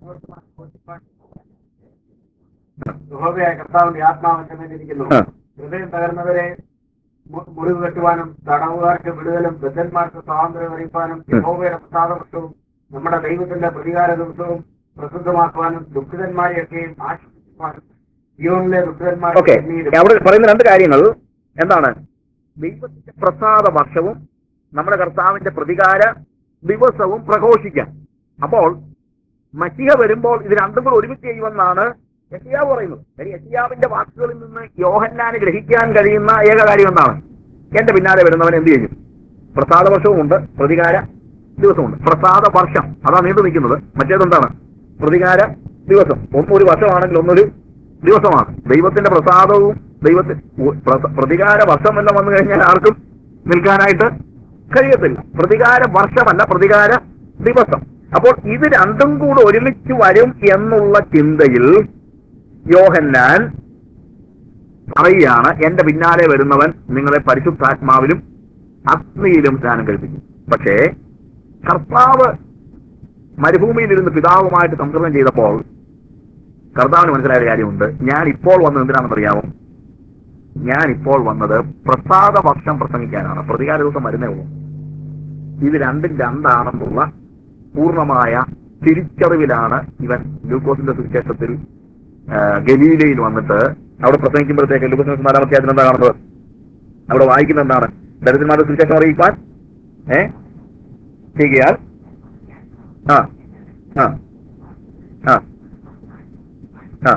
യഹോവയായ കർത്താവിന്റെ ആത്മാവിന്റെ മേലിരിക്കുന്നു ആ. ഹൃദയം തകർന്നവരെ മു- മുറിവ് കെട്ടുവാനും തടവുകാർക്ക് വിടുതലും ബദ്ധന്മാർക്ക് സ്വാതന്ത്ര്യം അറിയിപ്പാനും യഹോവയുടെ പ്രസാദവൃക്ഷവും നമ്മുടെ ദൈവത്തിന്റെ പ്രതികാര ദിവസവും പ്രസിദ്ധമാക്കുവാനും ദുഃഖിതന്മാരെയൊക്കെയും ആശ്വസിപ്പാനും ജീവനിലെ ദുഃഖിതന്മാരെ ഓക്കെ കണ്ണീരും അവിടെ പറയുന്ന രണ്ട് കാര്യങ്ങൾ എന്താണ് ദൈവത്തിന്റെ പ്രസാദ വർഷവും നമ്മുടെ കർത്താവിന്റെ പ്രതികാര ദിവസവും പ്രഘോഷിക്കാൻ അപ്പോൾ മഷിഹ വരുമ്പോൾ ഇത് രണ്ടും കൂടെ ഒരുമിച്ച് ചെയ്യുമെന്നാണ് യശിയാവ് പറയുന്നത് കാര്യം യശിയാവിന്റെ വാക്കുകളിൽ നിന്ന് യോഹന്നാന് ഗ്രഹിക്കാൻ കഴിയുന്ന ഏക കാര്യം എന്താണ് എന്റെ പിന്നാലെ വരുന്നവൻ എന്ത് ചെയ്യും പ്രസാദ വർഷവുമുണ്ട് പ്രതികാര ദിവസമുണ്ട് പ്രസാദ വർഷം അതാ നീണ്ടു നിൽക്കുന്നത് മറ്റേതെന്താണ് പ്രതികാര ദിവസം ഒന്നൊരു വർഷമാണെങ്കിൽ ഒന്നൊരു ദിവസമാണ് ദൈവത്തിന്റെ പ്രസാദവും ദൈവത്തിൽ പ്രതികാര വർഷമെല്ലാം വന്നു കഴിഞ്ഞാൽ ആർക്കും നിൽക്കാനായിട്ട് കഴിയത്തില്ല പ്രതികാര വർഷമല്ല പ്രതികാര ദിവസം അപ്പോൾ ഇത് രണ്ടും കൂടെ ഒരുമിച്ച് വരും എന്നുള്ള ചിന്തയിൽ യോഹന്നാൻ പറയുകയാണ് എന്റെ പിന്നാലെ വരുന്നവൻ നിങ്ങളെ പരിശുദ്ധാത്മാവിലും അഗ്നിയിലും സ്നാനം കഴിപ്പിക്കും പക്ഷേ കർത്താവ് മരുഭൂമിയിലിരുന്ന് പിതാവുമായിട്ട് സംക്രമണം ചെയ്തപ്പോൾ കർത്താവിന് മനസ്സിലായ കാര്യമുണ്ട് ഞാൻ ഇപ്പോൾ വന്നത് എന്തിനാണെന്ന് അറിയാമോ ഞാൻ ഇപ്പോൾ വന്നത് പ്രസാദ വർഷം പ്രസംഗിക്കാനാണ് പ്രതികാര ദിവസം വരുന്നേ ഉള്ളൂ ഇത് രണ്ടും രണ്ടാണെന്നുള്ള പൂർണ്ണമായ തിരിച്ചറിവിലാണ് ഇവൻ ലൂക്കോസിന്റെ സുവിശേഷത്തിൽ ആ, ഗലീലയിൽ വന്നിട്ട് അവിടെ പ്രസംഗിക്കുമ്പോഴത്തേക്ക് ലൂക്കോസിന്റെ നാലാമത്തെ അധ്യായത്തിൽ എന്താ കാണുന്നത് അവിടെ വായിക്കുന്ന എന്താണ് ദരിദ്രന്മാരുടെ സുവിശേഷം അറിയിക്കാൻ ഏ ചെയ്യാൽ ആ ആ ആ ആ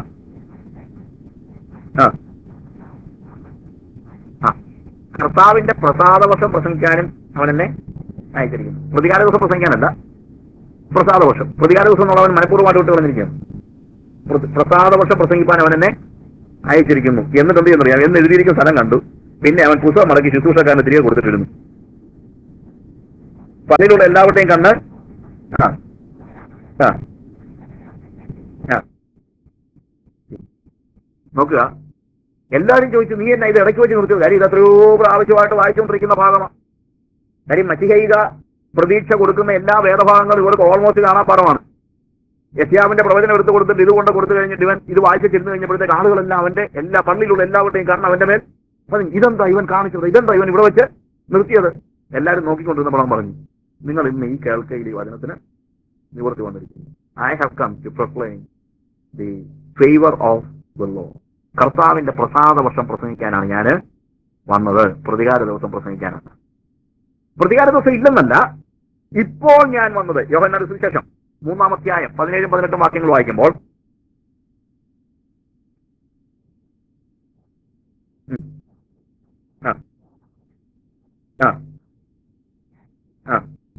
ആ ആ കർത്താവിന്റെ പ്രസാദവശം പ്രസംഗിക്കാനും അവൻ എന്നെ അയച്ചിരിക്കുന്നു പ്രതികാര ദിവസം പ്രസംഗിക്കാനല്ല പ്രസാദവർഷം പ്രതികാര ദിവസം എന്നുള്ളവൻ മനഃപൂർവ്വമായിട്ട് വിട്ട് കളഞ്ഞിരിക്കുന്നു പ്ര- പ്രസാദവർഷം പ്രസംഗിപ്പാൻ അവൻ എന്നെ അയച്ചിരിക്കുന്നു എന്നിട്ട് എന്ത് ചെയ്യുന്നറിയാം എന്ന് എഴുതിയിരിക്കുന്ന സ്ഥലം കണ്ടു പിന്നെ അവൻ പുസ്തകം മടക്കി ശുശ്രൂഷക്കാരന് തിരികെ കൊടുത്തിട്ടിരുന്നു പള്ളിയിലുള്ള എല്ലാവരുടെയും കണ്ണ് ആ ആ ആ നോക്കുക എല്ലാവരും ചോദിച്ചു നീ എന്നാ ഇത് ഇടയ്ക്ക് വെച്ച് നിർത്തിയത് കാര്യം ഇത് എത്രയോ പ്രാവശ്യമായിട്ട് വായിച്ചുകൊണ്ടിരിക്കുന്ന ഭാഗമാണ് കാര്യം മച്ചിഹൈക പ്രതീക്ഷ കൊടുക്കുന്ന എല്ലാ വേദഭാഗങ്ങളും ഇവർക്ക് ഓൾമോസ്റ്റ് കാണാപ്പാടമാണ് യസ്യാവിന്റെ പ്രവചനം എടുത്ത് കൊടുത്തിട്ട് ഇതുകൊണ്ട് കൊടുത്തു കഴിഞ്ഞിട്ട് ഇവൻ ഇത് വായിച്ചിരുന്നു കഴിഞ്ഞപ്പോഴത്തേക്ക് ആളുകളെല്ലാം അവന്റെ എല്ലാ പള്ളിയിലുള്ള എല്ലാവരുടെയും കാരണം അവന്റെ മേൽ പറഞ്ഞു ഇതെന്താ ഇവൻ കാണിച്ചത് ഇതെന്താ ഇവൻ ഇവിടെ വെച്ച് നിർത്തിയത് എല്ലാവരും നോക്കിക്കൊണ്ടിരുന്നപ്പോൾ അവൻ പറഞ്ഞു നിങ്ങൾ ഇന്ന് ഈ കേൾക്കയിൽ ഈ വചനത്തിന് നിവർത്തി വന്നിരിക്കുന്നു I have come to proclaim the favour of the Lord കർത്താവിന്റെ പ്രസാദ വർഷം പ്രസംഗിക്കാനാണ് ഞാൻ വന്നത് പ്രതികാര ദിവസം പ്രസംഗിക്കാനാണ് പ്രതികാര ദിവസം ഇല്ലെന്നല്ല ഇപ്പോൾ ഞാൻ വന്നത് യോഹന്നാട് സുവിശേഷം മൂന്നാം അധ്യായം പതിനേഴും പതിനെട്ടും വാക്യങ്ങൾ വായിക്കുമ്പോൾ ഉം. ആ ആ ആ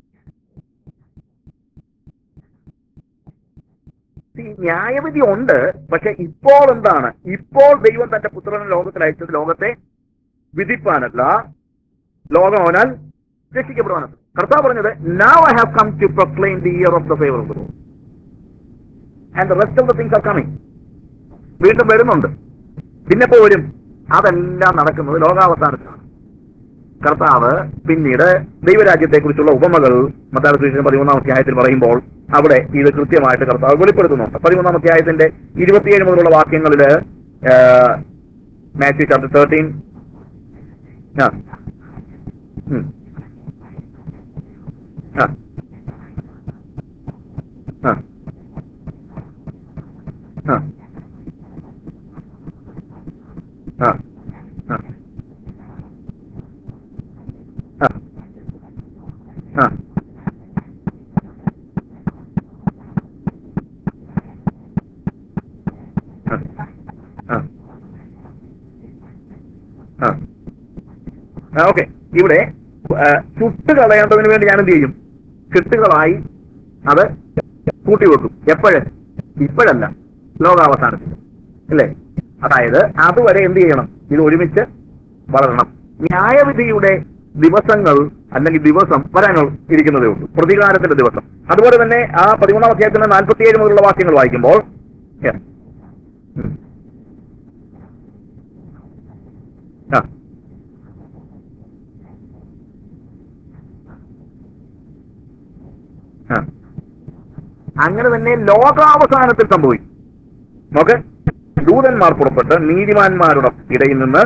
ഈ ന്യായവിധി ഉണ്ട് പക്ഷെ ഇപ്പോൾ എന്താണ് ഇപ്പോൾ ദൈവം തന്റെ പുത്രനെ ലോകത്തിൽ അയച്ചത് ലോകത്തെ വിധിപ്പാനല്ല ലോകം അവനാൽ രക്ഷിക്കപ്പെടുവാനല്ല കർത്താവ് പറഞ്ഞത് now I have come to proclaim the year of the favor of the Lord and the rest of the things are coming വീണ്ടും വരുന്നുണ്ട് പിന്നെ പോരും അതെല്ലാം നടക്കുന്നത് ലോകാവസാനത്തിലാണ് കർത്താവ് പിന്നീട് ദൈവരാജ്യത്തെക്കുറിച്ചുള്ള ഉപമകൾ മത്തായ സുവിശേഷം പതിമൂന്നാം അധ്യായത്തിൽ പറയുമ്പോൾ അവിടെ ഇത് കൃത്യമായിട്ട് കർത്താവ് വെളിപ്പെടുത്തുന്നുണ്ട് പതിമൂന്നാം അധ്യായത്തിന്റെ ഇരുപത്തിയേഴ് മുതലുള്ള വാക്യങ്ങളില് മാത്യു ചാപ്റ്റർ തേർട്ടീൻ ആ ഉം. ആ ആ ആ ആ ആ ആ ആ ആ ആ ആ ഓക്കെ ഇവിടെ ആ, ചുട്ട് കളയേണ്ടതിന് വേണ്ടി ഞാൻ എന്ത് ചെയ്യും ചുട്ടുകളായി അത് കൂട്ടിവെക്കും എപ്പോഴ് ഇപ്പോഴല്ല ലോകാവസാനത്തിൽ അല്ലേ അതായത് അതുവരെ എന്ത് ചെയ്യണം ഇത് ഒരുമിച്ച് വളരണം ന്യായവിധിയുടെ ദിവസങ്ങൾ അല്ലെങ്കിൽ ദിവസം വരാൻ ഇരിക്കുന്നതേ ഉള്ളൂ പ്രതികാരത്തിന്റെ ദിവസം അതുപോലെ തന്നെ ആ പതിമൂന്നാം അധ്യായത്തിന്റെ നാൽപ്പത്തിയേഴ് മുതലുള്ള വാക്യങ്ങൾ വായിക്കുമ്പോൾ yes. ഉം. ആ ആ. അങ്ങനെ തന്നെ ലോകാവസാനത്തിൽ സംഭവിക്കും നോക്ക് ദൂതന്മാർ പുറപ്പെട്ട് നീതിമാന്മാരുടെ ഇടയിൽ നിന്ന്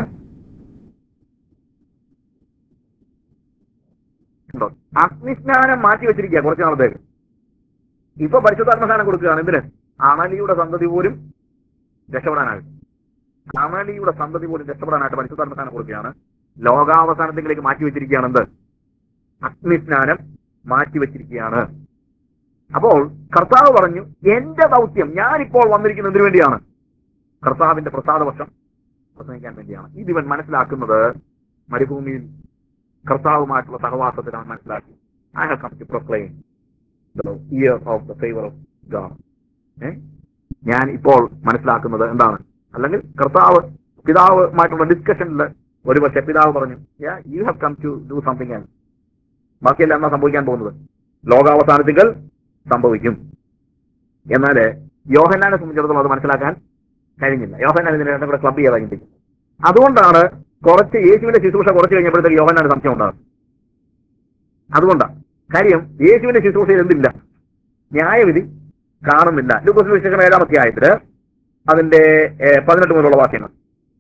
ഉണ്ടോ? അഗ്നിസ്നാനം മാറ്റി വെച്ചിരിക്കുക കുറച്ച് നാളത്തേക്ക് ഇപ്പൊ പരിശുദ്ധാത്മസ്നാനം കൊടുക്കുകയാണ് എന്തിന് അണലിയുടെ സന്തതി പോലും രക്ഷപ്പെടാനായിട്ട് അണലിയുടെ സന്തതി പോലും രക്ഷപ്പെടാനായിട്ട് പരിശുദ്ധാത്മസ്നാനം കൊടുക്കുകയാണ് ലോകാവസാനത്തിലേക്ക് മാറ്റി വെച്ചിരിക്കുകയാണ് എന്ത് അഗ്നിസ്നാനം മാറ്റി വെച്ചിരിക്കുകയാണ് അപ്പോൾ കർത്താവ് പറഞ്ഞു എന്റെ ദൗത്യം ഞാനിപ്പോൾ വന്നിരിക്കുന്നത് എന്തിനു വേണ്ടിയാണ് കർത്താവിന്റെ പ്രസാദവർഷം പ്രസംഗിക്കാൻ വേണ്ടിയാണ് ഇതിവൻ മനസ്സിലാക്കുന്നത് മരുഭൂമിയിൽ കർത്താവുമായിട്ടുള്ള സഹവാസത്തിലാണ് മനസ്സിലാക്കി I have come to proclaim year of the favour of God ഞാൻ ഇപ്പോൾ മനസ്സിലാക്കുന്നത് എന്താണ് അല്ലെങ്കിൽ കർത്താവ് പിതാവുമായിട്ടുള്ള ഡിസ്കഷനിൽ ഒരു പക്ഷേ പിതാവ് പറഞ്ഞു you have come to do something else ബാക്കിയെല്ലാം എന്നാ സംഭവിക്കാൻ പോകുന്നത് ലോകാവസാനത്തികൾ സംഭവിക്കും എന്നാൽ യോഹന്നാനെ സംബന്ധിച്ചിടത്തോളം അത് മനസ്സിലാക്കാൻ കഴിഞ്ഞില്ല യോഹന്നാൻ ഇതിനെ രണ്ടും കൂടെ ക്ലബ് ചെയ്യാൻ കഴിഞ്ഞില്ല അതുകൊണ്ടാണ് കുറച്ച് യേശുവിന്റെ ശുശ്രൂഷ കുറച്ച് കഴിഞ്ഞപ്പോഴത്തേക്ക് യോഹന്നാന് സംശയം ഉണ്ടാകും അതുകൊണ്ടാണ് കാര്യം യേശുവിന്റെ ശുശ്രൂഷയിൽ എന്തില്ല ന്യായവിധി കാണുന്നില്ല ലൂക്കോസ് വിശേഷം ഏഴാം അധ്യായത്തില് അതിന്റെ ഏഹ്, പതിനെട്ട് മുതലുള്ള വാക്യങ്ങൾ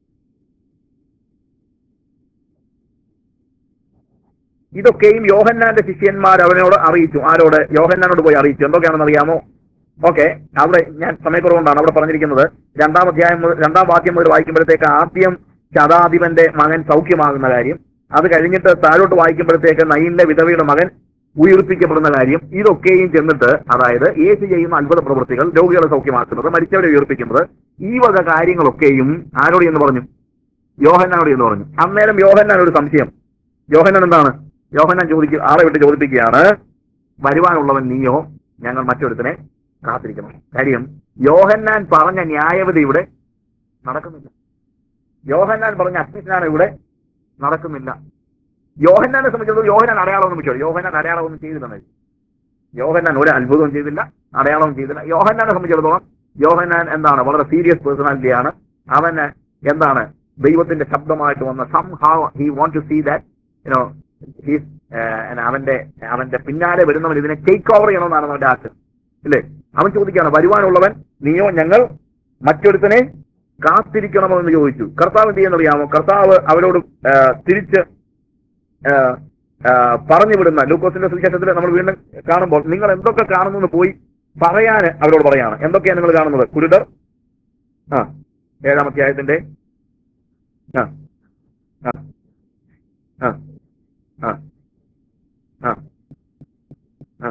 ഇതൊക്കെയും യോഹന്നാന്റെ ശിഷ്യന്മാർ അവനോട് അറിയിച്ചു ആരോട് യോഹന്നാനോട് പോയി അറിയിച്ചു എന്തൊക്കെയാണെന്ന് അറിയാമോ ഓക്കെ അവിടെ ഞാൻ സമയക്കുറവുകൊണ്ടാണ് അവിടെ പറഞ്ഞിരിക്കുന്നത് രണ്ടാം അധ്യായം മുതൽ രണ്ടാം വാക്യം മുതൽ വായിക്കുമ്പോഴത്തേക്ക് ആദ്യം ശതാധിപന്റെ മകൻ സൗഖ്യമാകുന്ന കാര്യം അത് കഴിഞ്ഞിട്ട് താഴോട്ട് വായിക്കുമ്പോഴത്തേക്ക് നയിന്റെ വിധവയുടെ മകൻ ഉയർപ്പിക്കപ്പെടുന്ന കാര്യം ഇതൊക്കെയും ചെന്നിട്ട് അതായത് യേശു ചെയ്യുന്ന അത്ഭുത പ്രവൃത്തികൾ രോഗികളെ സൗഖ്യമാക്കുന്നത് മരിച്ചവരെ ഉയർപ്പിക്കുന്നത് ഈ വക കാര്യങ്ങളൊക്കെയും ആരോട് എന്ന് പറഞ്ഞു യോഹന്നാനോട് എന്ന് പറഞ്ഞു അന്നേരം യോഹന്നാൻ ഒരു സംശയം യോഹന്നാൻ എന്താണ് യോഹന്നാൻ ചോദിക്കുക ആളെ വിട്ട് ചോദിപ്പിക്കുകയാണ് വരുവാനുള്ളവൻ നീയോ ഞങ്ങൾ മറ്റൊരുത്തനെ കാത്തിരിക്കണം കാര്യം യോഹന്നാൻ പറഞ്ഞ ന്യായവതി ഇവിടെ നടക്കുന്നില്ല യോഹന്നാൻ പറഞ്ഞ അഗ്നിസ്നാനം ഇവിടെ നടക്കുന്നില്ല യോഹന്നാനെ സംബന്ധിച്ചിടത്തോളം യോഹന്നാൻ അടയാളമൊന്നും വെച്ചോ യോഹന്നാൻ അടയാളമൊന്നും ചെയ്തില്ലെന്ന് യോഹന്നാൻ ഒരു അത്ഭുതവും ചെയ്തില്ല അടയാളവും ചെയ്തില്ല യോഹന്നാനെ സംബന്ധിച്ചിടത്തോളം യോഹന്നാൻ എന്താണ് വളരെ സീരിയസ് പേഴ്സണാലിറ്റിയാണ് അവന് എന്താണ് ദൈവത്തിന്റെ ശബ്ദമായിട്ട് വന്ന somehow he want to see that you know he's അവന്റെ അവന്റെ പിന്നാലെ വരുന്നവൻ ഇതിനെ ടേക്ക് ഓവർ ചെയ്യണമെന്നാണ് അവന്റെ ആശയം ഇല്ലേ അവൻ ചോദിക്കുകയാണ് വരുവാനുള്ളവൻ നീയോ ഞങ്ങൾ മറ്റൊരുത്തനെ കാത്തിരിക്കണമോ എന്ന് ചോദിച്ചു കർത്താവ് എന്ത് ചെയ്യുന്നറിയാമോ കർത്താവ് അവരോട് ആ, തിരിച്ച് ആ, ആ, പറഞ്ഞു വിടുന്ന ലൂക്കോസിന്റെ സുവിശേഷത്തിൽ നമ്മൾ വീണ്ടും കാണുമ്പോൾ നിങ്ങൾ എന്തൊക്കെ കാണുന്നു എന്ന് പോയി പറയാൻ അവരോട് പറയാണ് എന്തൊക്കെയാണ് നിങ്ങൾ കാണുന്നത് കുരുടർ ആ ഏഴാം അധ്യായത്തിന്റെ ആ ആ ആ ആ ആ ആ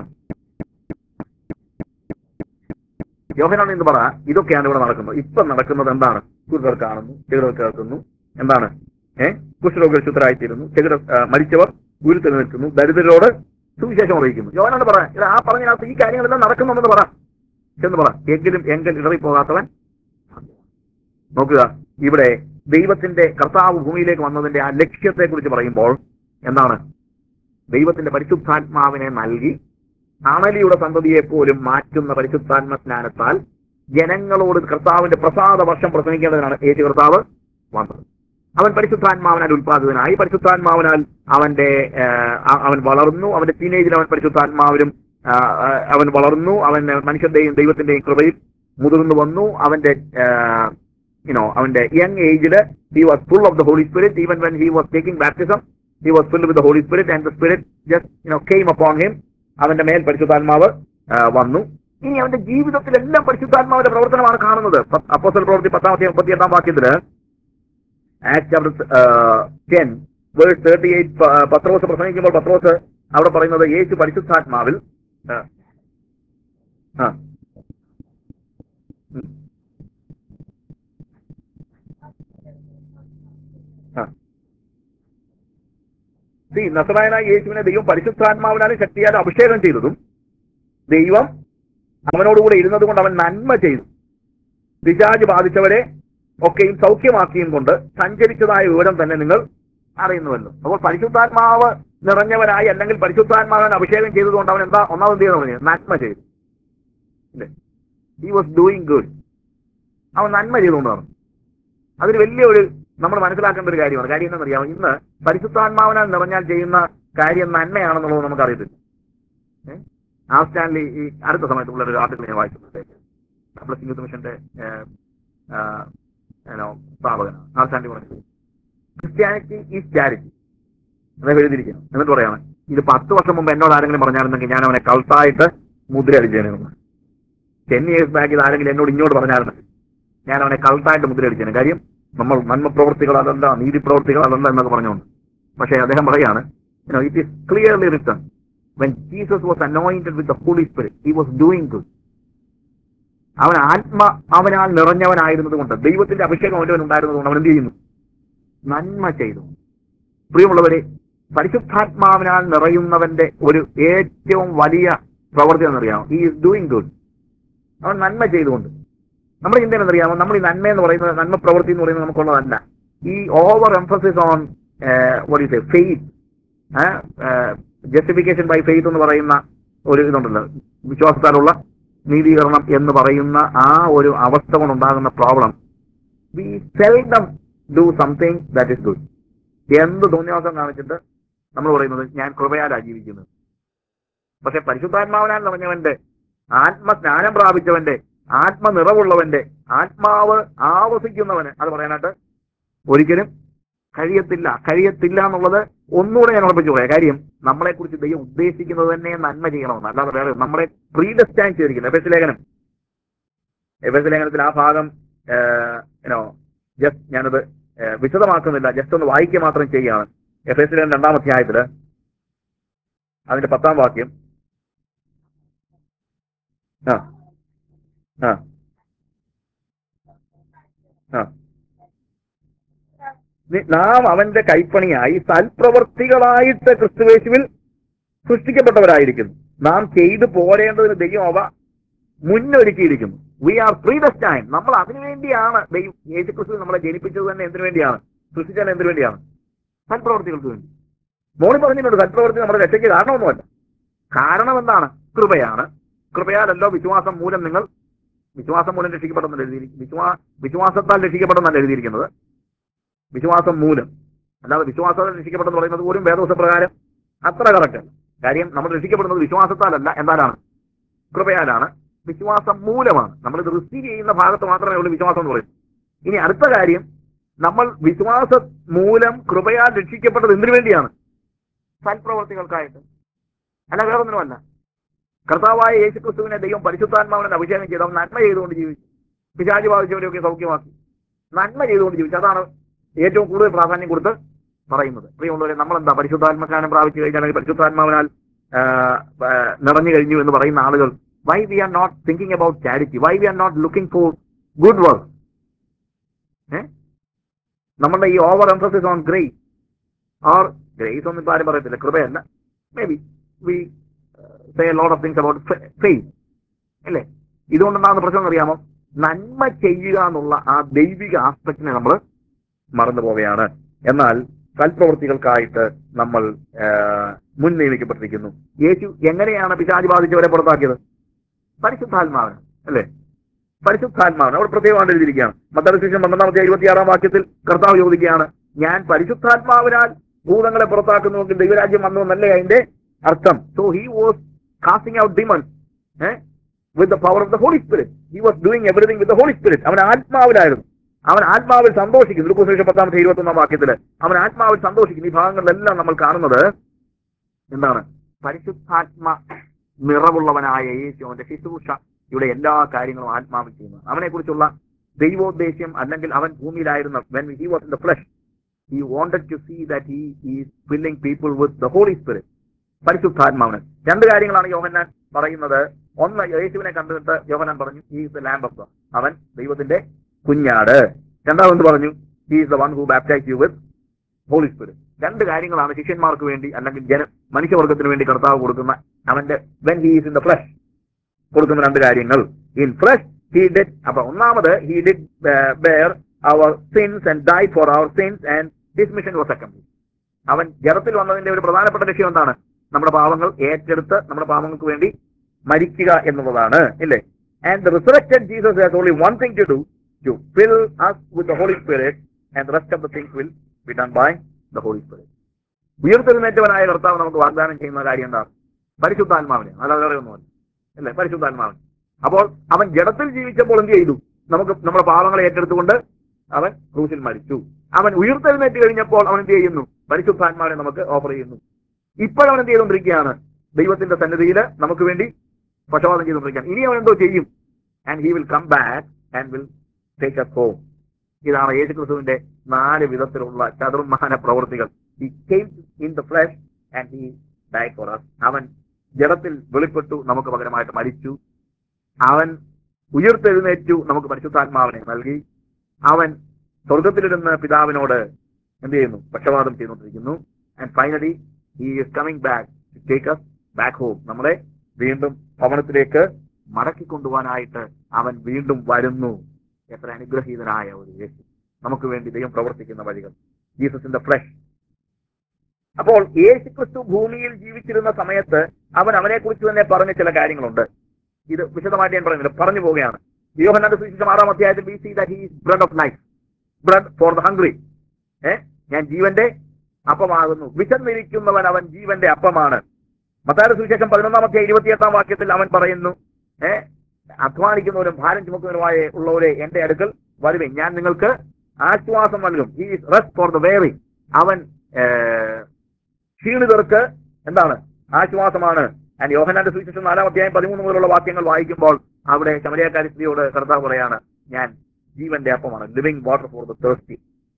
യോഹനാണ് എന്ന് പറ ഇതൊക്കെയാണ് ഇവിടെ നടക്കുന്നത് ഇപ്പം നടക്കുന്നത് എന്താണ് കുരുടർ കാണുന്നു ചെകിടർ കേൾക്കുന്നു എന്താണ് ഏഹ് കുഷ്ഠരോഗ ശുദ്ധരായിത്തീരുന്നു ചെകിട ആ, മരിച്ചവർ ഗുരുത്തിൽ നിൽക്കുന്നു ദരിദ്രരോട് സുവിശേഷം അറിയിക്കുന്നു യോഹനാണ് പറ ഇത് ആ പറഞ്ഞതിനകത്ത് ഈ കാര്യങ്ങളെല്ലാം നടക്കുന്നുണ്ടെന്ന് പറ എന്ന് പറ എങ്കിലും എങ്കിൽ ഇടറിപ്പോകാത്തവൻ നോക്കുക ഇവിടെ ദൈവത്തിന്റെ കർത്താവ് ഭൂമിയിലേക്ക് വന്നതിന്റെ ആ ലക്ഷ്യത്തെ കുറിച്ച് പറയുമ്പോൾ എന്താണ് ദൈവത്തിന്റെ പരിശുദ്ധാത്മാവിനെ നൽകി അണലിയുടെ സന്തതിയെ പോലും മാറ്റുന്ന പരിശുദ്ധാത്മ സ്നാനത്താൽ ജനങ്ങളോട് കർത്താവിന്റെ പ്രസാദ വർഷം പ്രസംഗിക്കേണ്ടതിനാണ് യേശു കർത്താവ് വന്നത് അവൻ പരിശുദ്ധാത്മാവിനാൽ ഉത്പാദിതനായി പരിശുദ്ധാത്മാവിനാൽ അവന്റെ ആ, അ- അവൻ വളർന്നു അവന്റെ ടീനേജിൽ അവൻ പരിശുദ്ധാത്മാവിലും ആ, ആ, അവൻ വളർന്നു അവൻ മനുഷ്യന്റെയും ദൈവത്തിന്റെയും കൃപയിൽ മുതിർന്നു വന്നു അവന്റെ യുനോ അവന്റെ യങ് ഏജില് he was full of the holy Spirit even when he was taking baptism he was full with the holy spirit and the Spirit just you know came upon him അവന്റെ മേൽ പരിശുദ്ധാത്മാവ് ആ, വന്നു ഇനി അവന്റെ ജീവിതത്തിലെല്ലാം പരിശുദ്ധാത്മാവിന്റെ പ്രവർത്തനമാണ് കാണുന്നത് അപ്പോസൽ പ്രവൃത്തി പത്താമത്തെ മുപ്പത്തി എട്ടാം വാക്യത്തില് act chapter ten verse thirty eight Pathros പ്രസംഗിക്കുമ്പോൾ പത്രോസ് അവിടെ പറയുന്നത് യേശു പരിശുദ്ധാത്മാവിൽ ആ, ആ, ഉം, ആ. See, നസറായനായ യേശുവിനെ ദൈവം പരിശുദ്ധാത്മാവിനാലും ശക്തിയാലും അഭിഷേകം ചെയ്തതും ദൈവം അവനോടുകൂടെ ഇരുന്നത് കൊണ്ട് അവൻ നന്മ ചെയ്തു പിശാജ് ബാധിച്ചവരെ ഒക്കെയും സൗഖ്യമാക്കിയും കൊണ്ട് സഞ്ചരിച്ചതായ വിവരം തന്നെ നിങ്ങൾ അറിയുന്നുവല്ലോ അപ്പോൾ പരിശുദ്ധാത്മാവ് നിറഞ്ഞവനായി അല്ലെങ്കിൽ പരിശുദ്ധാത്മാവൻ അഭിഷേകം ചെയ്തതുകൊണ്ട് അവൻ എന്താ ഒന്നാമത് എന്ത് പറഞ്ഞു നന്മ ചെയ്തു ഇല്ലേ ഹി വാസ് ഡൂയിങ് ഗുഡ് അവൻ നന്മ ചെയ്തുകൊണ്ടാണ് അതൊരു വലിയൊരു നമ്മൾ മനസ്സിലാക്കേണ്ട ഒരു കാര്യമാണ് കാര്യം എന്താണെന്നറിയാമോ ഇന്ന് പരിശുദ്ധാത്മാവിനാൽ നിറഞ്ഞാൽ ചെയ്യുന്ന കാര്യം നന്മയാണെന്നുള്ളത് നമുക്ക് അറിയത്തില്ല ഏ? ആ സ്റ്റാൻലി ഈ അടുത്ത സമയത്തുള്ള ഒരു ആർട്ടിക്കിൾ ഞാൻ വായിച്ചിട്ടുണ്ട് ബ്ലസ്സിംഗ് യൂത്ത് മിഷന്റെ സ്ഥാപകനാണ് ആ സ്റ്റാൻലി പറഞ്ഞത് ക്രിസ്ത്യാനിറ്റി ഈസ് ചാരിറ്റി അദ്ദേഹം എഴുതിയിരിക്കുന്നു എന്നിട്ട് പറയാണ് ഇത് പത്ത് വർഷം മുമ്പ് എന്നോട് ആരെങ്കിലും പറഞ്ഞായിരുന്നെങ്കിൽ ഞാൻ അവനെ കൾട്ടായിട്ട് മുദ്ര അടിച്ചേനെ ടെൻ ഇയേഴ്സ് ബാക്ക് ഇത് ആരെങ്കിലും എന്നോട് ഇങ്ങോട്ട് പറഞ്ഞായിരുന്നു ഞാൻ അവനെ കൾട്ടായിട്ട് മുദ്ര അടിച്ചേനെ കാര്യം നമ്മൾ നന്മ പ്രവർത്തികൾ അതല്ല നീതി പ്രവർത്തികൾ അതല്ല എന്നൊക്കെ പറഞ്ഞുകൊണ്ട് പക്ഷേ അദ്ദേഹം പറയാണ് it is clearly written when Jesus was anointed with the holy spirit he was doing good അവൻ ആത്മ അവനാൽ നിറഞ്ഞവനായിരുന്നത് കൊണ്ട് ദൈവത്തിന്റെ അഭിഷേകം അവൻ്റെ ഉണ്ടായിരുന്നത് കൊണ്ട് അവൻ എന്ത് ചെയ്യുന്നു നന്മ ചെയ്തു പ്രിയമുള്ളവരെ പരിശുദ്ധാത്മാവിനാൽ നിറയുന്നവന്റെ ഒരു ഏറ്റവും വലിയ പ്രവൃത്തി എന്നറിയാമോ ഈ ഈസ് ഡൂയിങ് ഗുഡ് അവൻ നന്മ ചെയ്തുകൊണ്ട് നമ്മുടെ ചിന്തയിൽ എന്നറിയാമോ നമ്മൾ ഈ നന്മ എന്ന് പറയുന്നത് നന്മ പ്രവൃത്തി എന്ന് പറയുന്നത് നമുക്കുള്ളതല്ല ഈ over emphasis on what is a faith justification by faith എന്ന് പറയുന്ന ഒരു ഇതുണ്ടല്ലോ വിശ്വാസത്താലുള്ള നീതീകരണം എന്ന് പറയുന്ന ആ ഒരു അവസ്ഥ കൊണ്ടുണ്ടാകുന്ന problem we seldom do something that is good എന്ത് തോന്നിയാസം കാണിച്ചിട്ട് നമ്മൾ പറയുന്നത് ഞാൻ കൃപയാലാ ജീവിക്കുന്നത് പക്ഷെ പരിശുദ്ധാത്മാവനാൽ നിറഞ്ഞവന്റെ ആത്മസ്നാനം പ്രാപിച്ചവന്റെ ആത്മനിറവുള്ളവന്റെ ആത്മാവ് ആവസിക്കുന്നവന് അത് പറയാനായിട്ട് ഒരിക്കലും കഴിയത്തില്ല കഴിയത്തില്ല എന്നുള്ളത് ഒന്നുകൂടെ ഞാൻ ഉറപ്പിച്ചു പറയാം കാര്യം നമ്മളെ കുറിച്ച് ദൈവം ഉദ്ദേശിക്കുന്നത് തന്നെ നന്മ ചെയ്യണമെന്ന് അല്ലാതെ വേറെ നമ്മളെ പ്രീഡസ്റ്റാൻ ചെയ്തിരിക്കുന്നത് എഫ് എസ് ലേഖനം എഫ് എസ് ലേഖനത്തിൽ ആ ഭാഗം നോ ജസ്റ്റ് ഞാനത് ഏഹ്, വിശദമാക്കുന്നില്ല ജസ്റ്റ് ഒന്ന് വായിക്കുക മാത്രം ചെയ്യുകയാണ് എഫ് എസ് ലേഖനം രണ്ടാം അധ്യായത്തില് അതിന്റെ പത്താം വാക്യം ആ ആ ആ നി- നാം അവന്റെ കൈപ്പണിയായി സൽപ്രവർത്തികളായിട്ട് ക്രിസ്തുവേശുവിൽ സൃഷ്ടിക്കപ്പെട്ടവരായിരിക്കുന്നു നാം ചെയ്തു പോരേണ്ടതിന് ദൈവം അവ മുന്നൊരുക്കിയിരിക്കുന്നു we are free thus time നമ്മൾ അതിനുവേണ്ടിയാണ് ദൈവം യേശു ക്രിസ്തു നമ്മളെ ജനിപ്പിച്ചത് തന്നെ എന്തിനു വേണ്ടിയാണ് സൃഷ്ടിച്ചത് എന്തിനു വേണ്ടിയാണ് സൽപ്രവർത്തികൾക്ക് വേണ്ടി മോളി പറഞ്ഞിട്ടുണ്ട് സൽപ്രവർത്തി നമ്മുടെ രക്ഷയ്ക്ക് കാരണമൊന്നുമല്ല കാരണം എന്താണ് കൃപയാണ് കൃപയാലല്ലോ വിശ്വാസം മൂലം നിങ്ങൾ വിശ്വാസം മൂലം രക്ഷിക്കപ്പെടുന്നല്ല എഴുതിയിരിക്കുന്നത് വിശ്വാ വിശ്വാസത്താൽ രക്ഷിക്കപ്പെടുന്നല്ല എഴുതിയിരിക്കുന്നത് വിശ്വാസം മൂലം അല്ലാതെ വിശ്വാസത്താൽ രക്ഷിക്കപ്പെടുന്ന പറയുന്നത് പോലും വേദവസ പ്രകാരം അത്ര കറക്റ്റ് കാര്യം നമ്മൾ രക്ഷിക്കപ്പെടുന്നത് വിശ്വാസത്താലല്ല എന്താലാണ് കൃപയാലാണ് വിശ്വാസം മൂലമാണ് നമ്മൾ ഇത് റിസീവ് ചെയ്യുന്ന ഭാഗത്ത് മാത്രമേ ഉള്ളൂ വിശ്വാസം എന്ന് പറയുന്നത് ഇനി അടുത്ത കാര്യം നമ്മൾ വിശ്വാസ മൂലം കൃപയാൽ രക്ഷിക്കപ്പെട്ടത് എന്തിനു വേണ്ടിയാണ് സൽപ്രവർത്തികൾക്കായിട്ട് അല്ല വേറൊന്നിനുമല്ല കർത്താവായ യേശു ക്രിസ്തുവിനെ ദൈവം പരിശുദ്ധാത്മാവിനെ അഭിഷേകം ചെയ്ത് അവൻ നന്മ ചെയ്തുകൊണ്ട് ജീവിച്ചു പിശാചി ബാധിച്ചവരെയൊക്കെ സൗഖ്യമാക്കി നന്മ ചെയ്തുകൊണ്ട് ജീവിച്ചു അതാണ് ഏറ്റവും കൂടുതൽ പ്രാധാന്യം കൊടുത്ത് പറയുന്നത് പ്രിയമുള്ളവരെ നമ്മളെന്താ പരിശുദ്ധാത്മജ്ഞാനം പ്രാപിച്ചു കഴിഞ്ഞാൽ അല്ലെങ്കിൽ പരിശുദ്ധാത്മാവിനാൽ ആ, ആ, നിറഞ്ഞു കഴിഞ്ഞു എന്ന് പറയുന്ന ആളുകൾ why we are not thinking about charity why we are not looking for good work നമ്മളുടെ ഈ over emphasis on grace or grace ഒന്നും ഇപ്പൊ ആരും പറയത്തില്ല കൃപയല്ല maybe we say lot of things about faith അല്ലേ ഇതുകൊണ്ടുണ്ടാകുന്ന പ്രശ്നം അറിയാമോ നന്മ ചെയ്യുക എന്നുള്ള ആ ദൈവിക ആസ്പെക്റ്റിനെ നമ്മൾ മറന്നു പോവുകയാണ് എന്നാൽ സൽപ്രവൃത്തികൾക്കായിട്ട് നമ്മൾ ആ, മുൻ നിയമിക്കപ്പെട്ടിരിക്കുന്നു യേശു എങ്ങനെയാണ് പിശാചി ബാധിച്ചവരെ പുറത്താക്കിയത് പരിശുദ്ധാത്മാവിന് അല്ലേ പരിശുദ്ധാത്മാവിന് അവിടെ പ്രത്യേകമായിട്ട് എഴുതിയിരിക്കുകയാണ് മത്തരശിഷം പന്ത്രണ്ടാമത്തെ ഇരുപത്തിയാറാം വാക്യത്തിൽ കർത്താവ് ചോദിക്കുകയാണ് ഞാൻ പരിശുദ്ധാത്മാവിനാൽ ഭൂതങ്ങളെ പുറത്താക്കുന്നുവെങ്കിൽ ദൈവരാജ്യം വന്നു എന്നല്ലേ അതിന്റെ അർത്ഥം so he was casting out demon with the power of the holy spirit he was doing everything with the holy spirit അവൻ ആത്മാവിലായിരുന്നു അവൻ ആത്മാവിൽ സന്തോഷിക്കുന്നു ലുക്കോസുവിശേഷം പത്താമത്തെ ഇരുപത്തൊന്നാം വാക്യത്തില് അവൻ ആത്മാവിൽ സന്തോഷിക്കുന്നു ഈ ഭാഗങ്ങളിലെല്ലാം നമ്മൾ കാണുന്നത് എന്താണ് പരിശുദ്ധാത്മ നിറവുള്ളവനായ യേശു അവന്റെ ശുശ്രൂഷയുടെ എല്ലാ കാര്യങ്ങളും ആത്മാവിൽ ചെയ്യുന്നു അവനെ കുറിച്ചുള്ള ദൈവോദ്ദേശ്യം അല്ലെങ്കിൽ അവൻ ഭൂമിയിലായിരുന്ന when he was in the flesh he wanted to see that he is filling people with the holy Spirit പരിശുദ്ധാത്മാവിന് രണ്ട് കാര്യങ്ങളാണ് യോഹന്നാൻ പറയുന്നത് ഒന്ന് യേശുവിനെ കണ്ടിട്ട് യോഹന്നാൻ പറഞ്ഞു he is the lamb of God അവൻ ദൈവത്തിന്റെ കുഞ്ഞാട് രണ്ടാമത് പറഞ്ഞു he is the one who baptize you with Holy Spirit രണ്ട് കാര്യങ്ങളാണ് ശിഷ്യന്മാർക്ക് വേണ്ടി അല്ലെങ്കിൽ ജന മനുഷ്യവർഗത്തിന് വേണ്ടി കർത്താവ് കൊടുക്കുന്ന അവന്റെ when he is in the flesh കൊടുക്കുന്ന രണ്ട് കാര്യങ്ങൾ ഇൻ ഫ്ലഷ് ഹി ഡിഡ് അപ്പൊ ഒന്നാമത് he did bear our sins and die for our sins and his mission was accomplished അവൻ ജഡത്തിൽ വന്നതിന്റെ ഒരു പ്രധാനപ്പെട്ട ലക്ഷ്യം എന്താണ് നമ്മുടെ പാവങ്ങൾ ഏറ്റെടുത്ത് നമ്മുടെ പാവങ്ങൾക്ക് വേണ്ടി മരിക്കുക എന്നുള്ളതാണ് ഇല്ലേ and the resurrected Jesus has only one thing to do to fill us with the holy spirit and the rest of the things will be done by the holy spirit ഉയർത്തെഴുന്നേറ്റവനായ കർത്താവ് നമുക്ക് വാഗ്ദാനം ചെയ്യുന്ന കാര്യം എന്താണ് പരിശുദ്ധാത്മാവിനെ അല്ലാതെ വേറെ ഒന്നുമല്ല അല്ലേ പരിശുദ്ധാത്മാവിനെ അപ്പോൾ അവൻ ജഡത്തിൽ ജീവിച്ചപ്പോൾ എന്ത് ചെയ്തു നമുക്ക് നമ്മുടെ പാവങ്ങളെ ഏറ്റെടുത്തുകൊണ്ട് അവൻ ക്രൂശിൽ മരിച്ചു അവൻ ഉയർത്തെഴുന്നേറ്റ് കഴിഞ്ഞപ്പോൾ അവൻ എന്ത് ചെയ്യുന്നു പരിശുദ്ധാത്മാവിനെ നമുക്ക് ഓഫർ ചെയ്യുന്നു ഇപ്പോഴവൻ എന്ത് ചെയ്തുകൊണ്ടിരിക്കുകയാണ് ദൈവത്തിന്റെ സന്നിധിയിൽ നമുക്ക് വേണ്ടി പക്ഷപാതം ചെയ്തുകൊണ്ടിരിക്കുകയാണ് ഇനി അവൻ എന്തോ ചെയ്യും and he will come back and will take us home ഇതാണ് യേശു ക്രിസ്തുവിന്റെ നാല് വിധത്തിലുള്ള ചതുർമാന പ്രവൃത്തികൾ he came in the flesh and he die for us അവൻ ജഡത്തിൽ വെളിപ്പെട്ടു നമുക്ക് പകരമായിട്ട് മരിച്ചു അവൻ ഉയർത്തെഴുന്നേറ്റു നമുക്ക് പരിശുദ്ധാത്മാവിനെ നൽകി അവൻ സ്വർഗത്തിലിരുന്ന് പിതാവിനോട് എന്ത് ചെയ്യുന്നു പക്ഷപാതം ചെയ്തുകൊണ്ടിരിക്കുന്നു and finally he is coming back to take us back home നമ്മളെ വീണ്ടും ഭവനത്തിലേക്ക് മടക്കി കൊണ്ടുപോകാനായിട്ട് അവൻ വീണ്ടും വരുന്നു എത്ര അനുഗ്രഹീതനായ ഒരു യേശു നമുക്ക് വേണ്ടി ദൈവം പ്രവർത്തിക്കുന്ന വഴികൾ ജീസസിന്റെ ഫ്ലഷ് അപ്പോൾ യേശു ക്രിസ്തു ഭൂമിയിൽ ജീവിച്ചിരുന്ന സമയത്ത് അവൻ അവനെ കുറിച്ച് തന്നെ പറഞ്ഞ ചില കാര്യങ്ങളുണ്ട് ഇത് വിശദമായിട്ട് ഞാൻ പറയുന്നില്ല പറഞ്ഞു പോവുകയാണ് യോഹന്നാന്റെ സുവിശേഷം ആറാം അധ്യായത്തിൽ we see that he's bread of life bread for the hungry ഏ ഞാൻ ജീവന്റെ അപ്പമാകുന്നു വിശന്നിരിക്കുന്നവൻ അവൻ ജീവന്റെ അപ്പമാണ് മത്തായ സുവിശേഷം പതിനൊന്നാം അധ്യായം ഇരുപത്തിയെട്ടാം വാക്യത്തിൽ അവൻ പറയുന്നു ഏ അധ്വാനിക്കുന്നവരും ഭാരം ചുമക്കുന്നവരുമായ ഉള്ളവരെ എന്റെ അടുക്കൽ വരുവേ ഞാൻ നിങ്ങൾക്ക് ആശ്വാസം നൽകും ഈ റെസ്റ്റ് ഫോർ ദ വേറി അവൻ ഏ, ക്ഷീണിതർക്ക് എന്താണ് ആശ്വാസമാണ് ആൻഡ് യോഹനാന്റെ സുവിശേഷം നാലാം അധ്യായം പതിമൂന്ന് മുതലുള്ള വാക്യങ്ങൾ വായിക്കുമ്പോൾ അവിടെ ശമരിയാക്കാരി സ്ത്രീയോട് കർത്താവ് പറയാണ് ഞാൻ ജീവന്റെ അപ്പമാണ് living water for the thirsty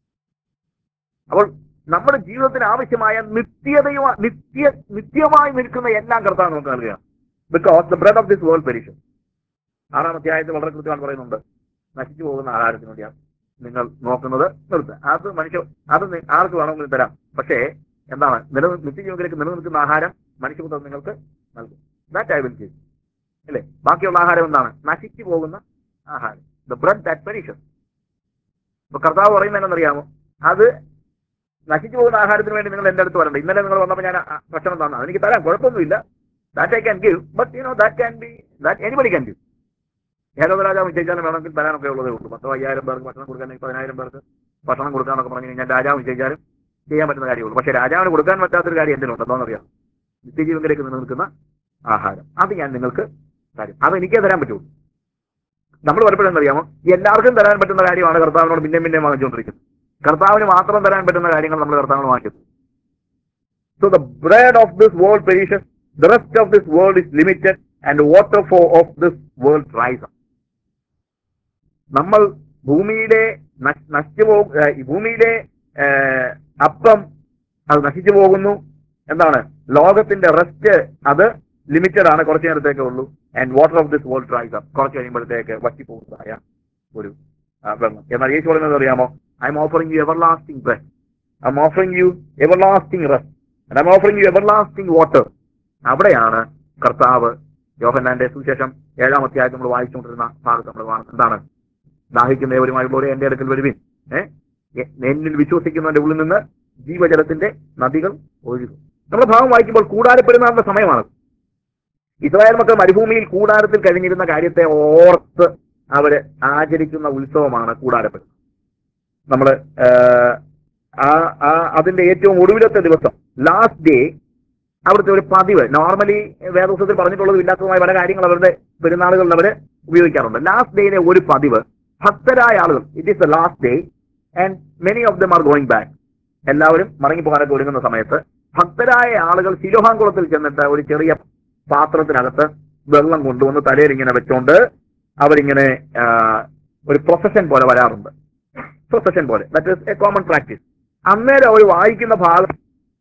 അപ്പോൾ നമ്മുടെ ജീവിതത്തിന് ആവശ്യമായ നിത്യതയോ നിത്യ നിത്യമായി നിൽക്കുന്ന എല്ലാം കർത്താവ് നമുക്ക് നൽകുക because the bread of this world perish ആറാം അധ്യായത്തിൽ വളരെ കൃത്യമാണ് പറയുന്നുണ്ട് നശിച്ചു പോകുന്ന ആഹാരത്തിന് വേണ്ടിയാണ് നിങ്ങൾ നോക്കുന്നത് നിർത്തുക അത് മനുഷ്യ അത് നി- ആർക്ക് വേണമെങ്കിലും തരാം പക്ഷേ എന്താണ് നില നിത്യജീവനിലേക്ക് നിലനിൽക്കുന്ന ആഹാരം മനുഷ്യപുത്രം നിങ്ങൾക്ക് നൽകും ദാറ്റ് ഐ വിൽ ഗീവ് അല്ലേ ബാക്കിയുള്ള ആഹാരം എന്താണ് നശിച്ചു പോകുന്ന ആഹാരം ദ ബ്രെഡ് ദാറ്റ് പെരീഷസ് ഇപ്പൊ കർത്താവ് പറയുന്നത് എന്താണെന്നറിയാമോ അത് നശിച്ചു പോകുന്ന ആഹാരത്തിന് വേണ്ടി നിങ്ങൾ എന്റെ അടുത്ത് വരണ്ട ഇന്നലെ നിങ്ങൾ വന്നപ്പോൾ ഞാൻ ആ ഭക്ഷണം തന്നു അതെനിക്ക് തരാം കുഴപ്പമൊന്നുമില്ല that I can give but you know that can be that anybody can give ഏതൊരു രാജാവ് നിശ്ചയിച്ചാലും വേണമെങ്കിൽ തരാനൊക്കെ ഉള്ളതേ ഉള്ളൂ പത്തോ അയ്യായിരം പേർക്ക് ഭക്ഷണം കൊടുക്കാൻ പതിനായിരം പേർക്ക് ഭക്ഷണം കൊടുക്കാന്നൊക്കെ പറഞ്ഞു കഴിഞ്ഞാൽ രാജാവ് നിശ്ചയിച്ചാലും ചെയ്യാൻ പറ്റുന്ന കാര്യമുള്ളൂ പക്ഷേ രാജാവിന് കൊടുക്കാൻ പറ്റാത്തൊരു കാര്യം എന്തിനുണ്ട് എന്താണെന്നറിയാം നിത്യജീവനിലേക്ക് നിലനിൽക്കുന്ന ആഹാരം അത് ഞാൻ നിങ്ങൾക്ക് തരും അത് എനിക്കേ തരാൻ പറ്റുള്ളൂ നമ്മൾ പലപ്പോഴും അറിയാമോ എല്ലാവർക്കും തരാൻ പറ്റുന്ന കാര്യമാണ് കർത്താവിനോട് പിന്നെയും പിന്നെയും വാങ്ങിച്ചുകൊണ്ടിരിക്കുന്നത് കർത്താവിന് മാത്രം തരാൻ പറ്റുന്ന കാര്യങ്ങൾ നമ്മൾ കർത്താവിന് വാങ്ങിക്കുന്നു so the bread of this world perishes the rest of this world is limited and water for of this world rise നമ്മൾ ഭൂമിയിലെ നശ്- നശിച്ചു പോകും ഏഹ് ഈ ഭൂമിയിലെ ഏഹ് അപ്പം അത് നശിച്ചു പോകുന്നു എന്താണ് ലോകത്തിന്റെ റെസ്റ്റ് അത് ലിമിറ്റഡ് ആണ് കുറച്ചു നേരത്തേക്കേ ഉള്ളൂ and water of this world rise up കുറച്ച് കഴിയുമ്പോഴത്തേക്ക് വറ്റിപ്പോകുന്നതായ ഒരു ആ, വെള്ളം എന്നാൽ യേശു പറയുന്നത് അറിയാമോ I M offering you everlasting bread I M offering you everlasting rest I M offering you everlasting water അവിടെയാണ് കർത്താവ് യോഹന്നാന്റെ സുവിശേഷം ഏഴാം അധ്യായം നമ്മൾ വായിച്ചുകൊണ്ടിരുന്ന ഭാഗത്ത് നമ്മൾ കാണുന്നത് എന്താണ് ദാഹിക്കുന്ന ഏവരുമായുള്ളവരെ എന്റെ അടുക്കൽ വരുവിൻ ഏഹ് എന്നിൽ വിശ്വസിക്കുന്നതിന്റെ ഉള്ളിൽ നിന്ന് ജീവജലത്തിന്റെ നദികൾ ഒഴുകും നമ്മുടെ ഭാഗം വായിക്കുമ്പോൾ കൂടാരപ്പെരുന്നാളിന്റെ സമയമാണ് ഇസ്രായേൽ മക്കൾ മരുഭൂമിയിൽ കൂടാരത്തിൽ കഴിഞ്ഞിരുന്ന കാര്യത്തെ ഓർത്ത് അവര് ആചരിക്കുന്ന ഉത്സവമാണ് കൂടാരപ്പെരുന്നാൾ നമ്മള് ഏഹ്, ആ ആ അതിന്റെ ഏറ്റവും ഒടുവിലത്തെ ദിവസം ലാസ്റ്റ് ഡേ അവിടുത്തെ ഒരു പതിവ് നോർമലി വേദോത്സവത്തിൽ പറഞ്ഞിട്ടുള്ളതും ഇല്ലാത്തതുമായ പല കാര്യങ്ങൾ അവരുടെ പെരുന്നാളുകളിൽ അവര് ഉപയോഗിക്കാറുണ്ട് ലാസ്റ്റ് ഡേയിലെ ഒരു പതിവ് ഭക്തരായ ആളുകൾ it is the last day and many of them are going back എല്ലാവരും മടങ്ങിപ്പോകാനൊക്കെ ഒരുങ്ങുന്ന സമയത്ത് ഭക്തരായ ആളുകൾ ശിലോഹാംകുളത്തിൽ ചെന്നിട്ട് ഒരു ചെറിയ പാത്രത്തിനകത്ത് വെള്ളം കൊണ്ടുവന്ന് തലയിൽ ഇങ്ങനെ വെച്ചോണ്ട് അവരിങ്ങനെ ആ, ഒരു പ്രൊഫഷൻ പോലെ വരാറുണ്ട് പ്രൊഫഷൻ പോലെ that is a common practice അന്നേരം അവർ വായിക്കുന്ന ഭാഗം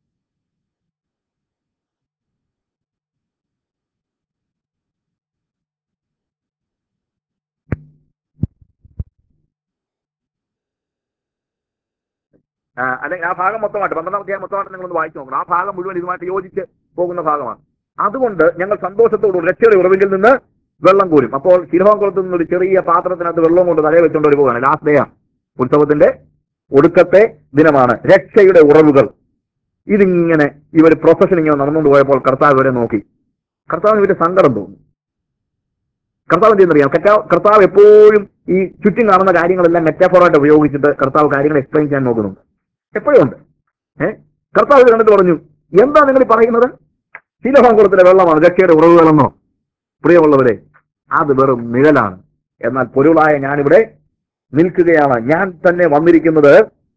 ആ, അല്ലെങ്കിൽ ആ ഭാഗം മൊത്തമായിട്ട് പന്ത്രണ്ടാം അധ്യായം മൊത്തമായിട്ട് നിങ്ങളൊന്ന് വായിച്ചു നോക്കണം ആ ഭാഗം മുഴുവൻ ഇതുമായിട്ട് യോജിച്ച് പോകുന്ന ഭാഗമാണ് അതുകൊണ്ട് ഞങ്ങൾ സന്തോഷത്തോടും രക്ഷയുടെ ഉറവിൽ നിന്ന് വെള്ളം കോരും അപ്പോൾ ശിലോഹംകുളത്ത് നിന്ന് ഒരു ചെറിയ പാത്രത്തിനകത്ത് വെള്ളം കൊണ്ട് തലയെ വെച്ചുകൊണ്ട് ഒരു പോവുകയാണ് ലാസ്റ്റ് ഡേ ആണ് ഉത്സവത്തിന്റെ ഒടുക്കത്തെ ദിനമാണ് രക്ഷയുടെ ഉറവുകൾ ഇതിങ്ങനെ ഇവർ പ്രൊഫഷൻ ഇങ്ങനെ നടന്നുകൊണ്ട് പോയപ്പോൾ കർത്താവ് ഇവരെ നോക്കി കർത്താവിന് ഇവരുടെ സങ്കടം തോന്നി കർത്താവ് എന്ത് ചെയ്യുന്നറിയാം കർത്താവ് കർത്താവ് എപ്പോഴും ഈ ചുറ്റും കാണുന്ന കാര്യങ്ങളെല്ലാം മെറ്റാഫോറായിട്ട് ഉപയോഗിച്ചിട്ട് കർത്താവ് കാര്യങ്ങൾ എക്സ്പ്ലെയിൻ ചെയ്യാൻ നോക്കുന്നുണ്ട് എപ്പോഴും ഉണ്ട് ഏഹ് കർത്താവ് ഇത് കണ്ടിട്ട് പറഞ്ഞു എന്താ നിങ്ങൾ ഈ പറയുന്നത് ശീലഭാങ്കുളത്തിലെ വെള്ളമാണ് രക്ഷയുടെ ഉറവുകളെന്നോ പ്രിയമുള്ളവരെ അത് വെറും നിഴലാണ് എന്നാൽ പൊരുളായ ഞാനിവിടെ നിൽക്കുകയാണ് ഞാൻ തന്നെ വന്നിരിക്കുന്നത്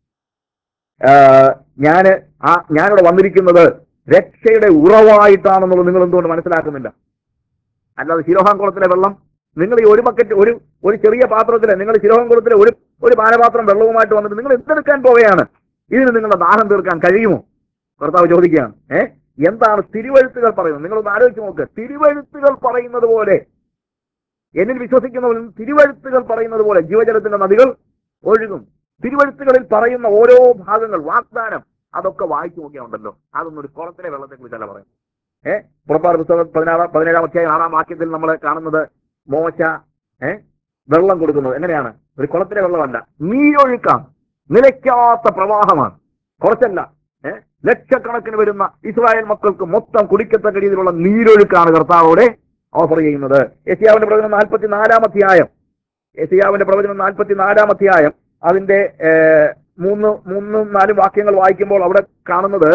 ഞാൻ ആ ഞാനിവിടെ വന്നിരിക്കുന്നത് രക്ഷയുടെ ഉറവായിട്ടാണെന്നുള്ളത് നിങ്ങൾ എന്തുകൊണ്ട് മനസ്സിലാക്കുന്നില്ല അല്ലാതെ ശിരോഹാംകുളത്തിലെ വെള്ളം നിങ്ങൾ ഈ ഒരു ബക്കറ്റ് ഒരു ഒരു ചെറിയ പാത്രത്തിലെ നിങ്ങൾ ശിരോഹാംകുളത്തിലെ ഒരു ഒരു പാനപാത്രം വെള്ളവുമായിട്ട് വന്നിട്ട് നിങ്ങൾ എന്തെടുക്കാൻ പോവുകയാണ് ഇതിന് നിങ്ങളുടെ ദാഹം തീർക്കാൻ കഴിയുമോ കർത്താവ് ചോദിക്കുകയാണ് ഏ എന്താണ് തിരുവഴുത്തുകൾ പറയുന്നത് നിങ്ങളൊന്ന് ആലോചിച്ച് നോക്ക് തിരുവഴുത്തുകൾ പറയുന്നത് പോലെ എന്നിൽ വിശ്വസിക്കുന്നവരും തിരുവഴുത്തുകൾ പറയുന്നത് പോലെ ജീവജലത്തിന്റെ നദികൾ ഒഴുകും തിരുവഴുത്തുകളിൽ പറയുന്ന ഓരോ ഭാഗങ്ങൾ വാഗ്ദാനം അതൊക്കെ വായിച്ചു നോക്കിയാണ്ടല്ലോ അതൊന്നും ഒരു കുളത്തിലെ വെള്ളത്തെ കുറിച്ചല്ല പറയുന്നത് ഏ പുറപ്പാട് പുസ്തകം പതിനാറാം പതിനേഴാം അധ്യായം ആറാം വാക്യത്തിൽ നമ്മൾ കാണുന്നത് മോശ ഏ വെള്ളം കൊടുക്കുന്നത് എങ്ങനെയാണ് ഒരു കുളത്തിലെ വെള്ളമല്ല നീരൊഴുക്കാം നിലയ്ക്കാത്ത പ്രവാഹമാണ് കുറച്ചല്ല ഏ ലക്ഷക്കണക്കിന് വരുന്ന ഇസ്രായേൽ മക്കൾക്ക് മൊത്തം കുടിക്കത്തക്ക രീതിയിലുള്ള നീരൊഴുക്കാണ് കർത്താവോടെ ഓഫർ ചെയ്യുന്നത് എസിയാവിന്റെ പ്രവചനം നാൽപ്പത്തി നാലാം അധ്യായം എസിയാവിന്റെ പ്രവചനം നാൽപ്പത്തി നാലാം അധ്യായം അതിന്റെ ഏ, മൂന്ന് മൂന്നും നാലും വാക്യങ്ങൾ വായിക്കുമ്പോൾ അവിടെ കാണുന്നത്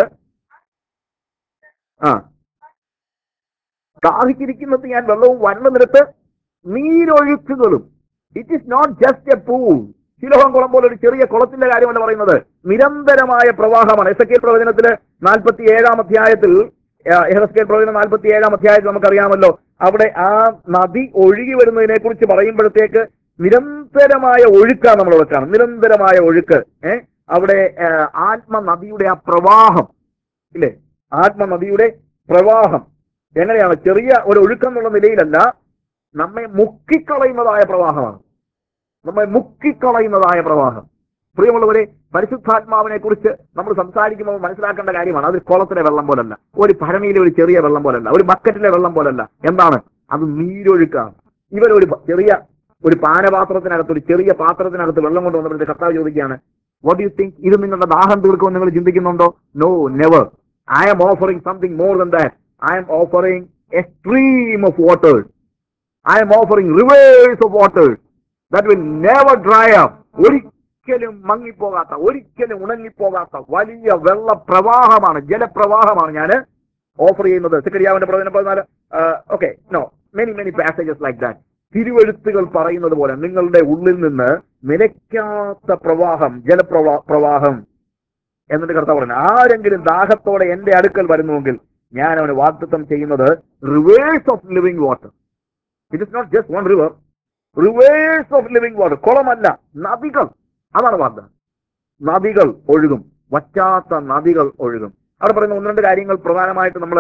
ആ ദാഹിച്ചിരിക്കുന്നത് ഞാൻ വെള്ളവും വരണ്ട നിരത്ത് നീരൊഴുക്കുകളും it is not just a pool ശിലോഹം കുളം പോലെ ഒരു ചെറിയ കുളത്തിന്റെ കാര്യമല്ല പറയുന്നത് നിരന്തരമായ പ്രവാഹമാണ് എസ് കെ പ്രവചനത്തില് നാൽപ്പത്തി ഏഴാം അധ്യായത്തിൽ എഹസ്കേൽ പ്രവചനം നാൽപ്പത്തി ഏഴാം അധ്യായത്തിൽ നമുക്കറിയാമല്ലോ അവിടെ ആ നദി ഒഴുകി വരുന്നതിനെ കുറിച്ച് പറയുമ്പോഴത്തേക്ക് നിരന്തരമായ ഒഴുക്കാണ് നമ്മൾ അവിടെ കാണുന്നത് നിരന്തരമായ ഒഴുക്ക് ഏഹ് അവിടെ ആ, ആത്മനദിയുടെ ആ പ്രവാഹം ഇല്ലേ ആത്മനദിയുടെ പ്രവാഹം എങ്ങനെയാണ് ചെറിയ ഒരു ഒഴുക്കം എന്നുള്ള നിലയിലല്ല നമ്മെ മുക്കിക്കളയുന്നതായ പ്രവാഹമാണ് നമ്മെ മുക്കിക്കളയുന്നതായ പ്രവാഹം പ്രിയമുള്ളവരെ പരിശുദ്ധാത്മാവിനെ കുറിച്ച് നമ്മൾ സംസാരിക്കുമ്പോൾ മനസ്സിലാക്കേണ്ട കാര്യമാണ് അത് കുളത്തിലെ വെള്ളം പോലല്ല ഒരു ഭരണിയിലെ ഒരു ചെറിയ വെള്ളം പോലല്ല ഒരു ബക്കറ്റിലെ വെള്ളം പോലല്ല എന്താണ് അത് നീരൊഴുക്കാണ് ഇവർ ഒരു ബ- ചെറിയ ഒരു പാനപാത്രത്തിനകത്ത് ഒരു ചെറിയ പാത്രത്തിനകത്ത് വെള്ളം കൊണ്ട് വന്നപ്പോൾ കർത്താവ് ചോദിക്കുകയാണ് വാട്ട് യു തിങ്ക് ഇത് നിങ്ങളുടെ ദാഹം തീർക്കുമെന്ന് നിങ്ങൾ ചിന്തിക്കുന്നുണ്ടോ no never I am offering something more than that I am offering a stream of waters I M offering rivers of waters that will never dry up ഒരിക്കലും മങ്ങിപ്പോകാത്ത ഒരിക്കലും ഉണങ്ങിപ്പോകാത്ത വലിയ വെള്ള പ്രവാഹമാണ് ജലപ്രവാഹമാണ് ഞാൻ ഓഫർ ചെയ്യുന്നത് സിക്കരിയാവിന്റെ പ്രവചനം പതിനാല് okay no many many passages like that തിരുവഴുത്തുകൾ പറയുന്നത് പോലെ നിങ്ങളുടെ ഉള്ളിൽ നിന്ന് നിലയ്ക്കാത്ത പ്രവാഹം ജലപ്രവാ പ്രവാഹം എന്നിട്ട് കർത്താവ് പറഞ്ഞു ആരെങ്കിലും ദാഹത്തോടെ എന്റെ അടുക്കൽ വരുന്നുവെങ്കിൽ ഞാൻ അവന് വാഗ്ദത്തം ചെയ്യുന്നത് rivers of living water it is not just one river rivers of living water കുളമല്ല നദികൾ അതാണ് വാഗ്ദാനം നദികൾ ഒഴുകും വറ്റാത്ത നദികൾ ഒഴുകും അവിടെ പറയുന്ന ഒന്ന് രണ്ട് കാര്യങ്ങൾ പ്രധാനമായിട്ട് നമ്മൾ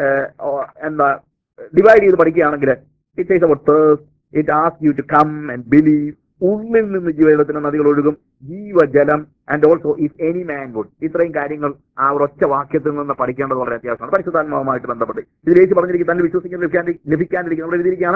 എന്താ ഡിവൈഡ് ചെയ്ത് പഠിക്കുകയാണെങ്കിൽ it is about it ask you to come and believe ഉള്ളിൽ നിന്ന് ജീവജലത്തിന് നദികൾ ഒഴുകും ജീവജലം and also if any man good ഇത്രയും കാര്യങ്ങൾ ആ ഒരൊറ്റ വാക്യത്തിൽ നിന്ന് പഠിക്കേണ്ടത് വളരെ അത്യാവശ്യമാണ് പരിശുദ്ധാത്മാവുമായിട്ട് ബന്ധപ്പെട്ട് ഇതിലേക്ക് പറഞ്ഞിരിക്കും തന്നെ വിശ്വസിക്കുന്ന ലഭിക്കാൻ ലഭിക്കാണ്ടിരിക്കും നമ്മൾ എഴുതിയിരിക്കുകയാണ്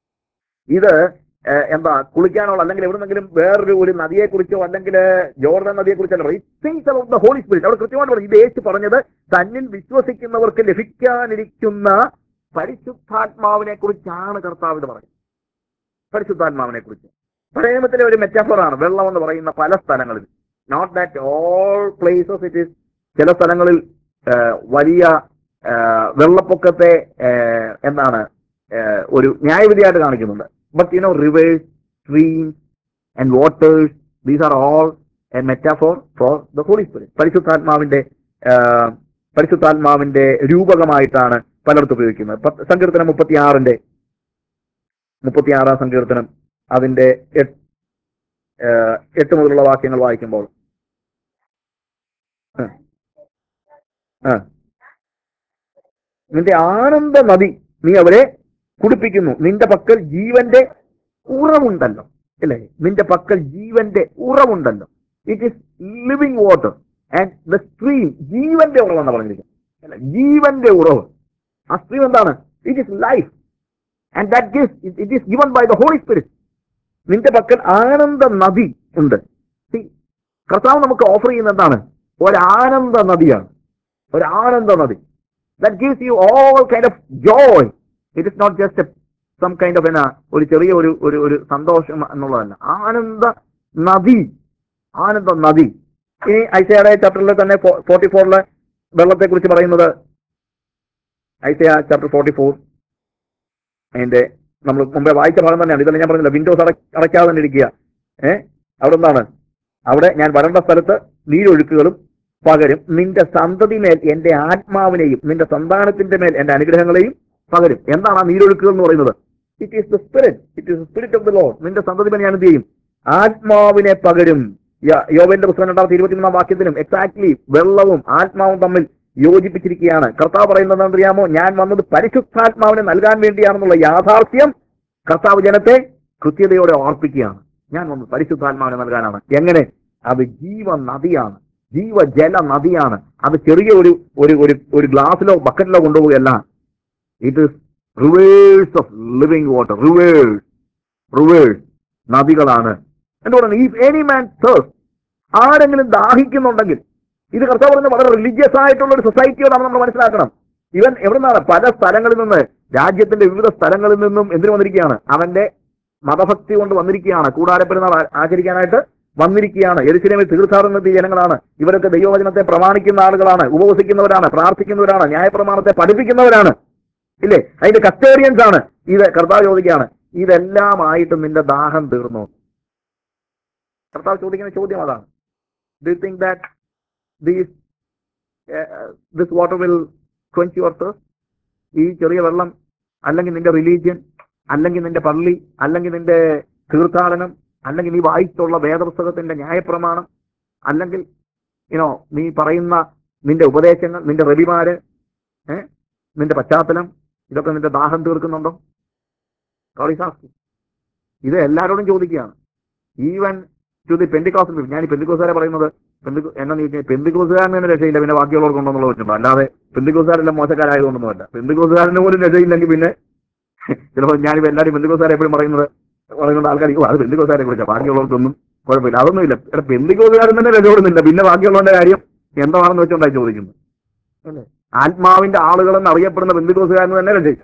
ഇത് ഏഹ്, എന്താ കുളിക്കാനുള്ള അല്ലെങ്കിൽ എവിടെന്നെങ്കിലും വേറൊരു ഒരു നദിയെക്കുറിച്ചോ അല്ലെങ്കിൽ ജോർദൻ നദിയെക്കുറിച്ചല്ല things about the holy Spirit അവിടെ കൃത്യമായിട്ട് പറഞ്ഞു ഇത് യേശു പറഞ്ഞത് തന്നിൽ വിശ്വസിക്കുന്നവർക്ക് ലഭിക്കാനിരിക്കുന്ന പരിശുദ്ധാത്മാവിനെ കുറിച്ചാണ് കർത്താവ് ഇത് പറയുന്നത് പരിശുദ്ധാത്മാവിനെ കുറിച്ച് പ്രേമത്തിലെ ഒരു മെറ്റാഫറാണ് വെള്ളം എന്ന് പറയുന്ന പല സ്ഥലങ്ങളിൽ not that all places it is ചില സ്ഥലങ്ങളിൽ ഏഹ്, വലിയ ഏഹ്, വെള്ളപ്പൊക്കത്തെ ഏഹ്, എന്താണ് ഏഹ്, ഒരു ന്യായവിധിയായിട്ട് കാണിക്കുന്നുണ്ട് but you know rivers streams and waters these are all a metaphor for the holy Spirit പരിശുദ്ധാത്മാവിന്റെ ഏഹ്, പരിശുദ്ധാത്മാവിന്റെ രൂപകമായിട്ടാണ് പലയിടത്തും ഉപയോഗിക്കുന്നത് പത്ത്- സങ്കീർത്തനം മുപ്പത്തിയാറിന്റെ മുപ്പത്തിയാറാം സങ്കീർത്തനം അതിന്റെ എട്ട് ഏഹ്, എട്ട് മുതലുള്ള വാക്യങ്ങൾ വായിക്കുമ്പോൾ ആ. ആ. നിന്റെ ആനന്ദ നദി നീ അവരെ കുടിപ്പിക്കുന്നു നിന്റെ പക്കൽ ജീവന്റെ ഉറവുണ്ടല്ലോ അല്ലേ നിന്റെ പക്കൽ ജീവന്റെ ഉറവുണ്ടല്ലോ it is living water and the stream ജീവന്റെ ഉറവെന്ന് പറഞ്ഞിരിക്കുന്നത് അല്ല ജീവന്റെ ഉറവ് ആ സ്ട്രീം എന്താണ് it is life and that gives it is given by the holy Spirit നിന്റെ പക്കൽ ആനന്ദ നദി ഉണ്ട് See, കർത്താവ് നമുക്ക് ഓഫർ ചെയ്യുന്ന എന്താണ് ഒരാനന്ദ നദിയാണ് ഒരാനന്ദ നദി that gives you all kind of joy it is not just some kind of എന്നാ ഒരു ചെറിയ ഒരു ഒരു ഒരു സന്തോഷം എന്നുള്ളതല്ല ആനന്ദ നദി ആനന്ദ നദി ഇനി ഐസയുടെ ചാപ്റ്ററിൽ തന്നെ ഫോർട്ടി ഫോറിലെ വെള്ളത്തെ കുറിച്ച് പറയുന്നത് ഐസയ ചാപ്റ്റർ ഫോർട്ടി ഫോർ അതിന്റെ നമ്മൾ മുമ്പേ വായിച്ച ഭാഗം തന്നെയാണ് ഇതെല്ലാം ഞാൻ പറഞ്ഞില്ല വിൻഡോസ് അട അടയ്ക്കാതെ തന്നെ ഇരിക്കുക ഏഹ് അവിടെ എന്താണ് അവിടെ ഞാൻ വരണ്ട സ്ഥലത്ത് നീരൊഴുക്കുകളും പകരും നിന്റെ സന്തതി മേൽ എന്റെ ആത്മാവിനെയും നിന്റെ സന്താനത്തിന്റെ മേൽ എന്റെ അനുഗ്രഹങ്ങളെയും പകരും എന്താണ് ആ നീരൊഴുക്കുകൾ എന്ന് പറയുന്നത് it is the spirit it is spirit of the Lord നിന്റെ സന്തതി മേൽ ഞാൻ എന്ത് ചെയ്യും ആത്മാവിനെ പകരും യ- യോബിന്റെ പുസ്തകം രണ്ടാമത്തെ ഇരുപത്തിമൂന്നാം വാക്യത്തിലും എക്സാക്ട്ലി വെള്ളവും ആത്മാവും തമ്മിൽ യോജിപ്പിച്ചിരിക്കുകയാണ് കർത്താവ് പറയുന്നത് എന്താണെന്ന് അറിയാമോ ഞാൻ വന്നത് പരിശുദ്ധാത്മാവിനെ നൽകാൻ വേണ്ടിയാണെന്നുള്ള യാഥാർത്ഥ്യം കർത്താവ് ജനത്തെ കൃത്യതയോടെ ഓർപ്പിക്കുകയാണ് ഞാൻ വന്നത് പരിശുദ്ധാത്മാവിനെ നൽകാനാണ് എങ്ങനെ അത് ജീവ നദിയാണ് ജീവജല നദിയാണ് അത് ചെറിയ ഒരു ഒരു ഒരു ഒരു ഗ്ലാസ്സിലോ ബക്കറ്റിലോ കൊണ്ടുപോവുകയല്ല it is rivers of living water rivers rivers നദികളാണ് എന്ന് പറയുന്നത് ഈ എനി മാൻ തേഴ്സ് ആരെങ്കിലും ദാഹിക്കുന്നുണ്ടെങ്കിൽ ഇത് കർത്താവ് പറഞ്ഞ വളരെ റിലീജിയസ് ആയിട്ടുള്ള ഒരു സൊസൈറ്റിയോടാണ് നമ്മൾ മനസ്സിലാക്കണം ഇവൻ എവിടെ നിന്നാണ് പല സ്ഥലങ്ങളിൽ നിന്ന് രാജ്യത്തിന്റെ വിവിധ സ്ഥലങ്ങളിൽ നിന്നും എന്തിനു വന്നിരിക്കുകയാണ് അവന്റെ മതഭക്തി കൊണ്ട് വന്നിരിക്കുകയാണ് കൂടാരപ്പെരുന്നാൾ ആ- ആചരിക്കാനായിട്ട് വന്നിരിക്കുകയാണ് എരിശിലേമിൽ തീർത്ഥാടനത്തിൽ ജനങ്ങളാണ് ഇവരൊക്കെ ദൈവവചനത്തെ പ്രമാണിക്കുന്ന ആളുകളാണ് ഉപവസിക്കുന്നവരാണ് പ്രാർത്ഥിക്കുന്നവരാണ് ന്യായപ്രമാണത്തെ പഠിപ്പിക്കുന്നവരാണ് ഇല്ലേ അതിന്റെ കസ്റ്റേറിയൻസ് ആണ് ഇത് കർത്താവ് ചോദിക്കുകയാണ് ഇതെല്ലാമായിട്ടും നിന്റെ ദാഹം തീർന്നു കർത്താവ് ചോദിക്കുന്ന ചോദ്യം അതാണ് do you think that these this water will quench your thirst ഈ ചെറിയ വെള്ളം അല്ലെങ്കിൽ നിന്റെ റിലീജിയൻ അല്ലെങ്കിൽ നിന്റെ പള്ളി അല്ലെങ്കിൽ നിന്റെ തീർത്ഥാടനം അല്ലെങ്കിൽ നീ വായിച്ചുള്ള വേദപുസ്തകത്തിന്റെ ന്യായപ്രമാണം അല്ലെങ്കിൽ യുനോ നീ പറയുന്ന നിന്റെ ഉപദേശങ്ങൾ നിന്റെ റബിമാര് ഏ നിന്റെ പശ്ചാത്തലം ഇതൊക്കെ നിന്റെ ദാഹം തീർക്കുന്നുണ്ടോ God is asking. ഇത് എല്ലാവരോടും ചോദിക്കുകയാണ് ഈവൻ ടു ദി പെന്തിക്കോസ് ഞാൻ ഈ പെന്തിക്കോസുകാരെ പറയുന്നത് പെന്തിക്കോ എന്നാന്ന് ചോദിച്ചാൽ പെന്തിക്കോസുകാരന് തന്നെ രക്ഷയില്ല പിന്നെ ബാക്കിയുള്ളവർക്കുണ്ടെന്നുള്ള വെച്ചിട്ടുണ്ട് അല്ലാതെ പെന്തിക്കോസുകാരെല്ലാം മോശക്കാരായതുകൊണ്ടൊന്നുമല്ല പെന്തിക്കോസുകാരന് പോലും രക്ഷയില്ലെങ്കിൽ പിന്നെ ചിലപ്പോൾ ഞാനിപ്പോൾ എല്ലാവരും പെന്തിക്കോസുകാരെ എപ്പോഴും പറയുന്നത് പറയുന്നത് ആൾക്കാർ "ഓ, അത് പെന്തിക്കോസുകാരെ കുറിച്ചാണ് ബാക്കിയുള്ളവർക്കൊന്നും കുഴപ്പമില്ല അതൊന്നുമില്ല ഇവിടെ പെന്തിക്കോസുകാരൻ തന്നെ രക്ഷപ്പെടുന്നില്ല പിന്നെ ബാക്കിയുള്ളവന്റെ കാര്യം എന്താണെന്ന് വെച്ചോണ്ടായി ചോദിക്കുന്നത് അല്ലേ ആത്മാവിന്റെ ആളുകളെന്ന് അറിയപ്പെടുന്ന ബന്ധുക്കോസുകാരന് തന്നെ രക്ഷയില്ല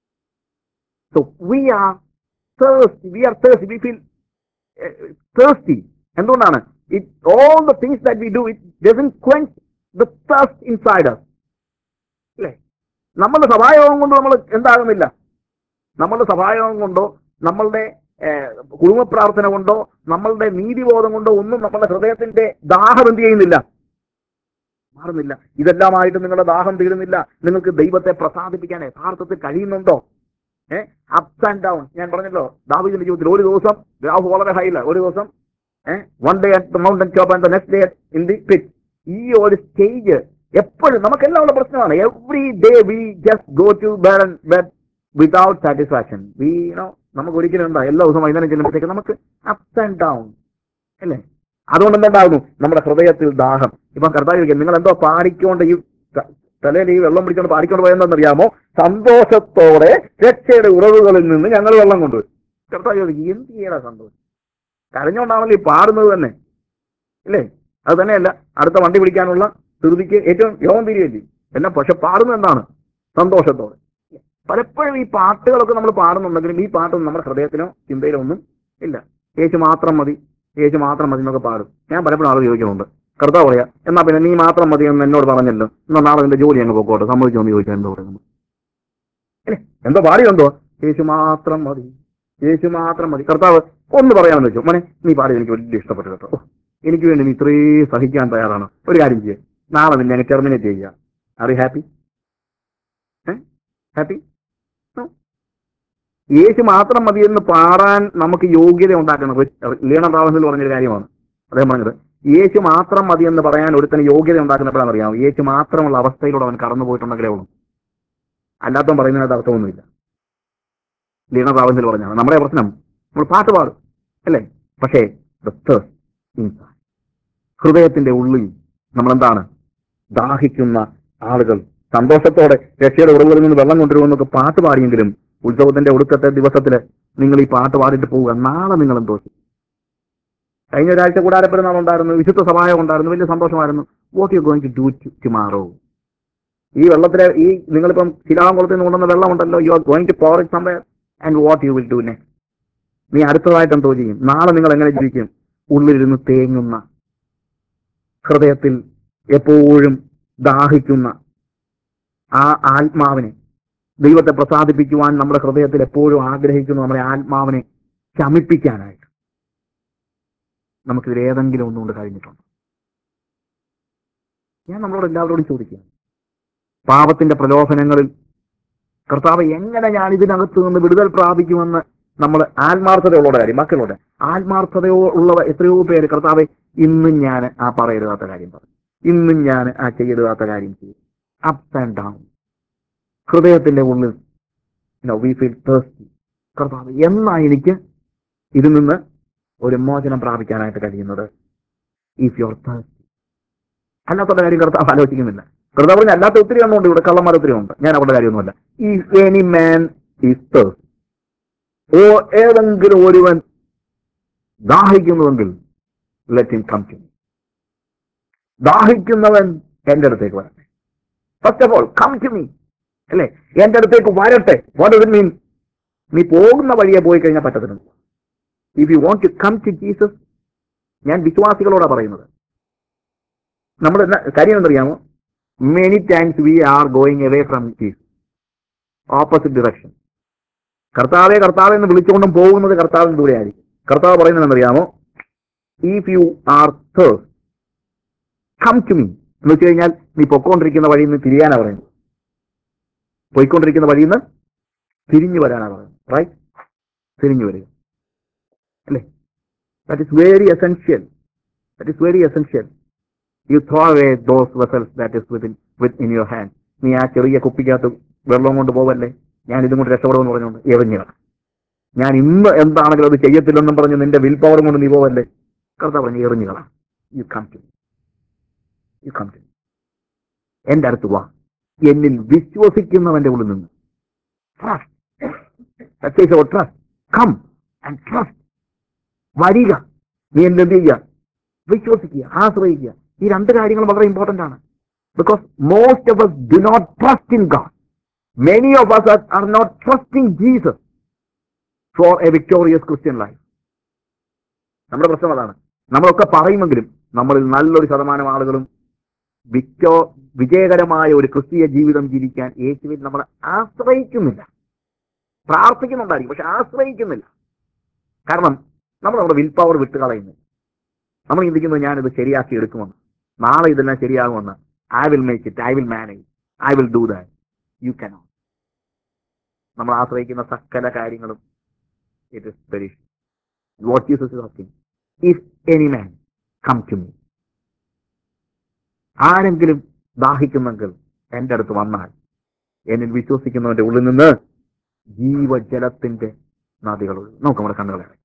so we are thirsty we are thirsty we feel thirsty എന്തുകൊണ്ടാണ് it all the things that we do it doesn't quench the thirst inside us അല്ലേ നമ്മളുടെ സഭായോഗം കൊണ്ട് നമ്മൾ എന്താകുന്നില്ല നമ്മളുടെ സഭായോഗം കൊണ്ടോ നമ്മളുടെ ഏഹ്, കുടുംബ പ്രാർത്ഥന കൊണ്ടോ നമ്മളുടെ നീതിബോധം കൊണ്ടോ ഒന്നും നമ്മളുടെ ഹൃദയത്തിന്റെ ദാഹം എന്ത് ചെയ്യുന്നില്ല മാറുന്നില്ല ഇതെല്ലാമായിട്ട് നിങ്ങളുടെ ദാഹം തീരുന്നില്ല നിങ്ങൾക്ക് ദൈവത്തെ പ്രസാദിപ്പിക്കാൻ യഥാർത്ഥത്തിൽ കഴിയുന്നുണ്ടോ ഏഹ് അപ്സ് ആൻഡ് ഡൗൺ ഞാൻ പറഞ്ഞല്ലോ ദാവിദിന്റെ ജീവിതത്തിൽ ഒരു ദിവസം ഗ്രാഫ് വളരെ ഹൈല ഒരു ദിവസം uh one day at the mountain top and the next day in the pit ഈ ഒരു സ്റ്റേജ് എപ്പോഴും നമുക്കെല്ലാം ഉള്ള പ്രശ്നമാണ് every day we just go to bed bed without satisfaction we know നമുക്ക് ഒരിക്കലും ഉണ്ടാ എല്ലാ ദിവസവും വൈകുന്നേരം ചെല്ലുമ്പോഴത്തേക്ക് നമുക്ക് അപ്സ് ആൻഡ് ഡൗൺ അല്ലേ അതുകൊണ്ട് എന്തുണ്ടാകുന്നു നമ്മുടെ ഹൃദയത്തിൽ ദാഹം ഇപ്പൊ കർത്താവ് ചോദിക്കും നിങ്ങൾ എന്തോ പാടിക്കൊണ്ട് ഈ ത- തലയിൽ ഈ വെള്ളം പിടിക്കൊണ്ട് പാടിക്കൊണ്ട് പോയെന്തെന്നറിയാമോ സന്തോഷത്തോടെ രക്ഷയുടെ ഉറവുകളിൽ നിന്ന് ഞങ്ങൾ വെള്ളം കൊണ്ടുവരും കർത്താവ് ചോദിക്കും എന്ത് ചെയ്യടാ സന്തോഷം കരഞ്ഞുകൊണ്ടാണല്ലോ ഈ പാടുന്നത് തന്നെ ഇല്ലേ അത് തന്നെയല്ല അടുത്ത വണ്ടി പിടിക്കാനുള്ള ധൃതിക്ക് ഏറ്റവും യോഗം തിരികെ എല്ലാം പക്ഷെ പാടുന്നത് എന്താണ് സന്തോഷത്തോടെ പലപ്പോഴും ഈ പാട്ടുകളൊക്കെ നമ്മൾ പാടുന്നുണ്ടെങ്കിലും ഈ പാട്ടൊന്നും നമ്മുടെ ഹൃദയത്തിനോ ചിന്തയിലോ ഒന്നും ഇല്ല യേശു മാത്രം മതി യേശു മാത്രം മതി എന്നൊക്കെ പാടും ഞാൻ പലപ്പോഴും ആൾ ചോദിക്കുന്നുണ്ട് കർത്താവ് പറയാ എന്നാ പിന്നെ നീ മാത്രം മതി എന്ന് എന്നോട് പറഞ്ഞല്ലോ എന്നാ നാളെ നിന്റെ ജോലി അങ്ങ് പൊക്കോട്ടെ സമ്മതിച്ചോ എന്ന് ചോദിച്ചാൽ എന്തോ പറയുന്നത് ഏ, എന്തോ പാടിയുണ്ടോ യേശു മാത്രം മതി യേശു മാത്രം മതി കർത്താവ് ഒന്ന് പറയാമെന്ന് വെച്ചു മോനെ നീ പാടി എനിക്ക് വലിയ ഇഷ്ടപ്പെട്ടു കേട്ടോ ഓ, എനിക്ക് വേണ്ടി നീ ഇത്രയും സഹിക്കാൻ തയ്യാറാണ് ഒരു കാര്യം ചെയ്യേ നാളെ നിന്നെ അങ്ങ് ടെർമിനേറ്റ് ചെയ്യുക ആർ യു ഹാപ്പി ഹാപ്പി യേശു മാത്രം മതി എന്ന് പാടാൻ നമുക്ക് യോഗ്യത ഉണ്ടാക്കണം ലീണർ റാവൻസിൽ പറഞ്ഞൊരു കാര്യമാണ് അദ്ദേഹം പറഞ്ഞത് യേശു മാത്രം മതി എന്ന് പറയാൻ ഒരുത്തന് യോഗ്യത ഉണ്ടാക്കുന്നപ്പോഴാണ് അറിയാം യേശു മാത്രമുള്ള അവസ്ഥയിലൂടെ അവൻ കടന്നു പോയിട്ടുണ്ടെങ്കിലേ ഉള്ളൂ അല്ലാത്തവൻ പറയുന്നതിനകത്ത് അർത്ഥമൊന്നുമില്ല ലീണർ റാവൻസിൽ പറഞ്ഞാണ് നമ്മുടെ പ്രശ്നം നമ്മൾ പാട്ട് പാടും അല്ലേ പക്ഷേ the thirst inside. ഹൃദയത്തിന്റെ ഉള്ളിൽ നമ്മളെന്താണ് ദാഹിക്കുന്ന ആളുകൾ സന്തോഷത്തോടെ രക്ഷയുടെ ഉറവുകളിൽ നിന്ന് വെള്ളം കൊണ്ടുവരുമെന്നൊക്കെ പാട്ട് പാടിയെങ്കിലും ഉത്സവത്തിന്റെ ഒടുക്കത്തെ ദിവസത്തില് നിങ്ങൾ ഈ പാട്ട് പാടിയിട്ട് പോവുക നാളെ നിങ്ങൾ എന്തോ ചെയ്യും? കഴിഞ്ഞ ഒരാഴ്ച കൂടാരപ്പെരുന്നാൾ ഉണ്ടായിരുന്നു വിശുദ്ധ സഭായം ഉണ്ടായിരുന്നു വലിയ സന്തോഷമായിരുന്നു what you going to do tomorrow ഈ വെള്ളത്തിലെ ഈ നിങ്ങളിപ്പം ശിലാകുളത്തിൽ നിന്ന് കൊണ്ടുവന്ന വെള്ളമുണ്ടല്ലോ you are going to pour it somewhere and what you will do next നീ അടുത്തതായിട്ട് എന്തോ ചെയ്യും നാളെ നിങ്ങൾ എങ്ങനെ ജീവിക്കും ഉള്ളിലിരുന്ന് തേങ്ങുന്ന ഹൃദയത്തിൽ എപ്പോഴും ദാഹിക്കുന്ന ആ ആത്മാവിനെ ദൈവത്തെ പ്രസാദിപ്പിക്കുവാൻ നമ്മുടെ ഹൃദയത്തിൽ എപ്പോഴും ആഗ്രഹിക്കുന്ന നമ്മുടെ ആത്മാവിനെ ശമിപ്പിക്കാനായിട്ട് നമുക്കിതിൽ ഏതെങ്കിലും ഒന്നുകൊണ്ട് കഴിഞ്ഞിട്ടുണ്ട് ഞാൻ നമ്മളോട് എല്ലാവരോടും ചോദിക്കുകയാണ് പാപത്തിന്റെ പ്രലോഭനങ്ങളിൽ കർത്താവ് എങ്ങനെ ഞാൻ ഇതിനകത്ത് നിന്ന് വിടുതൽ പ്രാപിക്കുമെന്ന് നമ്മൾ ആത്മാർത്ഥതയുള്ള കാര്യം മക്കളുടെ ആത്മാർത്ഥതയോ ഉള്ള എത്രയോ പേര് കർത്താവെ ഇന്നും ഞാൻ ആ പറയരുതാത്ത കാര്യം പറഞ്ഞു ഇന്നും ഞാൻ ആ ചെയ്യരുതാത്ത കാര്യം ചെയ്യും അപ്സ് ആൻഡ് ഡൗൺ ഹൃദയത്തിന്റെ ഉള്ളിൽ വി ഫീൽ തേഴ്സ്റ്റി കർത്താവ് എന്നാ എനിക്ക് ഇതിൽ നിന്ന് ഒരു മോചനം പ്രാപിക്കാനായിട്ട് കഴിയുന്നത് ഇഫ് യുവർ തേഴ്സ്റ്റി അല്ലാത്ത കാര്യം കർത്താവ് ആലോചിക്കുന്നില്ല കർത്താവ് പറഞ്ഞ അല്ലാത്ത ഒത്തിരി എണ്ണമുണ്ട് ഇവിടെ കള്ളന്മാർ ഒത്തിരി ഉണ്ട് ഞാൻ അവരുടെ കാര്യമൊന്നുമല്ല ഈ എനി മാൻ ഈസ് തേഴ്സ്റ്റ് ഓ ഏതെങ്കിലും ഒരുവൻ ദാഹിക്കുന്നുവെങ്കിൽ ലെറ്റ് ഹിം കം ടു ദാഹിക്കുന്നവൻ എന്റെ അടുത്തേക്ക് വരട്ടെ first of all come to me അല്ലേ എന്റെ അടുത്തേക്ക് വരട്ടെ വാട്ട് ഡസ് മീൻ നീ പോകുന്ന വഴിയെ പോയി കഴിഞ്ഞാൽ പറ്റത്തില്ല if you want to come to Jesus ഞാൻ വിശ്വാസികളോടാ പറയുന്നത് നമ്മൾ എന്നാ കാര്യം എന്തറിയാമോ many times we are going away from Jesus opposite direction കർത്താവെ കർത്താവ് എന്ന് വിളിച്ചുകൊണ്ടും പോകുന്നത് കർത്താവിന് ദൂരെ ആയിരിക്കും കർത്താവ് പറയുന്നത് എന്നറിയാമോ if you are thirst come to me എന്ന് വെച്ച് കഴിഞ്ഞാൽ നീ പൊക്കോണ്ടിരിക്കുന്ന വഴിയിൽ നിന്ന് തിരിയാനാ പറയുന്നത് പോയിക്കൊണ്ടിരിക്കുന്ന വഴിയിൽ നിന്ന് തിരിഞ്ഞു വരാനാ പറയുന്നത് റൈറ്റ് തിരിഞ്ഞു വരിക അല്ലേ that is very essential that is very essential you throw away those vessels that is within with in your hand നീ ആ ചെറിയ കുപ്പിക്കകത്ത് വെള്ളം കൊണ്ട് പോവല്ലേ ഞാൻ ഇതും കൊണ്ട് രക്ഷപ്പെടുമെന്ന് പറഞ്ഞുകൊണ്ട് എറിഞ്ഞു ഞാൻ ഇന്ന് എന്താണെങ്കിലും അത് ചെയ്യത്തില്ലെന്നും പറഞ്ഞ് നിന്റെ വിൽ പവർ കൊണ്ട് നീ പോവല്ലേ കർത്താവ് പറഞ്ഞു എറിഞ്ഞുകളാം you come to you come to എന്റെ അടുത്ത് വാ എന്നിൽ വിശ്വസിക്കുന്നവന്റെ ഉള്ളിൽ നിന്ന് ട്രസ്റ്റ് കം ആൻഡ് ട്രസ്റ്റ് വരിക നീ എന്ത് ചെയ്യുക വിശ്വസിക്കുക ആശ്രയിക്കുക ഈ രണ്ട് കാര്യങ്ങൾ വളരെ ഇമ്പോർട്ടന്റ് ആണ് because most of us do not trust in God many of us are- are not trusting Jesus for a victorious Christian life നമ്മുടെ പ്രശ്നം അതാണ് നമ്മളൊക്കെ പറയുമെങ്കിലും നമ്മളിൽ നല്ലൊരു ശതമാനം ആളുകളും വിക്ടോ വിജയകരമായ ഒരു ക്രിസ്തീയ ജീവിതം ജീവിക്കാൻ യേശുവിൽ നമ്മൾ ആശ്രയിക്കുന്നില്ല പ്രാർത്ഥിക്കുന്നുണ്ടായിരിക്കും പക്ഷെ ആശ്രയിക്കുന്നില്ല കാരണം നമ്മൾ നമ്മുടെ വിൽ പവർ വിട്ടുകളയുന്നു നമ്മൾ ചിന്തിക്കുന്നത് ഞാനിത് ശരിയാക്കി എടുക്കുമെന്ന് നാളെ ഇതെല്ലാം ശരിയാകുമെന്ന് I will make it I will manage I will do that you cannot നമ്മൾ ആശ്രയിക്കുന്ന സകല കാര്യങ്ങളും it is very what Jesus is asking if any man come to me ആരെങ്കിലും ദാഹിക്കുന്നെങ്കിൽ എൻ്റെ അടുത്ത് വന്നാൽ എന്നിൽ വിശ്വസിക്കുന്നവന്റെ ഉള്ളിൽ നിന്ന് ജീവജലത്തിന്റെ നദികൾ ഒഴുകും. നമുക്ക് നമ്മുടെ കണ്ണുകളെ അടയ്ക്കാം.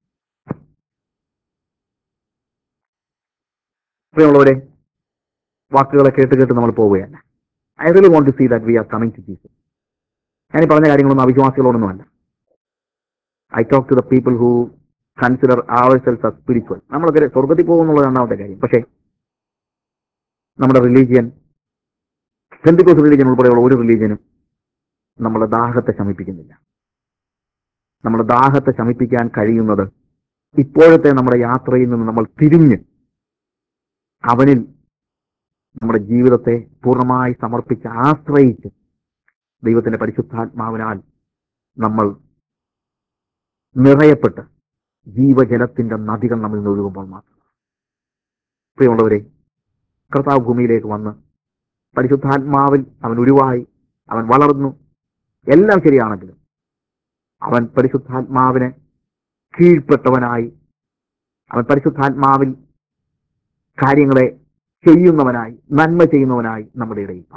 പ്രിയമുള്ളവരെ വാക്കുകളെ കേട്ട് കേട്ട് നമ്മൾ പോവുകയല്ല I really want to see that we are coming to Jesus ഞാൻ ഈ പറഞ്ഞ കാര്യങ്ങളൊന്നും അവിശ്വാസികളോടൊന്നുമല്ല I talk to the people who consider ourselves as spiritual നമ്മളൊക്കെ സ്വർഗത്തിൽ പോകുന്നുള്ളത് രണ്ടാമത്തെ കാര്യം പക്ഷേ നമ്മുടെ റിലീജിയൻ പെന്തിക്കോസ് റിലീജിയൻ ഉൾപ്പെടെയുള്ള ഒരു റിലീജിയനും നമ്മുടെ ദാഹത്തെ ശമിപ്പിക്കുന്നില്ല നമ്മുടെ ദാഹത്തെ ശമിപ്പിക്കാൻ കഴിയുന്നത് ഇപ്പോഴത്തെ നമ്മുടെ യാത്രയിൽ നിന്ന് നമ്മൾ തിരിഞ്ഞ് അവനിൽ നമ്മുടെ ജീവിതത്തെ പൂർണ്ണമായി സമർപ്പിച്ച് ആശ്രയിച്ച് ദൈവത്തിന്റെ പരിശുദ്ധാത്മാവിനാൽ നമ്മൾ നിറയപ്പെട്ട് ജീവജലത്തിന്റെ നദികൾ നമ്മിൽ നിന്ന് ഒഴുകുമ്പോൾ മാത്രം പ്രിയമുള്ളവരെ കർത്താവ് ഭൂമിയിലേക്ക് വന്ന് പരിശുദ്ധാത്മാവിൽ അവൻ ഉരുവായി അവൻ വളർന്നു എല്ലാം ശരിയാണെങ്കിലും അവൻ പരിശുദ്ധാത്മാവിന് കീഴ്പ്പെട്ടവനായി അവൻ പരിശുദ്ധാത്മാവിൽ കാര്യങ്ങളെ ചെയ്യുന്നവനായി നന്മ ചെയ്യുന്നവനായി നമ്മുടെ ഇടയിൽ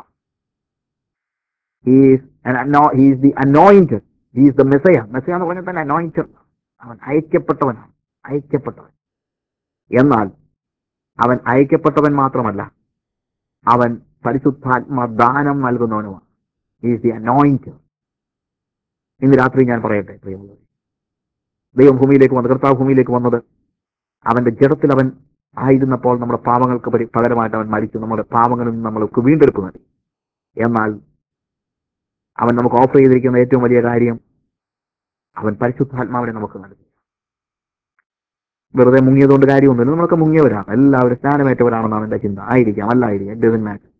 he's the anointed he's the Messiah Messiah എന്ന് പറഞ്ഞാൽ തന്നെ അനോയിന്റഡ് അവൻ അയക്കപ്പെട്ടവനാണ് അയക്കപ്പെട്ടവൻ എന്നാൽ അവൻ അയക്കപ്പെട്ടവൻ മാത്രമല്ല അവൻ പരിശുദ്ധാത്മ ദാനം നൽകുന്നവനുമാണ് ഈസ് ദി അനോയിന്റഡ് ഇന്ന് രാത്രി ഞാൻ പറയട്ടെ പ്രിയമുള്ളവരെ ദൈവം ഭൂമിയിലേക്ക് വന്നത് കർത്താവ് ഭൂമിയിലേക്ക് വന്നത് അവന്റെ ജഡത്തിൽ അവൻ ആയിരുന്നപ്പോൾ നമ്മുടെ പാപങ്ങൾക്ക് പരി- പകരമായിട്ട് അവൻ മരിച്ചു നമ്മുടെ പാപങ്ങളിൽ നിന്ന് നമ്മൾക്ക് വീണ്ടെടുപ്പ് നൽകി എന്നാൽ അവൻ നമുക്ക് ഓഫർ ചെയ്തിരിക്കുന്ന ഏറ്റവും വലിയ കാര്യം അവൻ പരിശുദ്ധാത്മാവിനെ നമുക്ക് നൽകി വെറുതെ മുങ്ങിയതുകൊണ്ട് കാര്യമൊന്നുമില്ല നമ്മളൊക്കെ മുങ്ങിയവരാണ് എല്ലാവരും സ്നാനമേറ്റവരാണെന്നാണ് എന്റെ ചിന്ത ആയിരിക്കാം അല്ലായിരിക്കാം ഇറ്റ് ഡസൻ മാറ്റർ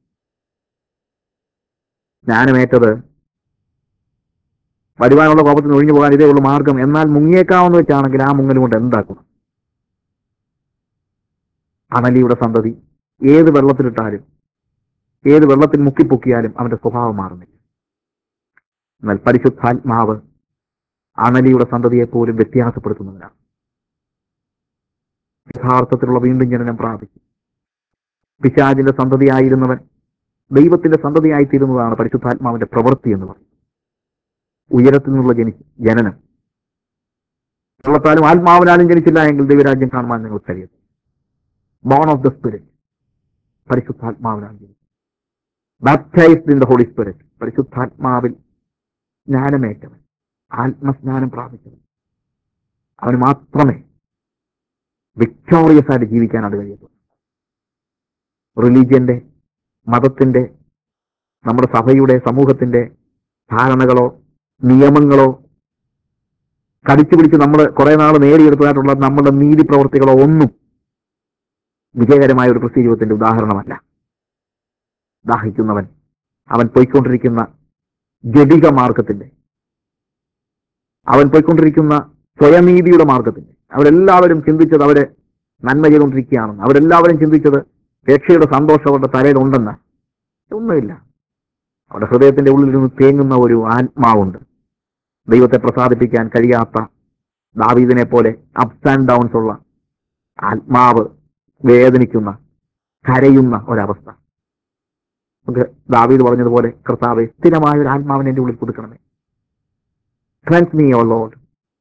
സ്നാനമേറ്റത് വരുവാനുള്ള കോപത്തിന് ഒഴിഞ്ഞു പോകാൻ ഇതേ ഉള്ളൂ മാർഗം എന്നാൽ മുങ്ങിയേക്കാമെന്ന് വെച്ചാണെങ്കിൽ ആ മുങ്ങൽ കൊണ്ട് എന്താക്കണം അണലിയുടെ സന്തതി ഏത് വെള്ളത്തിലിട്ടാലും ഏത് വെള്ളത്തിൽ മുക്കിപ്പൊക്കിയാലും അവന്റെ സ്വഭാവം മാറുന്നില്ല എന്നാൽ പരിശുദ്ധാത്മാവ് അണലിയുടെ സന്തതിയെ പോലും വ്യത്യാസപ്പെടുത്തുന്നവരാണ് യഥാർത്ഥത്തിലുള്ള വീണ്ടും ജനനം പ്രാപിച്ചു പിശാചിന്റെ സന്തതിയായിരുന്നവൻ ദൈവത്തിന്റെ സന്തതിയായി തീരുന്നതാണ് പരിശുദ്ധാത്മാവിന്റെ പ്രവൃത്തി എന്ന് പറയും ഉയരത്തിൽ നിന്നുള്ള ജനി ജനനം വെള്ളത്താലും ആത്മാവിനാലും ജനിച്ചില്ല എങ്കിൽ ദൈവരാജ്യം കാണുവാൻ നിങ്ങൾ കഴിയും ബോൺ ഓഫ് ദ സ്പിരിറ്റ് പരിശുദ്ധാത്മാവിനാൽ ജനിച്ചു baptized in the holy Spirit പരിശുദ്ധാത്മാവിൽ ജ്ഞാനമേറ്റവൻ ആത്മസ്നാനം പ്രാപിച്ചവൻ അവന് മാത്രമേ വിക്ടോറിയസ് ആയിട്ട് ജീവിക്കാൻ അത് കഴിയത്തുള്ളൂ റിലീജിയന്റെ മതത്തിന്റെ നമ്മുടെ സഭയുടെ സമൂഹത്തിന്റെ ധാരണകളോ നിയമങ്ങളോ കടിച്ചു പിടിച്ച് നമ്മൾ കുറെ നാൾ നേടിയെടുത്തതായിട്ടുള്ള നമ്മുടെ നീതി പ്രവർത്തികളോ ഒന്നും വിജയകരമായ ഒരു ക്രിസ്ത്യ ജീവിതത്തിന്റെ ഉദാഹരണമല്ല ദാഹിക്കുന്നവൻ അവൻ പോയിക്കൊണ്ടിരിക്കുന്ന ജഡിക മാർഗത്തിന്റെ അവൻ പോയിക്കൊണ്ടിരിക്കുന്ന സ്വയനീതിയുടെ മാർഗത്തിന്റെ അവരെല്ലാവരും ചിന്തിച്ചത് അവര് നന്മ ചെയ്തുകൊണ്ടിരിക്കുകയാണെന്ന് അവരെല്ലാവരും ചിന്തിച്ചത് രക്ഷയുടെ സന്തോഷം അവരുടെ തലയിലുണ്ടെന്ന് ഒന്നുമില്ല അവരുടെ ഹൃദയത്തിന്റെ ഉള്ളിൽ നിന്ന് തേങ്ങുന്ന ഒരു ആത്മാവുണ്ട് ദൈവത്തെ പ്രസാദിപ്പിക്കാൻ കഴിയാത്ത ദാവീദിനെ പോലെ അപ്സ് ആൻഡ് ഡൗൺസ് ഉള്ള ആത്മാവ് വേദനിക്കുന്ന കരയുന്ന ഒരവസ്ഥ നമുക്ക് ദാവീദ് പറഞ്ഞതുപോലെ കർത്താവെ സ്ഥിരമായ ഒരു ആത്മാവിനെ എന്റെ ഉള്ളിൽ കൊടുക്കണമേ cleanse me O Lord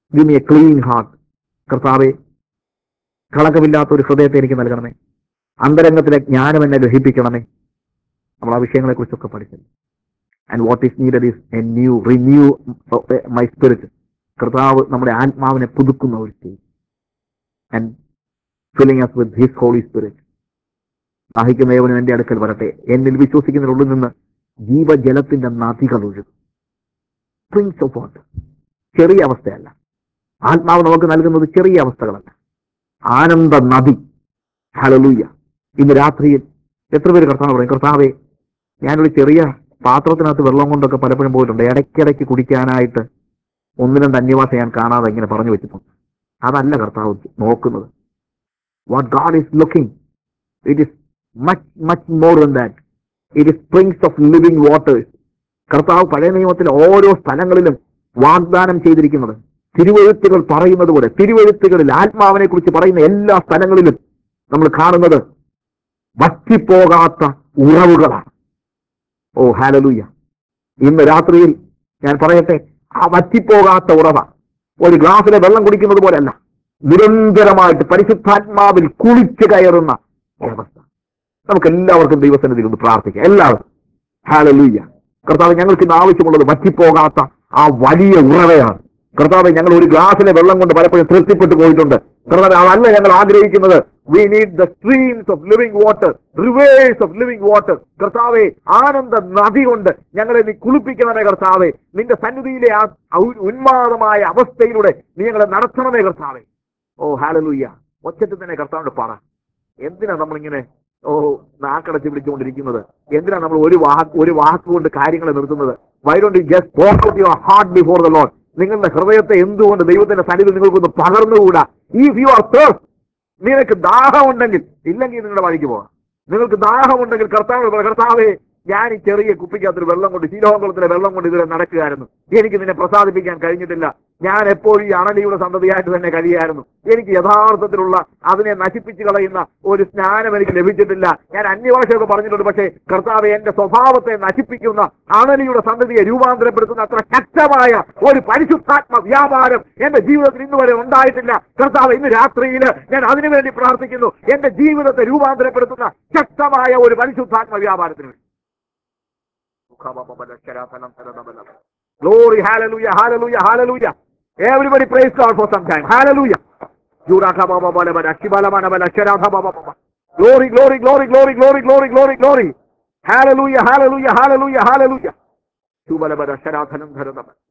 give me a clean heart കർത്താവെ കളങ്കമില്ലാത്ത ഒരു ഹൃദയത്തെ എനിക്ക് നൽകണമേ അന്തരംഗത്തിലെ ജ്ഞാനം എന്നെ ഗ്രഹിപ്പിക്കണമേ നമ്മൾ ആ വിഷയങ്ങളെ കുറിച്ചൊക്കെ പഠിച്ചത് and what is needed is a new renew my spirit കർത്താവ് നമ്മുടെ ആത്മാവിനെ പുതുക്കുന്ന ഒരു stage and filling us with his Holy Spirit ദാഹിക്കുന്ന ഏവനും എന്റെ അടുക്കൽ വരട്ടെ എന്നിൽ വിശ്വസിക്കുന്നതിനുള്ളിൽ നിന്ന് ജീവജലത്തിന്റെ നദികൾ ഒഴുകും സ്പ്രിങ്സ് ഓഫ് വാട്ടർ ചെറിയ അവസ്ഥയല്ല ആത്മാവ് നമുക്ക് നൽകുന്നത് ചെറിയ അവസ്ഥകളല്ല ആനന്ദ നദി ഹലലൂയ ഇന്ന് രാത്രിയിൽ എത്ര പേര് കർത്താവ് പറയും കർത്താവെ ഞാനൊരു ചെറിയ പാത്രത്തിനകത്ത് വെള്ളം കൊണ്ടൊക്കെ പലപ്പോഴും പോയിട്ടുണ്ട് ഇടയ്ക്കിടയ്ക്ക് കുടിക്കാനായിട്ട് ഒന്ന് രണ്ട് അന്യവാസം ഞാൻ കാണാതെ ഇങ്ങനെ പറഞ്ഞു വെച്ചിട്ടുണ്ട് അതല്ല കർത്താവ് നോക്കുന്നത് what God is looking it is much much more than that it is springs of living waters കർത്താവ് പഴയ നിയമത്തിൽ ഓരോ സ്ഥലങ്ങളിലും വാഗ്ദാനം ചെയ്തിരിക്കുന്നത് തിരുവഴുത്തുകൾ പറയുന്നത് പോലെ തിരുവഴുത്തുകളിൽ ആത്മാവിനെ കുറിച്ച് പറയുന്ന എല്ലാ സ്ഥലങ്ങളിലും നമ്മൾ കാണുന്നത് വറ്റിപ്പോകാത്ത ഉറവുകളാണ് ഓ ഹാലലൂയ ഇന്ന് രാത്രിയിൽ ഞാൻ പറയട്ടെ ആ വറ്റിപ്പോകാത്ത ഉറവ ഒരു ഗ്ലാസ്സിലെ വെള്ളം കുടിക്കുന്നത് പോലെയല്ല നിരന്തരമായിട്ട് പരിശുദ്ധാത്മാവിൽ കുളിച്ചു കയറുന്ന ഒരവസ്ഥ നമുക്ക് എല്ലാവർക്കും ദൈവസന്നിധിയിൽ ഒന്ന് പ്രാർത്ഥിക്കാം എല്ലാവർക്കും ഹാലലൂയ്യ കർത്താവ് ഞങ്ങൾക്ക് ഇന്ന് ആവശ്യമുള്ളത് വറ്റിപ്പോകാത്ത ആ വലിയ ഉറവയാണ് കർത്താവ് ഞങ്ങൾ ഒരു ഗ്ലാസ്സിലെ വെള്ളം കൊണ്ട് പലപ്പോഴും തൃപ്തിപ്പെട്ടു പോയിട്ടുണ്ട് കർത്താവ് അതല്ല ഞങ്ങൾ ആഗ്രഹിക്കുന്നത് we need the streams of living water rivers of living water കർത്താവെ ആനന്ദ നദി കൊണ്ട് ഞങ്ങളെ നീ കുളിപ്പിക്കണമേ കർത്താവെ നിന്റെ സന്നിധിയിലെ ആ ഔ- ഉന്മാദമായ അവസ്ഥയിലൂടെ നീ ഞങ്ങളെ നടത്തണമേ കർത്താവെ ഓ ഹാലലൂയ്യ ഒച്ചത്തിൽ തന്നെ കർത്താവിന്റെ പാട എന്തിനാ നമ്മളിങ്ങനെ ഓ നാക്കടച്ച് പിടിച്ചുകൊണ്ടിരിക്കുന്നത് എന്തിനാ നമ്മൾ ഒരു വാക്ക് ഒരു വാക്ക് കൊണ്ട് കാര്യങ്ങളെ നിർത്തുന്നത് why don't you just pour out your heart before the Lord നിങ്ങളുടെ ഹൃദയത്തെ എന്തുകൊണ്ട് ദൈവത്തിന്റെ സന്നിധി നിങ്ങൾക്കൊന്ന് പകർന്നുകൂടാ ഇഫ് യു ആർ തേഴ്സ് നിനക്ക് ദാഹമുണ്ടെങ്കിൽ ഇല്ലെങ്കിൽ നിങ്ങളുടെ വഴിക്ക് പോകാം നിങ്ങൾക്ക് ദാഹമുണ്ടെങ്കിൽ കർത്താവ് പറ, കർത്താവേ ഞാൻ ഈ ചെറിയ കുപ്പിക്കകത്തൊരു വെള്ളം കൊണ്ട് ശീലോകുളത്തിലെ വെള്ളം കൊണ്ട് ഇതിലെ നടക്കുകയായിരുന്നു എനിക്ക് നിന്നെ പ്രസാദിപ്പിക്കാൻ കഴിഞ്ഞിട്ടില്ല ഞാൻ എപ്പോഴും ഈ അണലിയുടെ സന്തതിയായിട്ട് തന്നെ കഴിയായിരുന്നു എനിക്ക് യഥാർത്ഥത്തിലുള്ള അതിനെ നശിപ്പിച്ചു കളയുന്ന ഒരു സ്നാനം എനിക്ക് ലഭിച്ചിട്ടില്ല ഞാൻ അന്യഭാഷയൊക്കെ പറഞ്ഞിട്ടുണ്ട് പക്ഷേ കർത്താവ് എന്റെ സ്വഭാവത്തെ നശിപ്പിക്കുന്ന അണലിയുടെ സന്തതിയെ രൂപാന്തരപ്പെടുത്തുന്ന അത്ര ശക്തമായ ഒരു പരിശുദ്ധാത്മ വ്യാപാരം എന്റെ ജീവിതത്തിൽ ഇന്ന് വരെ ഉണ്ടായിട്ടില്ല കർത്താവ് ഇന്ന് രാത്രിയിൽ ഞാൻ അതിനുവേണ്ടി പ്രാർത്ഥിക്കുന്നു എന്റെ ജീവിതത്തെ രൂപാന്തരപ്പെടുത്തുന്ന ശക്തമായ ഒരു പരിശുദ്ധാത്മ വ്യാപാരത്തിന് വേണ്ടി Glory, hallelujah, hallelujah, hallelujah. Everybody praise God for some time. Hallelujah. Glory, glory, glory, glory, glory, glory, glory, glory. Hallelujah, hallelujah, hallelujah, hallelujah.